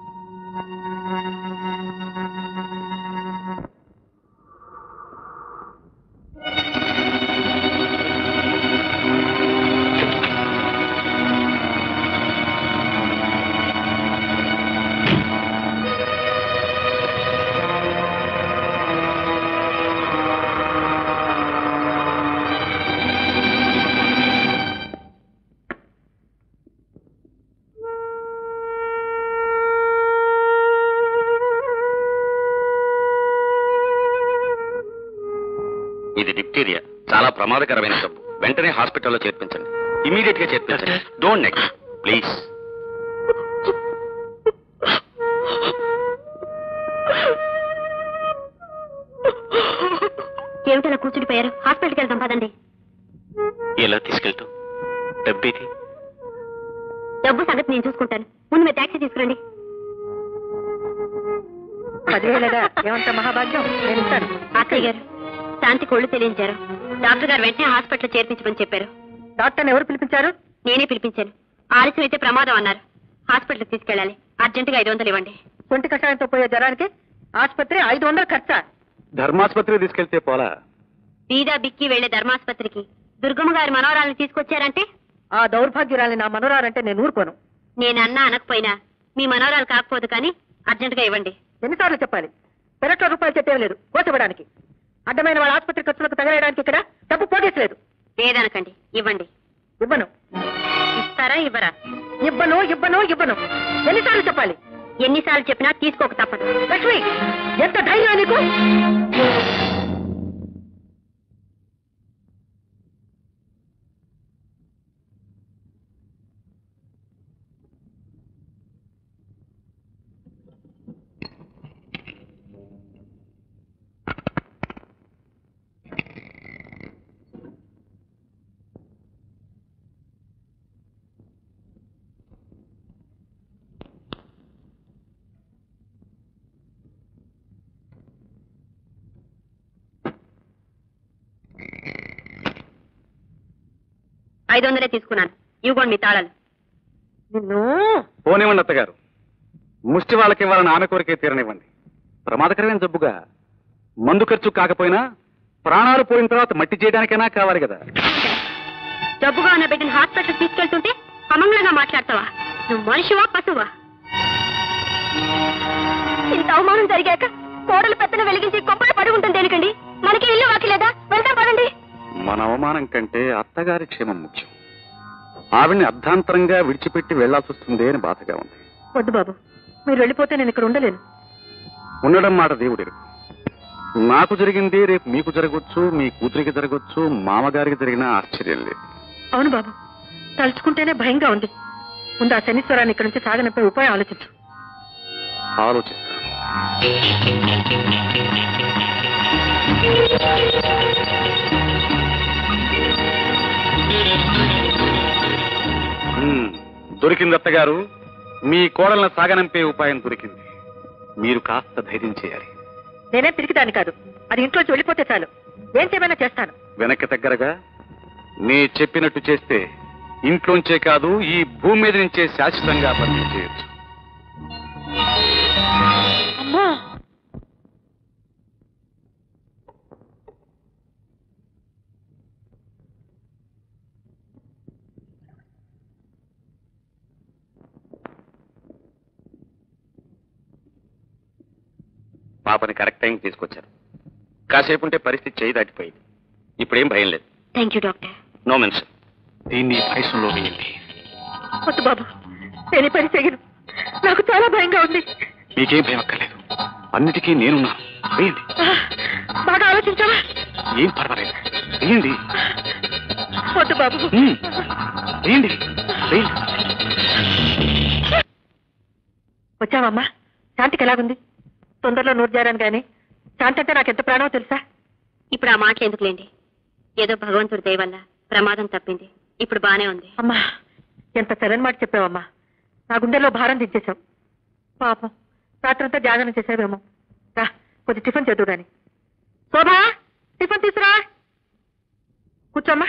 ఇది డిప్టీరియా చాలా ప్రమాదకరమైన జబ్బు వెంటనే హాస్పిటల్లో చేర్పించండి ఇమీడియట్ గా చేర్పించండి డోంట్ నెక్ ప్లీజ్ ఏమిటలా కూర్చుడిపోయారు హాస్పిటల్కి వెళ్తాం పదండి ఎలా తీసుకెళ్తావు డబ్బేది డబ్బు సంగతి నేను చూసుకుంటాను ముందు మీరు ట్యాక్సీ తీసుకురండి పదివేలదా ఏమంత మహాభాగ్యం నేను ఇస్తాను అక్కయ్య గారు శాంతి కొళ్ళు తెలియించారు డాక్టర్ గారు వెంటనే హాస్పిటల్ చేర్పించమని చెప్పారు డాక్టర్ని ఎవరు పిలిపించారు నేనే పిలిపించాను ఆలస్యం అయితే ప్రమాదం అన్నారు హాస్పిటల్కి తీసుకెళ్ళాలి అర్జెంటుగా ఐదు వందలు ఇవ్వండి ఒంటి కషాయంతో పోయే జ్వరానికి ఆసుపత్రి ఐదు వందలు ఖర్చా ధర్మాసుపత్రికి తీసుకెళ్తే పోలా బీదా బిక్కి వెళ్లే ధర్మాసుపత్రికి దుర్గమ్మ గారి మనవరాలను తీసుకొచ్చారంటే ఆ దౌర్భాగ్యురాలి నా మనోరాలంటే నేను ఊరుకోను నేను అన్నా అనకపోయినా మీ మనవరాలు కాకపోదు కానీ అర్జెంటుగా ఇవ్వండి ఎన్నిసార్లు చెప్పాలి పెరట్లో రూపాయలు చెప్పేం లేదు కోసపడానికి అడ్డమైన వాళ్ళ ఆసుపత్రి ఖర్చులకు తగలేయడానికి ఇక్కడ డబ్బు పోగేసలేదు లేదనకండి ఇవ్వండి ఇవ్వను ఇస్తారా ఇవ్వరా ఇవ్వను ఇవ్వను ఇవ్వను ఎన్నిసార్లు చెప్పాలి ఎన్నిసార్లు చెప్పినా తీసుకోక తప్పదు లక్ష్మి ఎంత ధైర్యం నీకు ఐదు వందలే తీసుకున్నాను ఇవ్వండి మీ తాళాలు నిన్ను పోనివ్వండి అత్తగారు ముష్టి వాళ్ళకి ఇవ్వాలని ఆమె కోరికే తీరనివ్వండి ప్రమాదకరమైన జబ్బుగా మందు ఖర్చు కాకపోయినా ప్రాణాలు పోయిన తర్వాత మట్టి చేయడానికైనా కావాలి కదా జబ్బుగా ఉన్న బిడ్డను హాస్పిటల్ తీసుకెళ్తుంటే అమంగళంగా మాట్లాడతావా నువ్వు మనిషివా పశువా ఇంత అవమానం జరిగాక కోడలు పెత్తన వెలిగించి కొబ్బరి పడి ఉంటుంది దేనికండి మనకి ఇల్లు వాకిలేదా వెళ్తాం పదండి మన అవమానం కంటే అత్తగారి క్షేమం ముఖ్యం ఆవిడ్ని అర్ధాంతరంగా విడిచిపెట్టి వెళ్లాల్సి వస్తుంది అని బాధగా ఉంది వద్దు బాబు మీరు వెళ్ళిపోతే నేను ఇక్కడ ఉండలేను ఉండడం మాట దేవుడు నాకు జరిగింది రేపు మీకు జరగవచ్చు మీ కూతురికి జరగవచ్చు మామగారికి జరిగిన ఆశ్చర్యం లేదు అవును బాబు తలుచుకుంటేనే భయంగా ఉంది ముందు ఆ శనీశ్వరాన్ని ఇక్కడ నుంచి సాగనంపే ఉపాయం ఆలోచించు ఆలోచిస్తాను హ్మ్, దొరికింది అత్తగారు మీ కోడలను సాగనంపే ఉపాయం దొరికింది మీరు కాస్త ధైర్యం చేయాలి నేనే పిరికిదాన్ని కాదు అది ఇంట్లోంచి వెళ్ళిపోతే చాలు ఏం చేయమైనా చేస్తాను వెనక్కి దగ్గరగా నీ చెప్పినట్టు చేస్తే ఇంట్లోంచే కాదు ఈ భూమి మీద నుంచే శాశ్వతంగా బదిలీ చేయొచ్చు అమ్మా పాపని కరెక్ట్ టైంకి తీసుకొచ్చారు కాసేపు ఉంటే పరిస్థితి చేయి దాటిపోయింది ఇప్పుడేం భయం లేదు thank you doctor no mention దీన్ని పాయసంలో వేయండి వద్దు బాబు నేను ఈ పని చెయ్యను నాకు చాలా భయంగా ఉంది మీకేం భయం అక్కర్లేదు అన్నిటికీ నేనున్నాను వేయండి ఆ, బాగా ఆలోచించావా ఏం పర్వాలేదు వేయండి వద్దు బాబు హ్మ్, వేయండి వేయండి వచ్చావమ్మా శాంతికి ఎలాగుంది తొందరలో నూరు జారాను గాని శాంతి అంటే నాకు ఎంత ప్రాణమో తెలుసా ఇప్పుడు ఆ మాటలు ఎందుకులేండి ఏదో భగవంతుడి దయ వల్ల ప్రమాదం తప్పింది ఇప్పుడు బానే ఉంది అమ్మా ఎంత తెలని మాట చెప్పావమ్మా నా గుండెలో భారం దించేశావు పాపం రాత్రంతా జాగరణ చేసావేమో రా కొద్ది టిఫిన్ చేద్దు గాని శోభా టిఫిన్ తీసురా కూర్చోమ్మా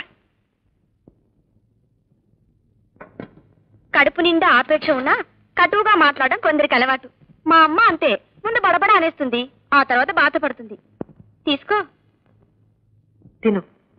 కడుపు నిండా ఆపేక్ష ఉన్నా కటువుగా మాట్లాడడం కొందరికి అలవాటు మా అమ్మ అంతే ముందు బడబడ అనేస్తుంది ఆ తర్వాత బాధపడుతుంది తీసుకో తిను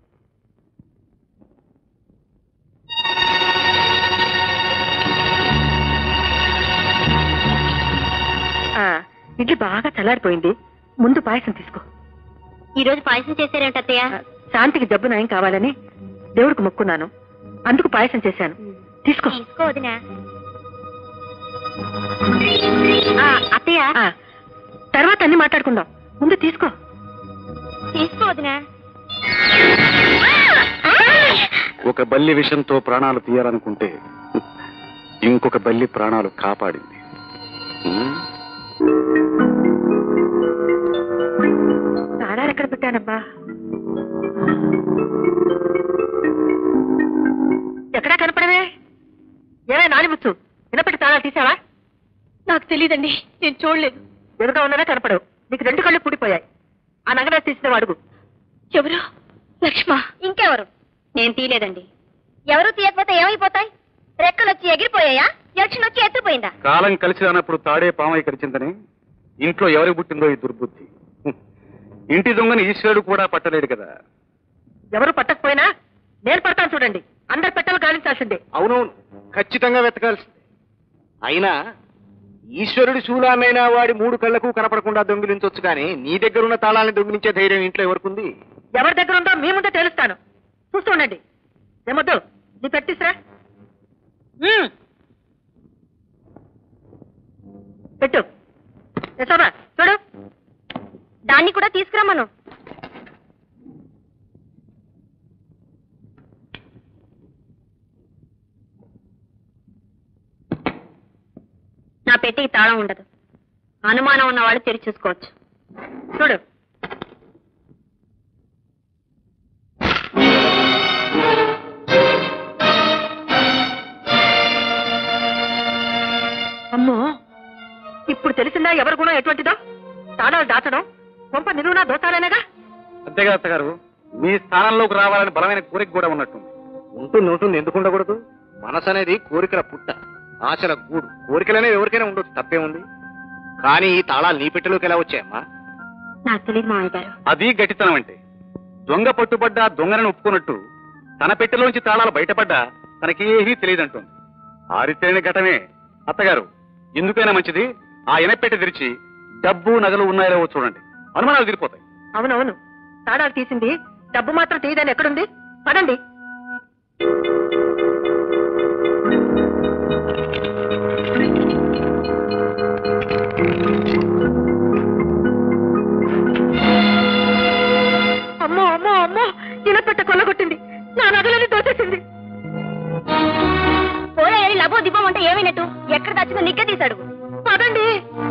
ఆ, ఇడ్లీ బాగా చల్లారిపోయింది ముందు పాయసం తీసుకో ఈ రోజు పాయసం చేశారేంటి అత్తయ్య ఆ, శాంతికి జబ్బు నయం కావాలని దేవుడికి మొక్కున్నాను అందుకు పాయసం చేశాను తీసుకో తీసుకో వదినా ఆ, అత్తయ్య ఆ, తర్వాత అన్ని మాట్లాడుకుందాం ముందు తీసుకో తీసుకో వదినా ఒక బల్లి విషంతో ప్రాణాలు తీయాలనుకుంటే ఇంకొక బల్లి ప్రాణాలు కాపాడింది ఉమ్, తాళాలు ఎక్కడ పెట్టానబ్బా ఎక్కడా కనపడవే ఏమే నాలిముచ్చు వినపెట్టి తాళాలు తీసావా నాకు తెలియదండి నేను చూడలేదు ఎదురుగా ఉన్నవే కనపడవు నీకు రెండు కళ్ళు పుడిపోయాయి ఆ నగరా తీసిన అడుగు ఎవరు లక్ష్మ ఇంకెవరు నేను తీయలేదండి ఎవరు తీయకపోతే ఏమైపోతాయి రెక్కలు వచ్చి ఎగిరిపోయాయా యక్షిని వచ్చి ఎత్తుపోయిందా కాలం కలిసి రానప్పుడు తాడే పామై కరిచిందని ఇంట్లో ఎవరికి పుట్టిందో ఈ దుర్బుద్ధి హ్మ్. ఇంటి దొంగని ఈశ్వరుడు కూడా పట్టలేడు కదా ఎవరు పట్టకపోయినా నేను పడతాను చూడండి అందరు పెట్టలు గాలించాల్సిందే అవునవును ఖచ్చితంగా వెతకాల్సిందే అయినా ఈశ్వరుడి శూలాన్నైనా వాడి మూడు కళ్ళకు కనపడకుండా దొంగిలించవచ్చు కానీ నీ దగ్గర ఉన్న తాళాన్ని దొంగిలించే ధైర్యం ఇంట్లో ఎవరికుంది ఎవరి దగ్గర ఉందో మీ ముందే తేలుస్తాను చూస్తూ ఉండండి ఏమొద్దు నీ పెట్టిస్రా మ్మ్. పెట్టు యశోదా చూడు దాన్ని కూడా తీసుకురమ్మను నా పెట్టికి తాళం ఉండదు అనుమానం ఉన్న వాళ్ళు తెరిచి చూసుకోవచ్చు చూడు అమ్మో ఇప్పుడు తెలిసిందా ఎవరి గుణం ఎటువంటిదో తాళాలు దాచడం కొంప నిలువునా దోషాలేనగా అంతేగా అత్తగారు మీ స్థానంలోకి రావాలని బలమైన కోరిక కూడా ఉన్నట్టుంది ఉంటుంది ఉంటుంది ఎందుకు ఉండకూడదు మనసు అనేది కోరికల పుట్ట ఆశల గూడు కోరికలనేవి ఎవరికైనా ఉండొచ్చు తప్పేముంది కానీ ఈ తాళాలు నీ పెట్టెలోకి ఎలా వచ్చాయమ్మా నాకు తెలియదు మామయ్య గారు అది గట్టితనం అంటే దొంగ పట్టుబడ్డా దొంగనని ఒప్పుకున్నట్టు తన పెట్టెలోంచి తాళాలు బయటపడ్డా తనకేమీ తెలియదంటుంది ఆరితేని ఘటమే అత్తగారు ఎందుకైనా మంచిది ఆ ఎనపెట్టె తెరిచి డబ్బు నగలు ఉన్నాయో చూడండి అనుమానాలు తీరిపోతాయి అవునవును తాళాలు తీసింది డబ్బు మాత్రం తీయదని ఎక్కడుంది పదండి అమ్మో అమ్మో అమ్మో ఇనపెట్ట కొల్లగొట్టింది నా నగలని దోచేసింది పోరాయని లబో దిబ్బం అంటే ఏమైనట్టు ఎక్కడ దాచిందో నిగ్గే తీశాడు పదండి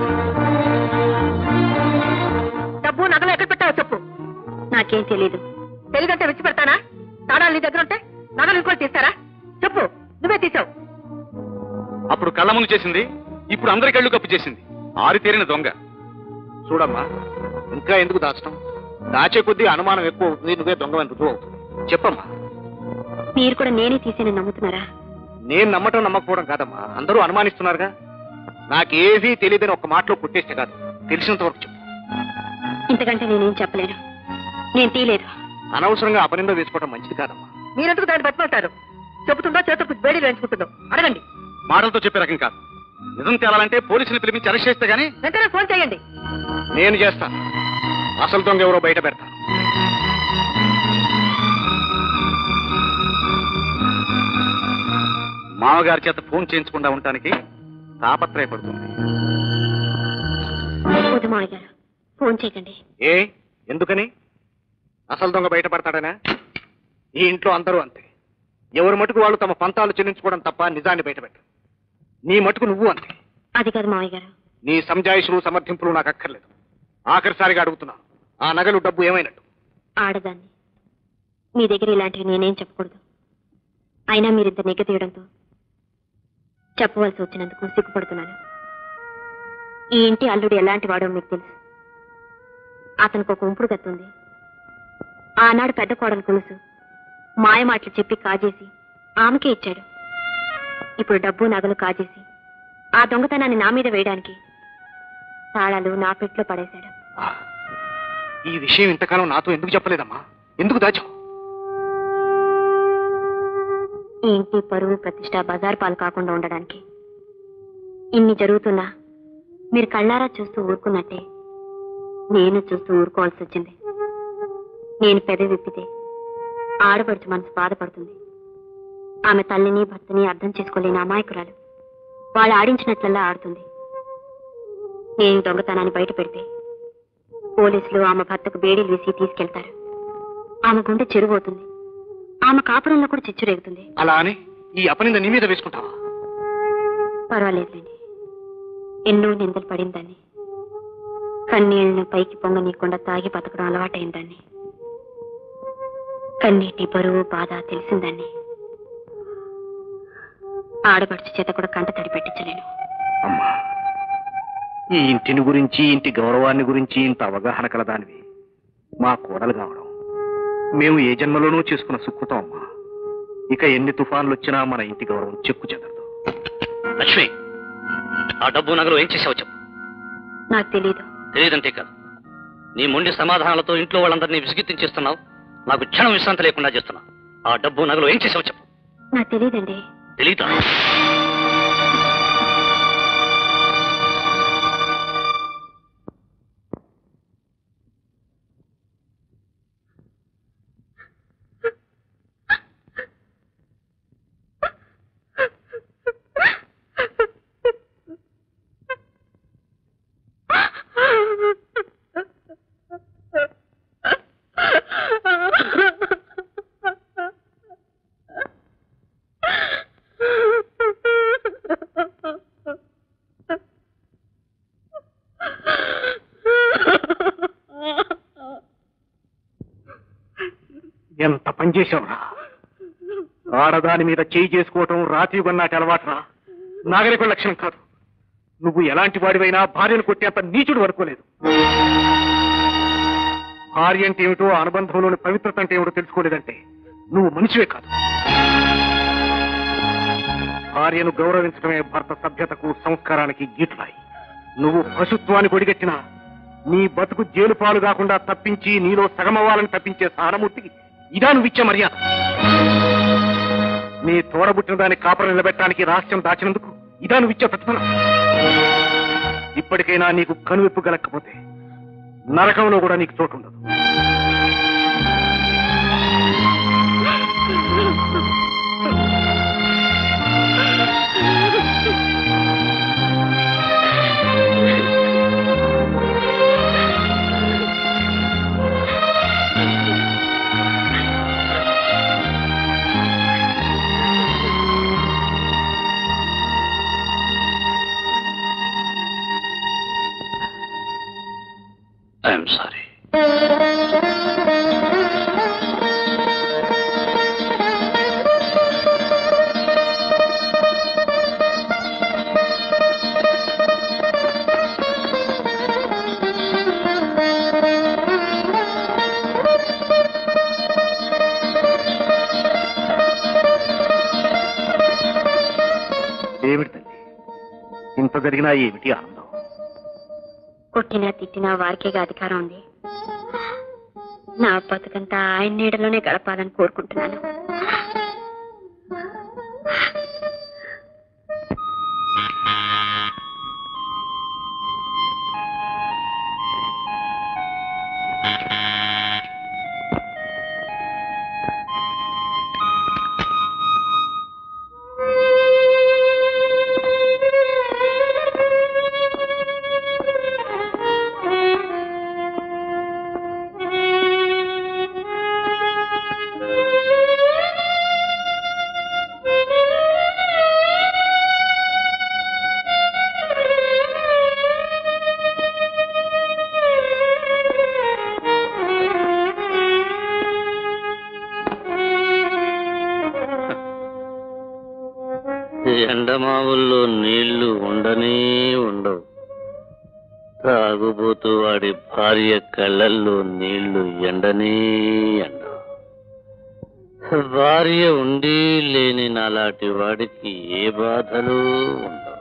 డబ్బు నగలు ఎక్కడ పెట్టావో చెప్పు నాకేం తెలీదు తెలియదంటే విడిచి పెడతానా తాళాలు నీ దగ్గర ఉంటే నగలు ఇంకోటి తీస్తారా చెప్పు నువ్వే తీసావు అప్పుడు కళ్ళ ముందు చేసింది ఇప్పుడు అందరి కళ్ళు కప్పు చేసింది ఆరితేరిన దొంగ చూడమ్మా ఇంకా ఎందుకు దాచడం దాచే కొద్దీ అనుమానం ఎక్కువ అవుతుంది నువ్వే దొంగవని రుజువు అవుతుంది చెప్పమ్మా మీరు కూడా నేనే తీసేనని నమ్ముతున్నారా నేను నమ్మటం నమ్మకపోవడం కాదమ్మా అందరూ అనుమానిస్తున్నారుగా నాకేమీ తెలియదని ఒక్క మాటలో పుట్టేస్తే కాదు తెలిసినంత వరకు చెప్పు ఇంతకంటే నేనేం చెప్పలేను నేను తీయలేదు అనవసరంగా అపనింద వేసుకోవడం మంచిది కాదమ్మా మీరెందుకు దాన్ని బతిమాలుతారు చెబుతుందో చేతులకు వేడి వేయించుకుంటుందో అడగండి మాటలతో చెప్పే రకం కాదు నిజం తేలాలంటే పోలీసులు పిలిపించి అరెస్ట్ చేస్తే గానీ వెంటనే ఫోన్ చేయండి నేను చేస్తాను అసలు దొంగ ఎవరో బయట పెడతాను మామగారి చేత ఫోన్ చేయించకుండా ఉండటానికి తాపత్రయపడుతుంది వద్దు మావయ్య గారు ఫోన్ చేయకండి ఏ ఎందుకని అసలు దొంగ బయటపడతాడనా ఈ ఇంట్లో అందరూ అంతే ఎవరి మటుకు వాళ్ళు తమ పంతాలు చెల్లించుకోవడం తప్ప నిజాన్ని బయటపెట్టరు నీ మటుకు నువ్వు అంతే అది కాదు మావయ్య గారు నీ సంజాయిషులు సమర్థింపులు నాకు అక్కర్లేదు ఆఖరిసారిగా అడుగుతున్నాను ఆ నగలు డబ్బు ఏమైనట్టు ఆడదాన్ని మీ దగ్గర ఇలాంటివి నేనేం చెప్పకూడదు అయినా మీరింత నెగ్గ తీయడంతో చెప్పవలసి వచ్చినందుకు సిగ్గుపడుతున్నాను ఈ ఇంటి అల్లుడు ఎలాంటి వాడో మీకు తెలుసు అతనికి ఒక ఉంపుడు కత్తుంది ఆనాడు పెద్ద కోడలు కొలుసు మాయమాటలు చెప్పి కాజేసి ఆమెకే ఇచ్చాడు ఇప్పుడు డబ్బు నగలు కాజేసి ఆ దొంగతనాన్ని నా మీద వేయడానికి తాళాలు నా పెట్లో పడేశాడు ఆ, ఈ విషయం ఇంతకాలం నాతో ఎందుకు చెప్పలేదమ్మా ఎందుకు దాచావు ఈ ఇంటి పరువు ప్రతిష్ట బజార్ పాలు కాకుండా ఉండడానికి ఇన్ని జరుగుతున్నా మీరు కళ్ళారా చూస్తూ ఊరుకున్నట్టే నేను చూస్తూ ఊరుకోవాల్సి వచ్చింది నేను పెద విప్పితే ఆడపడుచు మనసు బాధపడుతుంది ఆమె తల్లిని భర్తని అర్థం చేసుకోలేని అమాయకురాలు వాళ్ళు ఆడించినట్లల్లా ఆడుతుంది నేను దొంగతనాన్ని బయట పెడితే పోలీసులు ఆమె భర్తకు బేడీలు వేసి తీసుకెళ్తారు ఆమె గుండె చెరువవుతుంది ఆమె కాపురంలో కూడా చిచ్చు రేగుతుంది అలా అని ఈ అపనింద నీ మీద వేసుకుంటావా పర్వాలేదులేండి ఎన్నో నిందలు పడిందాన్ని కన్నీళ్లను పైకి పొంగనీయకుండా తాగి బతకడం అలవాటైందాన్ని కన్నీటి బరువు బాధ తెలిసిందాన్ని ఆడపడుచు చేత కూడా కంట తడి పెట్టించలేను అమ్మా ఈ ఇంటిని గురించి ఇంటి గౌరవాన్ని గురించి ఇంత అవగాహన కలదానివి మా కోడలు కావడం మేము ఏ జన్మలోనూ చేసుకున్న సుకృతం అమ్మా ఇక ఎన్ని తుఫాన్లు వచ్చినా మన ఇంటి గౌరవం చెక్కు చెదరదు లక్ష్మి ఆ డబ్బు నగలు ఏం చేసావు చెప్పు నాకు తెలీదు తెలియదంటే కాదు నీ మొండి సమాధానాలతో ఇంట్లో వాళ్ళందరినీ విసిగెత్తించేస్తున్నావు నాకు క్షణం విశ్రాంతి లేకుండా చేస్తున్నావు ఆ డబ్బు నగలు ఏం చేసావు చెప్పు నాకు తెలియదండి తెలీదా ఎంత పని చేశావురా ఆడదాని మీద చేయి చేసుకోవటం రాతి కొన్నాటి అలవాటురా నాగరిక లక్షణం కాదు నువ్వు ఎలాంటి వాడివైనా భార్యను కొట్టేంత నీచుడు వరకోలేదు భార్య అంటే ఏమిటో ఆ అనుబంధంలోని పవిత్రత అంటే ఏమిటో తెలుసుకోలేదంటే నువ్వు మనిషివే కాదు భార్యను గౌరవించడమే భర్త సభ్యతకు సంస్కారానికి గీటులాయి నువ్వు పశుత్వాన్ని కొడిగట్టినా నీ బతుకు జైలు పాలు కాకుండా తప్పించి నీలో సగమవ్వాలని తప్పించే సహానుమూర్తికి ఇదా నువ్వు ఇచ్చే మర్యాద నీ తోడబుట్టిన దాన్ని కాపర నిలబెట్టడానికి రహస్యం దాచినందుకు ఇదా నువ్వు ఇచ్చే ప్రతిఫలం ఇప్పటికైనా నీకు కనువిప్పు గలకపోతే నరకంలో కూడా నీకు చోటు ఉండదు ఐఎమ్ సారీ ఏమిటి తల్లి ఇంత జరిగినా ఏమిటి ఆనందం కొట్టినా తిట్టినా వారికేగా అధికారం ఉంది నా బతుకంతా ఆయన నీడలోనే గడపాలని కోరుకుంటున్నాను ఎండమావుల్లో నీళ్లు ఉండనే ఉండవు తాగుబోతూ వాడి భార్య కళ్ళల్లో నీళ్లు ఎండనే ఎండవు భార్య ఉండి లేని నాలాంటి వాడికి ఏ బాధలు ఉండవు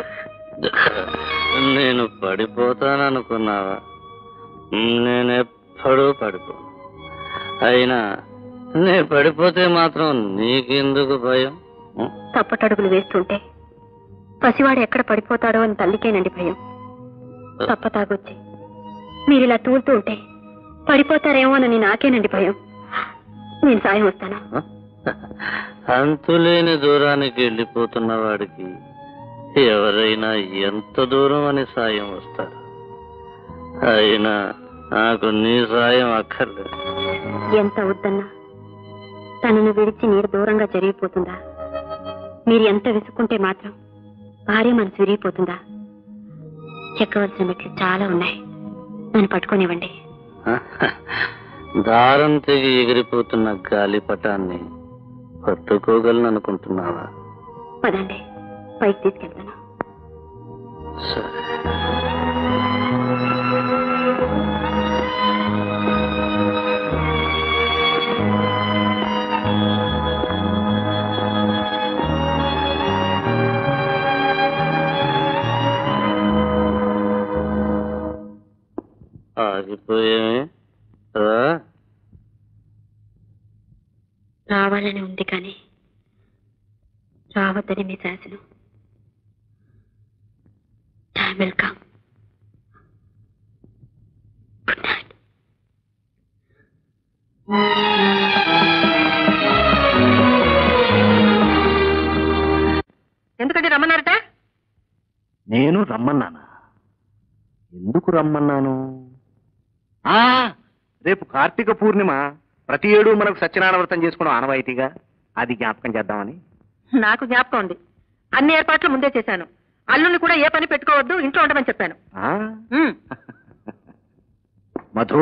నేను పడిపోతాననుకున్నావా నేనెప్పుడూ పడిపోను అయినా నేను పడిపోతే మాత్రం నీకెందుకు భయం ఉం? తప్పటడుగులు వేస్తుంటే పసివాడు ఎక్కడ పడిపోతాడో అని తల్లికేనండి భయం తప్ప తాగొచ్చి మీరు ఇలా తూలుతూ ఉంటే పడిపోతారేమోనని నాకేనండి భయం నేను సాయం వస్తాను అంతులేని దూరానికి వెళ్ళిపోతున్న వాడికి ఎవరైనా ఎంత దూరం అని సాయం వస్తారు అయినా నాకు నీ సాయం అక్కర్లేదు ఎంత వద్దన్నా తనను విడిచి నీరు దూరంగా జరిగిపోతుందా మీరు ఎంత విసుక్కుంటే మాత్రం భార్య మనసు విరిగిపోతుందా ఎక్కవలసిన మెట్లు చాలా ఉన్నాయి నన్ను పట్టుకోనివ్వండి దారం తెగి ఎగిరిపోతున్న గాలిపటాన్ని పట్టుకోగలను అనుకుంటున్నావా పదండి పైకి తీసుకెళ్తాను సరే ఆగిపోయేమే రా రావాలని ఉంది కానీ రావద్దని మీ శాసనం time will come good night ఎందుకంటే రమ్మన్నారట నేను రమ్మన్నానా ఎందుకు రమ్మన్నాను ఆ రేపు కార్తీక పూర్ణిమ ప్రతి ఏడు మనకు సత్యనారాయణ వ్రతం చేసుకోవడం ఆనవాయితీగా అది జ్ఞాపకం చేద్దామని నాకు జ్ఞాపకం ఉంది అన్ని ఏర్పాట్లు ముందే చేశాను అల్లుని కూడా ఏ పని పెట్టుకోవద్దు ఇంట్లో ఉండమని చెప్పాను ఆ, ఉమ్. మధు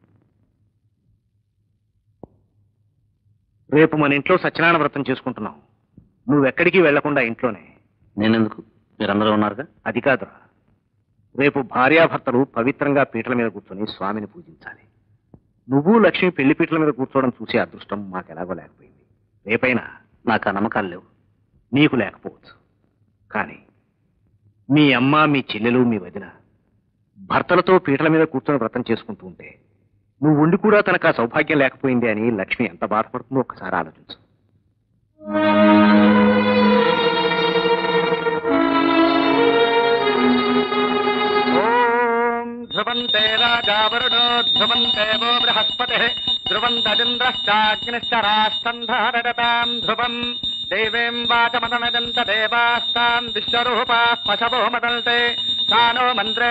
రేపు మన ఇంట్లో సత్యనారాయణ వ్రతం చేసుకుంటున్నాం నువ్వెక్కడికి వెళ్లకుండా ఇంట్లోనే నేనెందుకు మీరందరూ ఉన్నారుగా అది కాదురా రేపు భార్యాభర్తలు పవిత్రంగా పీటల మీద కూర్చొని స్వామిని పూజించాలి నువ్వు లక్ష్మి పెళ్లి పీటల మీద కూర్చోవడం చూసే అదృష్టం మాకెలాగో లేకపోయింది రేపైనా నాకు ఆ నమ్మకాలు లేవు నీకు లేకపోవచ్చు కానీ మీ అమ్మ మీ చెల్లెలు మీ వదిన భర్తలతో పీటల మీద కూర్చొని వ్రతం చేసుకుంటూ ఉంటే నువ్వు ఉండి కూడా తనకు ఆ సౌభాగ్యం లేకపోయింది అని లక్ష్మి ఎంత బాధపడుతుందో ఒక్కసారి ఆలోచించు ఓం ధ్రువంతే రాజావరుణో ధ్రువంతే వో బృహస్పతి ధ్రువంతరింద్రశ్చాగ్నిశ్చ రాష్టంధారడతాం ధ్రువం దేవేం వాచమదనదంత దేవాస్తాం విశ్వరూపా పశవో మదంతే సానో మంత్రే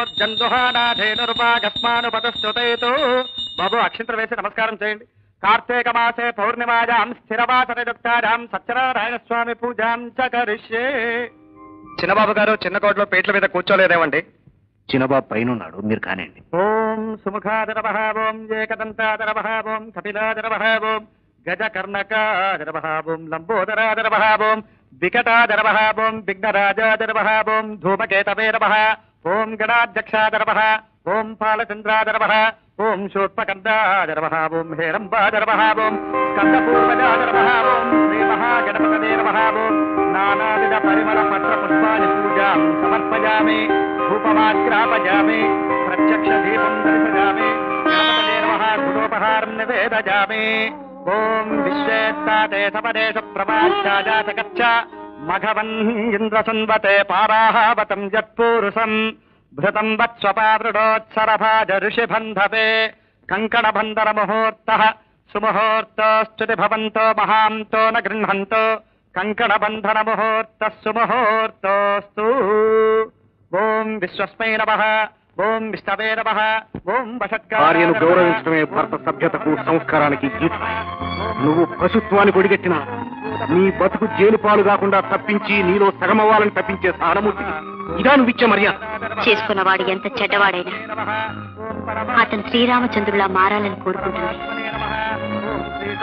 శవోర్జందుహానాధేనురుపాకస్మానుపతశ్రుతేతు బాబు అక్షంతలు వేసి నమస్కారం చేయండి కార్తీక మాసే పౌర్ణిమాయాం స్థిరవాసనయుక్తాయాం సత్యనారాయణ స్వామి పూజాం చ కరిష్యే చిన్నబాబు గారు చిన్న కోటలో పేట్ల మీద కూర్చోలేదేమండి చిన్నబాబు పైన ఉన్నాడు మీరు కానివ్వండి ఓం సుముఖాదరవహావం ఏకదంతాదరవహావం కపిలాదరవహావం గజకర్ణకాదరవహావం లంబోదరాదరవహావం వికటాదరవహావం విఘ్నరాజాదరవహావం ధూమకేతవే నమః ఓం గణాధ్యక్షాదరవః ఓం పాలచంద్రాదరవః ఓం శోత్పకందాదరవః ఓం హేరంబాదరవః ఓం స్కందపూర్వజాదరవః ఓం శ్రీ మహాగణపతదే నమః ఓం నానావిధ పరిమళ పత్ర పుష్పాని పూజాం సమర్పయామి ధూపమాగ్రాపయామి ప్రత్యక్ష దీపం దర్శయామి గణపతదే నమః గుణోపహారం నివేదయామి ఓం విశ్వేత్తాతే సపదేశ ప్రమాచాజాతకచ్చ మఘవన్ ఇంద్రసన్వతే పారాహావతం యత్పూరుషం భృతం వత్స్వపావృడోత్సరభాజ ఋషిబంధవే కంకణబంధర ముహూర్త సుముహూర్తోస్తుతి భవంతో మహాంతో న గృహంతో కంకణబంధన ముహూర్త సుముహూర్తోస్తు ఓం విశ్వస్మై నమ ఓం విష్ణవే నమ ఓం భార్యను గౌరవించడమే భారత సభ్యతకు సంస్కారానికి గీత నువ్వు పశుత్వాన్ని కొడిగట్టిన నీ బతుకు జైలు పాలు కాకుండా తప్పించి నీలో సగమవ్వాలని తప్పించే సానుమూర్తి ఇదా నువ్విచ్చే మర్యాద చేసుకున్నవాడు ఎంత చెడ్డవాడైనా అతను శ్రీరామచంద్రులా మారాలని కోరుకుంటుంది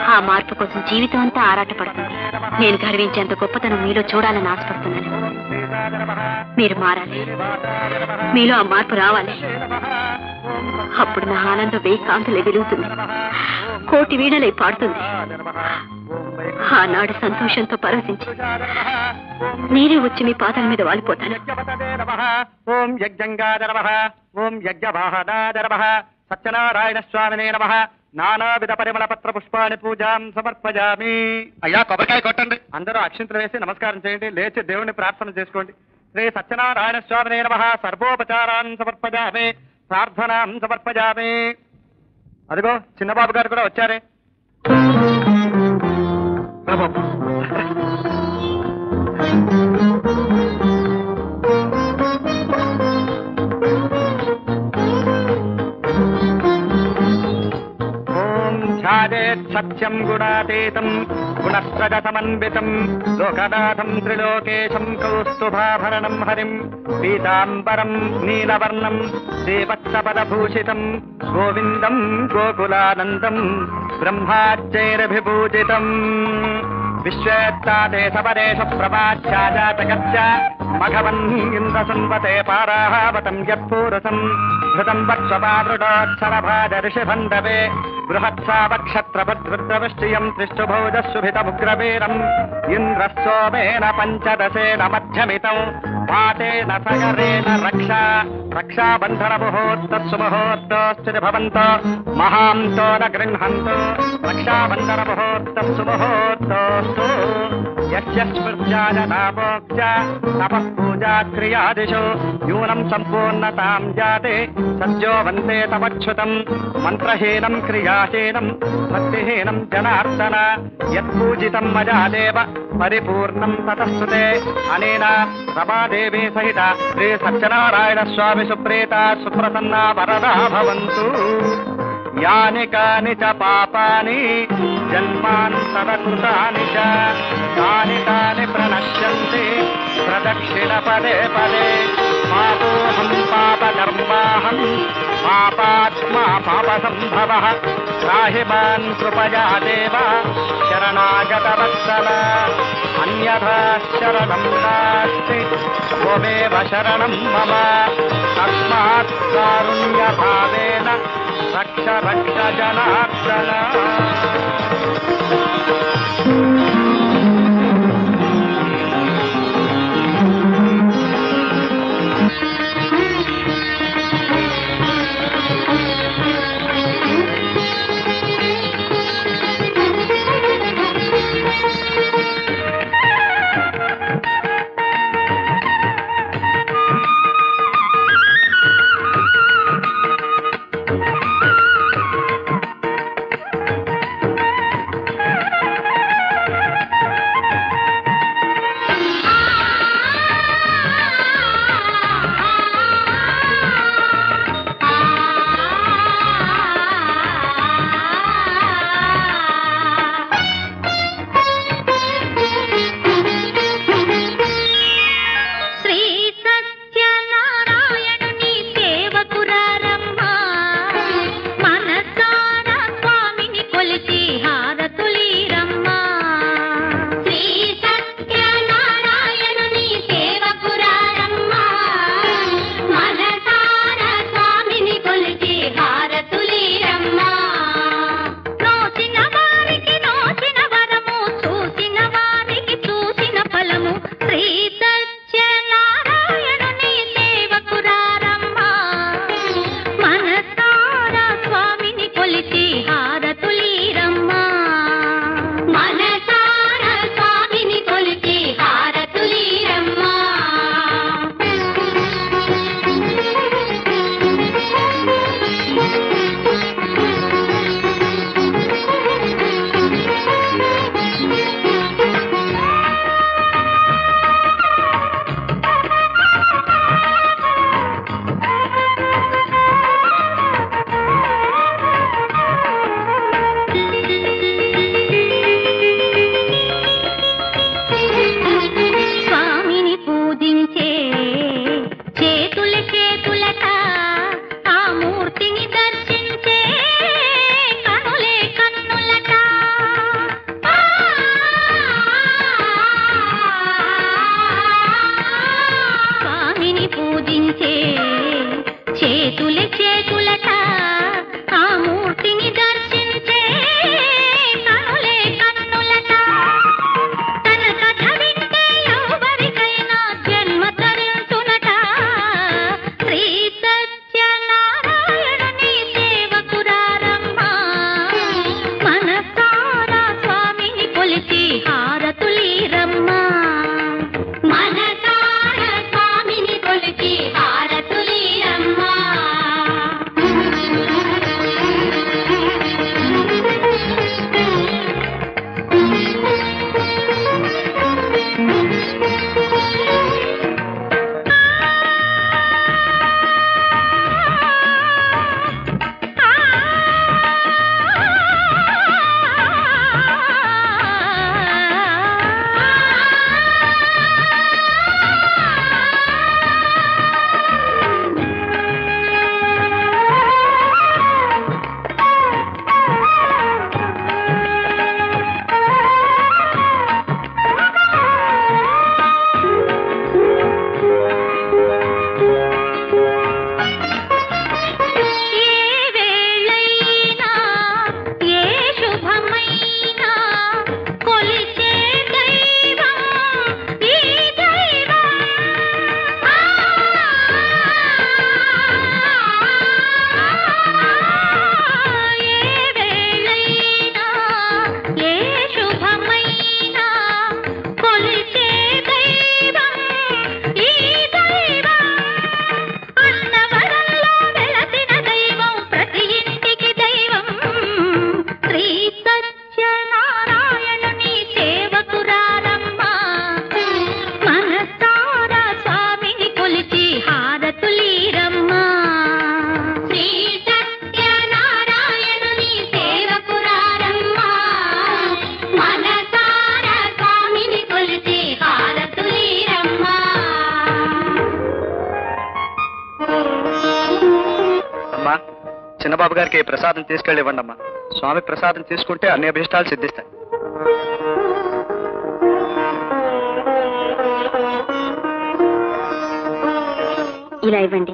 ఆ మార్పు కోసం జీవితం అంతా ఆరాటపడుతుంది నేను గర్వించేంత గొప్పతనం మీలో చూడాలని ఆశపడుతున్నాను మీరు మారాలి మీలో ఆ మార్పు రావాలి అప్పుడు నా ఆనందం వెయ్యి కాంతులే వెలుగుతుంది కోటి వీణలై పాడుతుంది ఆనాడు సంతోషంతో పరవశించి నేనే వచ్చి మీ పాదాల మీద వాలిపోతాను ఓం యజ్ఞంగాద నమ ఓం యజ్ఞవాహనాద నమ సత్యనారాయణ స్వామినే నమ నానావిధ పరిమళ పత్ర పుష్పాన్ని పూజాం సమర్పజామి అయ్యా కొబ్బరికాయ కొట్టండి అందరూ అక్షింతలు వేసి నమస్కారం చేయండి లేచి దేవుణ్ణి ప్రార్థన చేసుకోండి శ్రీ సత్యనారాయణ స్వామినే నమ సర్వోపచారాన్ సమర్పజామి ప్రార్థనాం సమర్పజామి అదిగో చిన్నబాబు గారు కూడా వచ్చారే రా బాబు. ఓం ఛాదేత్ సత్యం గుణాతీతం గుణస్రగ సమన్వితం లోకనాథం త్రిలోకేశం కౌస్తుభాభరణం హరిం పీతాంబరం నీలవర్ణం శ్రీవత్సపదభూషితం గోవిందం గోకులానందం బ్రహ్మాచైరభిభూజితం విశ్వేత్తాదే సపదేశ ప్రభాఛాజాతకచ్చ మఘవన్ ఇంద్రసంవతే పారాహావతం యత్పూరసం ధృతం వత్సపాదృఢోత్సరభాజ ఋషిభండవే బృహత్సావక్షత్రభద్రుద్రవృష్టియం త్రిష్టుభౌజస్సుభితముగ్రవీరం ఇంద్రస్సోమేన పంచదశేన మధ్యమితం పాతేన సగరేణ రక్ష రక్షాబంధన ముహూర్తస్సు ముహూర్తోశ్చితి భవంత మహాంతో న గృహంతు రక్షాబంధన ముహూర్తస్సు ముహూర్తోస్తు యస్య స్మృత్యాయ నామోక్ష తపః పూజా క్రియాదిషు న్యూనం సంపూర్ణతాం జాతే సద్యో వందే తమచ్యుతం మంత్రహీనం క్రియాహీనం భక్తిహీనం జనార్దన యత్పూజితం మజా దేవ పరిపూర్ణం తతస్తుతే అనేన రమాదేవి సహిత శ్రీ సత్యనారాయణ స్వామి సుప్రీత సుప్రసన్నా వరదా భవంతు యాని కాని చ పాపాని జన్మాంతరకృతాని చ తాని తాని ప్రణశ్యంతి ప్రదక్షిణ పదే పదే పాపోహం పాపకర్మాహం పాపాత్మా పాప సంభవ రాహి మాన్ కృపయా దేవ శరణాగత వత్సల అన్యథా శరణం నాస్తి త్వమేవ శరణం మమ తస్మాత్ కారుణ్య భావేన రక్ష రక్ష జనార్దన చిన్నబాబు గారికి ఈ ప్రసాదం తీసుకెళ్ళి ఇవ్వండి అమ్మా స్వామి ప్రసాదం తీసుకుంటే అన్ని అభిష్టాలు సిద్ధిస్తాయి ఇలా ఇవ్వండి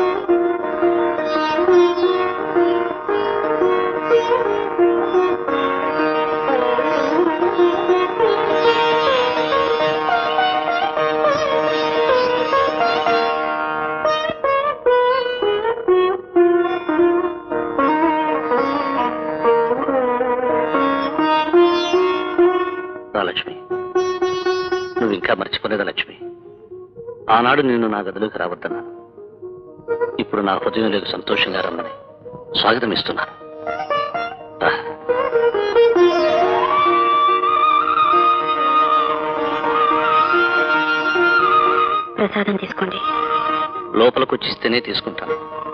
రా లక్ష్మి నువ్వు ఇంకా మర్చిపోలేదా లక్ష్మి ఆనాడు నిన్ను నా గదిలోకి రావద్దన్నాను ఇప్పుడు నా హృదయంలోకి సంతోషంగా రమ్మని స్వాగతం ఇస్తున్నాను రా. ప్రసాదం తీసుకోండి లోపలికి వచ్చిస్తేనే తీసుకుంటాను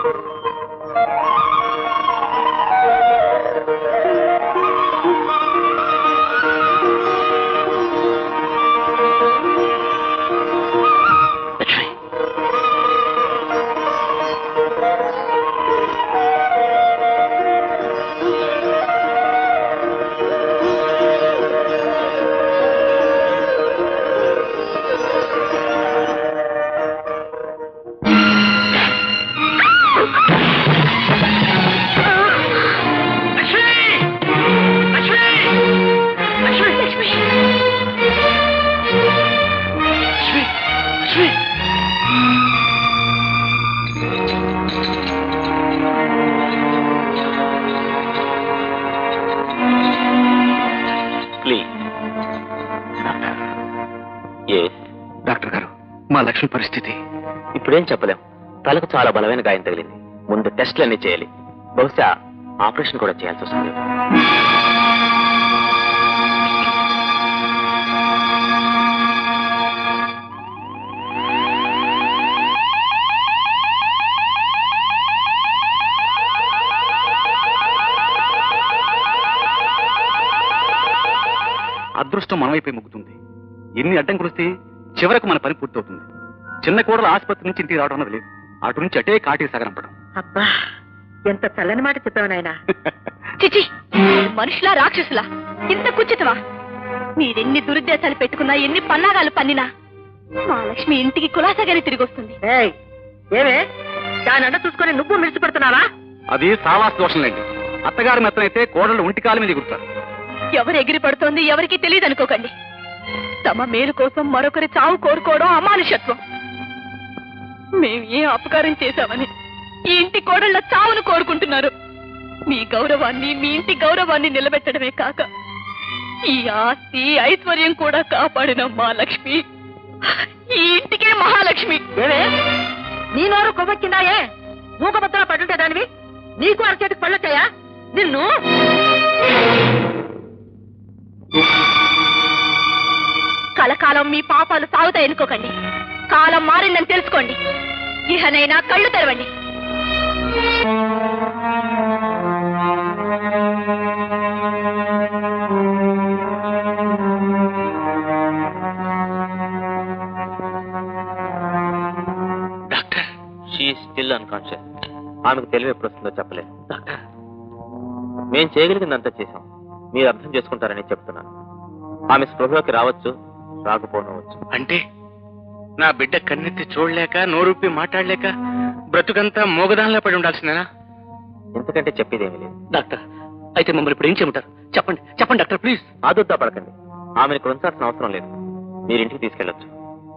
లక్ష్మి ప్లీజ్ ఏ డాక్టర్ గారు మా లక్ష్మి పరిస్థితి ఇప్పుడేం చెప్పలేం తలకు చాలా బలమైన గాయం తగిలింది ముందు టెస్ట్లన్నీ చేయాలి బహుశా ఆపరేషన్ కూడా చేయాల్సి వస్తుంది అదృష్టం మనమైపోయి ముగ్గుతుంది ఎన్ని అడ్డంకులు వస్తే చివరకు మన పని పూర్తవుతుంది చిన్న కూడల ఆసుపత్రి నుంచి ఇంటికి రావడం అన్నది లేదు అటు నుంచి అటే కాటికి సగనంపడం అబ్బా ఎంత చల్లని మాట చెప్పావు నాయనా చిచి మనుషులా రాక్షసులా ఇంత కుచితమా మీరెన్ని దురుద్దేశాలు పెట్టుకున్నా ఎన్ని పన్నాగాలు పన్నినా మా లక్ష్మి ఇంటికి కులాసగానే తిరిగి వస్తుంది ఏయ్ ఏమే దాని అండ చూసుకొని నువ్వు మిడిచిపెడుతున్నావా అది సావాస దోషంలేండి అత్తగారి మెత్తనైతే కోడలు ఒంటికాల మీద ఎగురుతారు ఎవరు ఎగిరి పడుతోంది ఎవరికి తెలియదు అనుకోకండి తమ మేలు కోసం మరొకరి చావు కోరుకోవడం అమానుషత్వం మేము ఏ అపకారం చేశామని ఈ ఇంటి కోడళ్ళ చావును కోరుకుంటున్నారు మీ గౌరవాన్ని మీ ఇంటి గౌరవాన్ని నిలబెట్టడమే కాక ఈ ఆస్తి ఐశ్వర్యం కూడా కాపాడిన మా లక్ష్మి ఈ ఇంటికే మహాలక్ష్మి ఏమే నీ నోరు కొవ్వెక్కిందాయే మూగబద్దల పడుంటే దానివి నీకు అరచేతికి పళ్ళొచ్చాయా నిన్ను కలకాలం మీ పాపాలు సాగుతాయి అనుకోకండి కాలం మారిందని తెలుసుకోండి ఇహనైనా కళ్ళు తెరవండి డాక్టర్ షీ స్టిల్ అన్కాన్షియస్ ఆమెకు తెలివి ఎప్పుడు వస్తుందో చెప్పలేదు డాక్టర్ మేం చేయగలిగిందంతా చేశాం మీరు అర్థం చేసుకుంటారని చెప్తున్నాను ఆమె స్పృహలోకి రావచ్చు రాకపోనవచ్చు అంటే నా బిడ్డ కన్నెత్తి చూడలేక నోరూపి మాట్లాడలేక బ్రతుకంతా మోగదానిలో పడి ఉండాల్సిందేనా ఎందుకంటే చెప్పేదేమీ లేదు డాక్టర్ అయితే మమ్మల్ని ఇప్పుడు ఏం చేయమంటారు చెప్పండి చెప్పండి డాక్టర్ ప్లీజ్ ఆదుద్దా పడకండి ఆమెను ఇక్కడ ఉంచాల్సిన అవసరం లేదు మీరు ఇంటికి తీసుకెళ్ళొచ్చు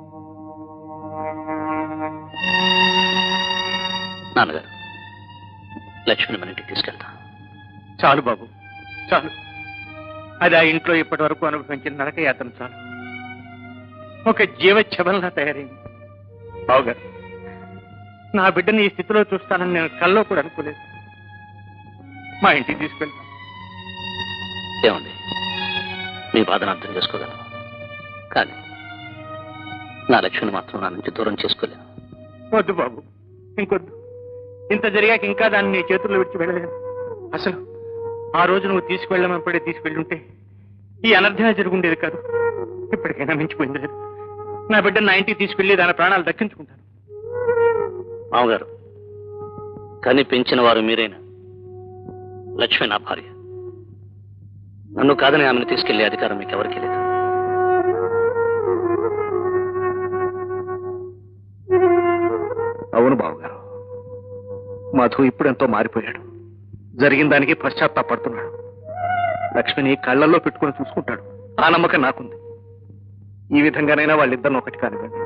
నాన్నగారు లక్ష్మిని మన ఇంటికి తీసుకెళ్తాం చాలు బాబు చాలు అది ఆ ఇంట్లో ఇప్పటి వరకు అనుభవించిన నరక యాత్ర చాలు ఒక జీవచ్చబంలా తయారైంది బావుగారు నా బిడ్డని ఈ స్థితిలో చూస్తానని నేను కల్లో కూడా అనుకోలేదు మా ఇంటికి తీసుకెళ్తాను ఏమండి మీ బాధను అర్థం చేసుకోగలను కానీ నా లక్ష్మిని మాత్రం నా నుంచి దూరం చేసుకోలేను వద్దు బాబు ఇంకొద్దు ఇంత జరిగాక ఇంకా దాన్ని నీ చేతుల్లో విడిచి వెళ్ళలేదు అసలు ఆ రోజు నువ్వు తీసుకువెళ్ళమన్నప్పుడే తీసుకెళ్ళుంటే ఈ అనర్థమే జరుగుండేది కాదు ఇప్పటికైనా మించిపోయింది లేదు నా బిడ్డ నా ఇంటికి తీసుకెళ్లి దాని ప్రాణాలు దక్కించుకుంటాను మామగారు కని పెంచిన వారు మీరైనా లక్ష్మి నా భార్య నన్ను కాదని ఆమెను తీసుకెళ్లే అధికారం మీకు ఎవరికీ లేదు అవును బావగారు మధు ఇప్పుడు ఎంతో మారిపోయాడు జరిగిన దానికి పశ్చాత్తాపడుతున్నాడు లక్ష్మిని కళ్ళల్లో పెట్టుకుని చూసుకుంటాడు ఆ నమ్మకం నాకుంది ఈ విధంగానైనా వాళ్ళిద్దరిని ఒకటి కానివ్వండి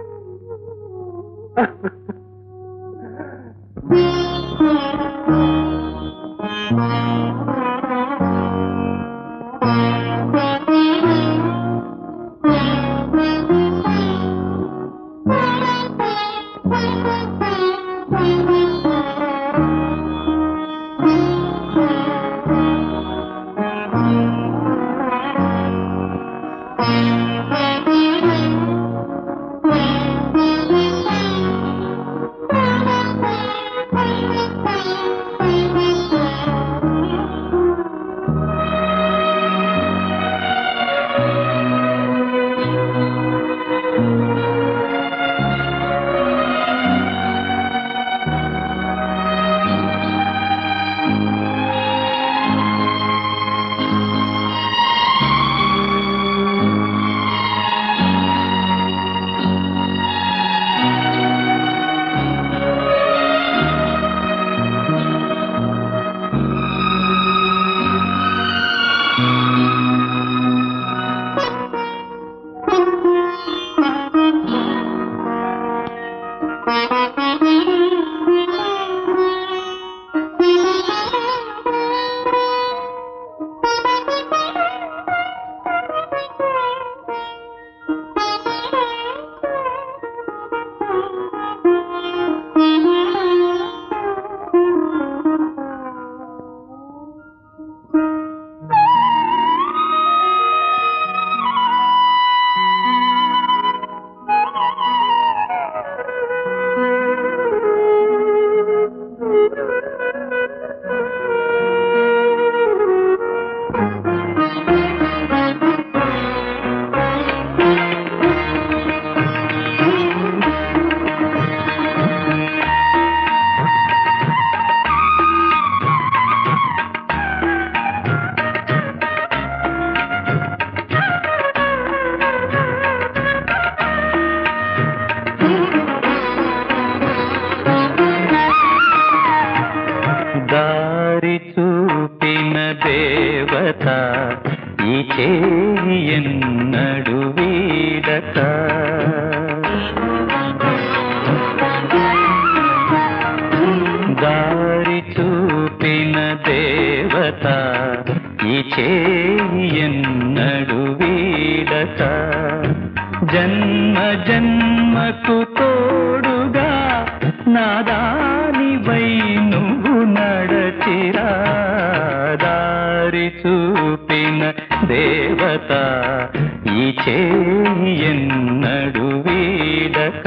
దారి చూపిన దేవత ఈ చేయి ఎన్నడు వీడక దారి చూపిన దేవత ఈ చేయి ఎన్నడు వీడక జన్మ జన్మకు తోడుగా నాదానివై నువ్వు నడచిరా దారి చూపిన దేవత ఈ చేయి ఎన్నడు వీడక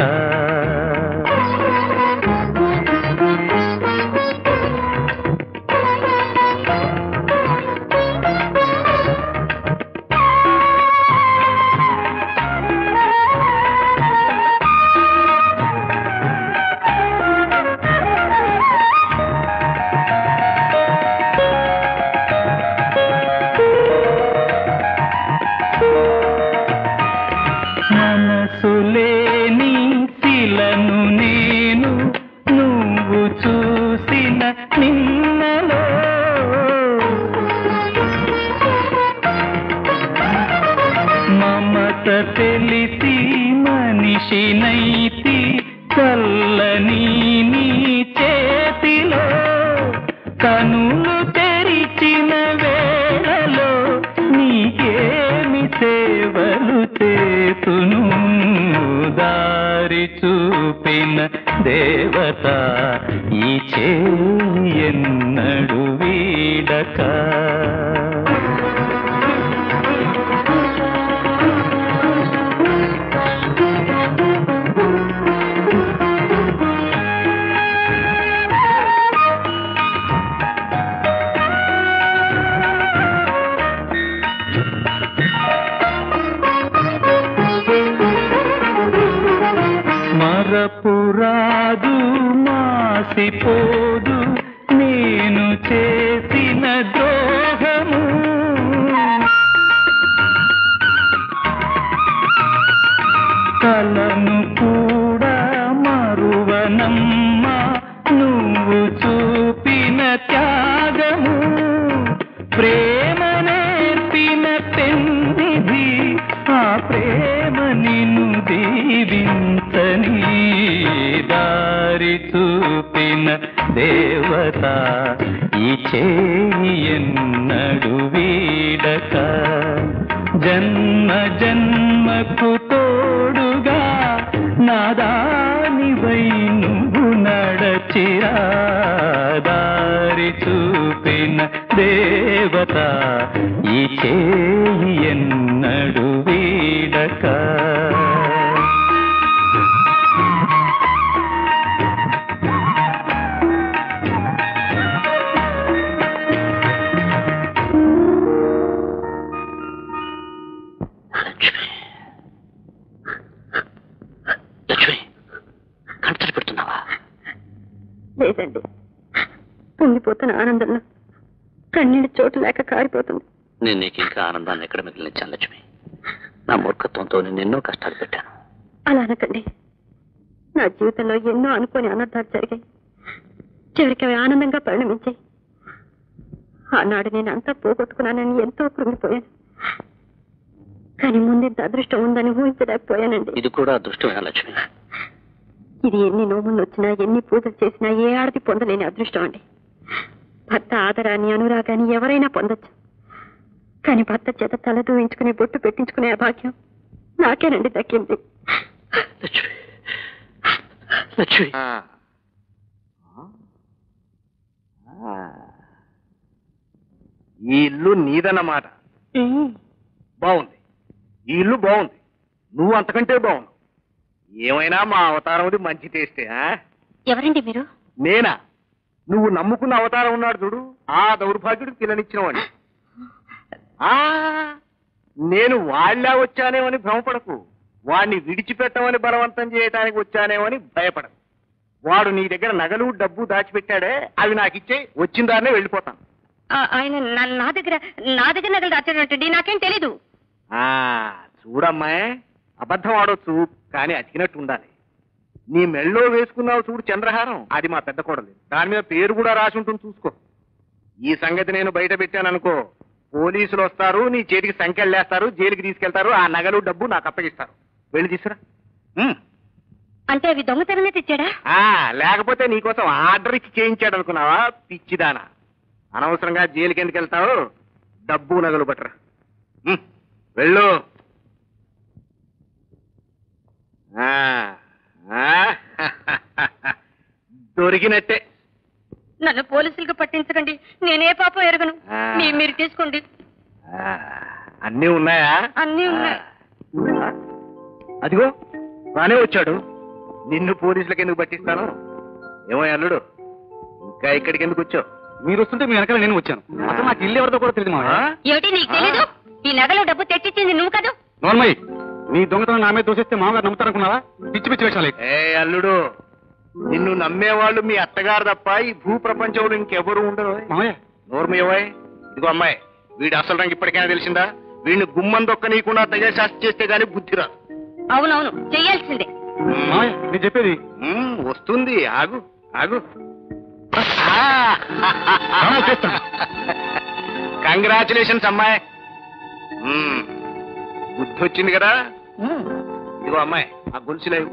మనసులేని శిలను నేను నువ్వు చూసిన నిన్నలో మమత తెలిసి మనిషినైతి చల్లని నీ చేతిలో కనులు తెరిచిన వేళలో నీకేమి సేవలు చేతును దారి చూపిన దేవత ఈ చేయి ఎన్నడు వీడక మరపురాదు మాసిపోదు నేను చేసిన ద్రోహ చూపిన దేవత ఈ చేయి ఎన్నడు వీడక జన్మ జన్మకు తోడుగా నాదానివై నువ్వు నడచిరా దారి చూపిన దేవత ఈ చేయి ఎన్నడు వీడక లక్ష్మి కంటతడి పెడుతున్నావా లేదండి పొంగిపోతున్న ఆనందంలో కన్నీళ్ళు చోటు లేక కారిపోతుంది నేను నీకు ఇంకా ఆనందాన్ని ఎక్కడ మిగిలించాను లక్ష్మి నా మూర్ఖత్వంతో నేను ఎన్నో కష్టాలు పెట్టాను అలా అనకండి నా జీవితంలో ఎన్నో అనుకోని అనర్థాలు జరిగాయి చివరికి అవి ఆనందంగా పరిణమించాయి ఆనాడు నేను అంతా పోగొట్టుకున్నానని ఎంతో కృంగిపోయాను కానీ ముందింత అదృష్టం ఉందని ఊహించలేకపోయానండి ఇది కూడా అదృష్టమే లక్ష్మి ఇది ఎన్ని నోములు వచ్చినా ఎన్ని పూజలు చేసినా ఏ ఆడది పొందలేని అదృష్టం అండి భర్త ఆదరాన్ని అనురాగాన్ని ఎవరైనా పొందొచ్చు కానీ భర్త చేత తల దూయించుకునే బొట్టు పెట్టించుకునే ఆ భాగ్యం నాకేనండి దక్కింది లక్ష్మి లక్ష్మి ఈ ఇల్లు నీదన్నమాట బాగుంది ఈ ఇల్లు బాగుంది నువ్వు అంతకంటే బాగుంది ఏమైనా మా అవతారం మంచి టేస్టే ఆ? ఎవరండి మీరు నేనా నువ్వు నమ్ముకున్న అవతారం ఉన్నాడు చూడు ఆ దౌర్భాగ్యుడికి పిల్లనిచ్చిన వాడిని ఆ నేను వాళ్ళ వచ్చానేమని భ్రమపడకు వాడిని విడిచిపెట్టమని బలవంతం చేయడానికి వచ్చానేమని భయపడకు వాడు నీ దగ్గర నగలు డబ్బు దాచిపెట్టాడే అవి నాకు ఇచ్చే వచ్చిన దారినే వెళ్ళిపోతాను ఆయన నా దగ్గర నా దగ్గర నగలు దాచాడంటండి నాకేం తెలీదు ఆ చూడమ్మాయి అబద్ధం ఆడొచ్చు కానీ అతికినట్టు ఉండాలి నీ మెళ్ళో వేసుకున్నావు చూడు చంద్రహారం అది మా పెద్ద కోడలి దాని మీద పేరు కూడా రాసి ఉంటుంది చూసుకో ఈ సంగతి నేను బయట పెట్టాననుకో పోలీసులు వస్తారు నీ చేతికి సంఖ్యలేస్తారు జైలుకి తీసుకెళ్తారు ఆ నగలు డబ్బు నాకు అప్పగిస్తారు వెళ్ళి తీసురా ఉమ్. అంటే అవి దొంగతనమే తెచ్చాడా ఆ లేకపోతే నీకోసం ఆర్డర్ ఇచ్చి చేయించాడు అనుకున్నావా పిచ్చిదానా అనవసరంగా జైలుకి ఎందుకు వెళ్తావు డబ్బు నగలు పట్టరా ఉమ్, వెళ్ళు ఆ, ఆ, దొరికినట్టే నన్ను పోలీసులకు పట్టించకండి నేనే పాపం ఎరగను ఆ. మీ మీరు తీసుకోండి ఆ, అన్నీ ఉన్నాయా అన్నీ ఉన్నాయి ఆ, అదిగో బానే వచ్చాడు నిన్ను పోలీసులకు ఎందుకు పట్టిస్తాను ఏమో అల్లుడు ఇంకా ఇక్కడికి ఎందుకు వచ్చావు మీరు వస్తుంటే మీ వెనకాల నేను వచ్చాను అసలు నాకు ఇల్లు ఎవరితో కూడా తెలియదు మావయ్య ఏమిటి నీకు తెలీదు ఈ నగలు డబ్బు తెచ్చిచ్చింది నువ్వు కదా నోర్మయ్య నీ దొంగతనం నా మీద దోషిస్తే మామగారు నమ్ముతారనుకున్నావా పిచ్చి పిచ్చి వేషాలు ఇవి. ఏ అల్లుడు నిన్ను నమ్మేవాళ్ళు మీ అత్తగారు తప్ప ఈ భూ ప్రపంచంలో ఇంకెవరు ఉండరు మామయ్య నోర్మయ్యవాయ్ ఇదిగో అమ్మాయి వీడి అసలు రంగు ఇప్పటికైనా తెలిసిందా వీడిని గుమ్మం దొక్క నీకుండా దయశాస్తి చేస్తే గానీ బుద్ధి రాదు అవునవును చెయ్యాల్సిందే మామయ్య నేను చెప్పేది ఉమ్, వస్తుంది ఆగు ఆగు కంగ్రాచులేషన్స్ అమ్మాయి ఉమ్, బుద్ధి వచ్చింది కదా ఇదిగో అమ్మాయి ఆ గొలుసు లేవు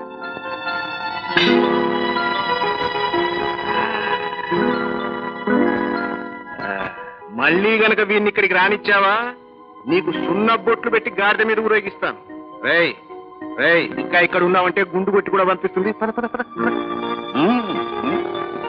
ఆ, మళ్ళీ గనక వీడిని ఇక్కడికి రానిచ్చావా నీకు సున్న బొట్లు పెట్టి గాడిద మీద ఊరేగిస్తాను రేయ్ రేయ్ ఇంకా ఇక్కడ ఉన్నావంటే గుండు కొట్టి కూడా పంపిస్తుంది పద పద పద పద. ఉమ్, ఉమ్.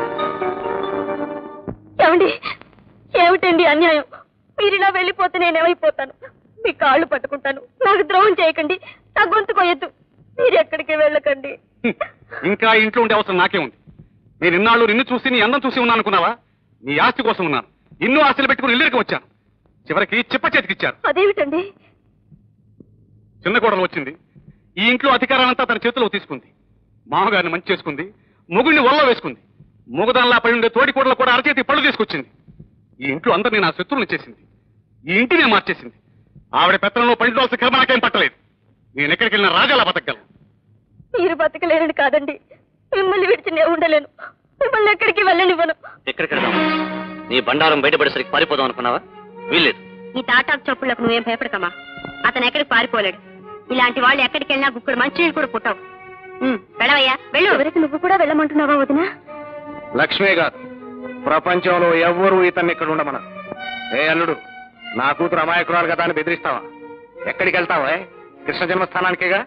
ఏమండి ఏమిటండి అన్యాయం మీరు ఇలా వెళ్ళిపోతే నేనేమైపోతాను మీ కాళ్ళు పట్టుకుంటాను నాకు ద్రోహం చేయకండి నా గొంతు కొయ్యద్దు మీరు ఎక్కడికి వెళ్ళకండి హ్మ్. ఇంకా ఇంట్లో ఉండే అవసరం నాకే ఉంది నేను ఇన్నాళ్ళు నిన్ను చూసి నీ అందం చూసి ఉన్నాను అనుకున్నావా నీ ఆస్తి కోసం ఉన్నాను ఎన్నో ఆస్తులు పెట్టుకుని ఇల్లరికి వచ్చాను చివరికి చిప్ప చేతికిచ్చారు అదేమిటండి చిన్న కోడలు వచ్చింది ఈ ఇంట్లో అధికారాలంతా తన చేతిలో తీసుకుంది మామగారిని మంచి చేసుకుంది మొగుడిని వల్ల వేసుకుంది మూగదానిలా పడి ఉండే తోడి కోడలు కూడా అరచేతి పళ్ళు తీసుకొచ్చింది ఈ ఇంట్లో అందరినీ నా శత్రువులు చేసింది ఈ ఇంటినే మార్చేసింది ఆవిడ పెత్తనంలో పడిపోవాల్సిన కర్మ నాకేం పట్టలేదు నేను ఎక్కడికి వెళ్ళిన రాజాలా బతకగలను మీరు బతకలేరని కాదండి మిమ్మల్ని విడిచి నేను ఉండలేను మిమ్మల్ని ఎక్కడికి వెళ్ళనివ్వను ఎక్కడికి వెళ్దాం నీ బండారం బయటపడేసరికి పారిపోదాం అనుకున్నావా వీల్లేదు ఈ తాటాకు చప్పుళ్లకు నువ్వేం భయపడకమ్మా అతను ఎక్కడికి పారిపోలేడు ఇలాంటి వాళ్ళు ఎక్కడికి వెళ్ళినా గుక్కడు మంచి కూడా పుట్టవు ఉమ్, వెళ్ళవయ్యా వెళ్ళు ఎవరికి నువ్వు కూడా వెళ్ళమంటున్నావా వదినా లక్ష్మే కాదు ప్రపంచంలో ఎవ్వరూ ఇతన్ని ఇక్కడ ఉండమన ఏ అల్లుడు నా కూతురు అమాయకురాలు కదా అని బెదిరిస్తావా ఎక్కడికి వెళ్తావా కృష్ణ జన్మస్థానానికేగా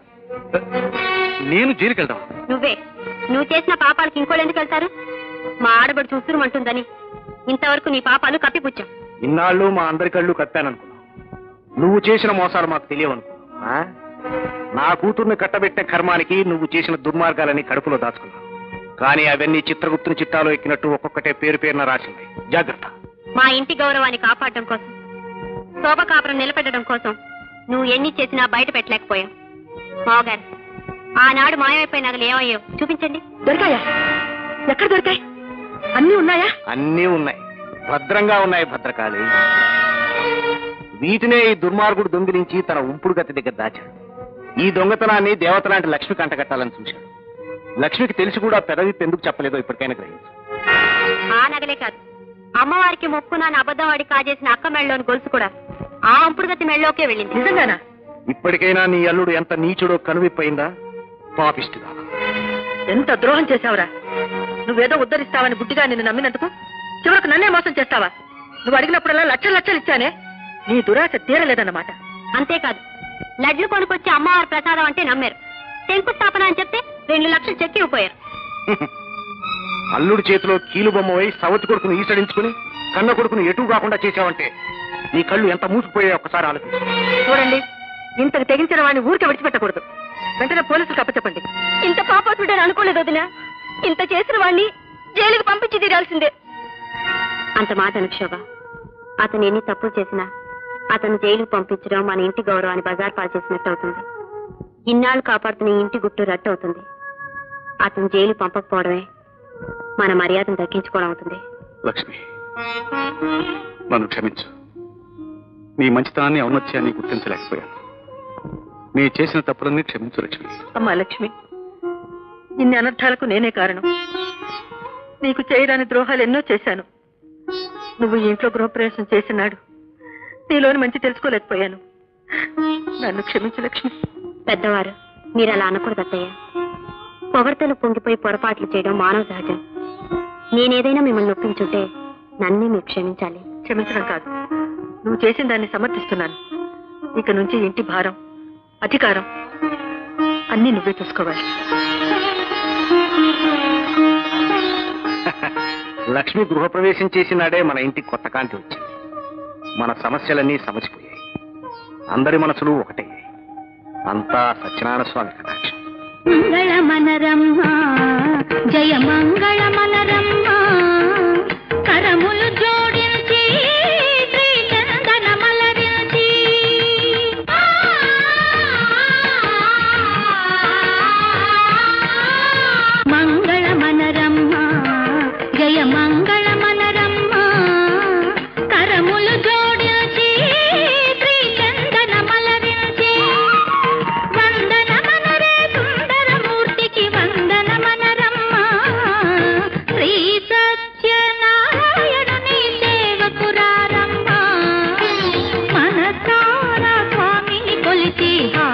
నేను జైలుకి వెళ్తాం నువ్వే నువ్వు చేసిన పాపాలకి ఇంకోళ్ళు ఎందుకు వెళ్తారు మా ఆడబడి చూసురుమంటుందని ఇంతవరకు నీ పాపాలు కప్పిపుచ్చాం ఇన్నాళ్ళు మా అందరి కళ్ళు కప్పాననుకున్నావు నువ్వు చేసిన మోసాలు మాకు తెలియవనుకున్నావు ఆ? నా కూతుర్ని కట్టబెట్టిన కర్మానికి నువ్వు చేసిన దుర్మార్గాలని కడుపులో దాచుకున్నావు కానీ అవన్నీ చిత్రగుప్తుని చిత్తాలో ఎక్కినట్టు ఒక్కొక్కటే పేరు పేరున రాసింది జాగ్రత్త మా ఇంటి గౌరవాన్ని కాపాడడం కోసం శోభ కాపురం నిలబెట్టడం కోసం నువ్వు ఎన్ని చేసినా బయట పెట్టలేకపోయావు మావగారు ఆనాడు మాయమైపోయిన నగలు ఏమయ్యో చూపించండి దొరికాయా ఎక్కడ దొరికాయి అన్నీ ఉన్నాయా అన్నీ ఉన్నాయి భద్రంగా ఉన్నాయి భద్రకాళి వీటినే ఈ దుర్మార్గుడు దొంగిలించి తన ఉంపుడు గతి దగ్గర దాచాడు ఈ దొంగతనాన్ని దేవత లాంటి లక్ష్మి కంటగట్టాలని చూశాడు లక్ష్మికి తెలిసి కూడా పెదవి ఎందుకు చెప్పలేదో ఇప్పటికైనా గ్రహించు ఆ నగలే కాదు అమ్మవారికి మొక్కున్నాను అబద్ధం వాడి కాజేసిన అక్క మెళ్ళలోని గొలుసు కూడా ఆ అంపుడు గతి మెళ్ళలోకే వెళ్ళింది నిజంగానా ఇప్పటికైనా నీ అల్లుడు ఎంత నీచుడో కనువిప్పయిందా పాపిష్టిగా ఎంత ద్రోహం చేశావురా నువ్వేదో ఉద్ధరిస్తావని గుడ్డిగా నిన్ను నమ్మినందుకు చివరకు నన్నే మోసం చేస్తావా నువ్వు అడిగినప్పుడల్లా లక్షలు లక్షలు ఇచ్చానే నీ దురాశ తీరలేదన్నమాట అంతేకాదు లడ్లు కొనుకొచ్చి అమ్మవారి ప్రసాదం అంటే నమ్మారు శంకుస్థాపన అని చెప్తే రెండు లక్షలు చెక్కి ఇవ్వపోయారు అల్లుడి చేతిలో కీలు బొమ్మ వేయి సవతి కొడుకును ఈసడించుకుని కన్న కొడుకును ఎటు కాకుండా చేశావంటే నీ కళ్ళు ఎంత మూసుకుపోయాయి ఒక్కసారి ఆలోచించు చూడండి ఇంతకు తెగించిన వాడిని ఊరికే విడిచిపెట్టకూడదు వెంటనే పోలీసులకు అప్పచెప్పండి ఇంత పాపాత్ముడని అనుకోలేదు వదిన ఇంత చేసిన వాణ్ణి జైలుకి పంపించి తీరాల్సిందే అంత మాట అనుక్షోభ అతను ఎన్ని తప్పులు చేసినా అతను జైలుకు పంపించడం మన ఇంటి గౌరవాన్ని బజార్ పాలు చేసినట్టు అవుతుంది ఇన్నాళ్ళు కాపాడుతున్న ఈ ఇంటి గుట్టు రట్టు అవుతుంది అతను జైలు పంపకపోవడమే మన మర్యాదను దక్కించుకోవడం అవుతుంది లక్ష్మి నన్ను క్షమించు నీ మంచితనాన్ని ఔన్నత్యాన్ని గుర్తించలేకపోయాను నీ చేసిన తప్పులన్నీ క్షమించు లక్ష్మి అమ్మా లక్ష్మి ఇన్ని అనర్థాలకు నేనే కారణం నీకు చేయడానికి ద్రోహాలు ఎన్నో చేశాను నువ్వు ఈ ఇంట్లో గృహప్రవేశం చేసినాడు నీలోని మంచి తెలుసుకోలేకపోయాను నన్ను క్షమించు లక్ష్మి పెద్దవారు మీరు అలా అనకూడదు అత్తయ్య పొగడ్తలు పొంగిపోయి పొరపాట్లు చేయడం మానవ సహజం నేనేదైనా మిమ్మల్ని నొప్పించుంటే నన్నే మీరు క్షమించాలి క్షమించడం కాదు నువ్వు చేసిన దాన్ని సమర్థిస్తున్నాను ఇక నుంచి ఇంటి భారం అధికారం అన్నీ నువ్వే చూసుకోవాలి లక్ష్మి గృహప్రవేశం చేసినాడే మన ఇంటికి కొత్త కాంతి వచ్చింది మన సమస్యలన్నీ సమసిపోయాయి అందరి మనసులు ఒకటే అంతా సత్యనారాయణ స్వామి కటాక్షం మంగళ మనరమ్మ జయ మంగళ మనరమ్మ కరములు జోడించి శ్రీ చందన మలరించి మంగళ మనరమ్మ జయ మంగళ మనరమ్మ కరములు జోడించి శ్రీ చందన మలరించి వందన మనరే సుందరమూర్తికి వందన మనరమ్మ శ్రీ సత్యనారాయణుని సేవకురారమ్మ మనసారా స్వామిని కొలిచి హా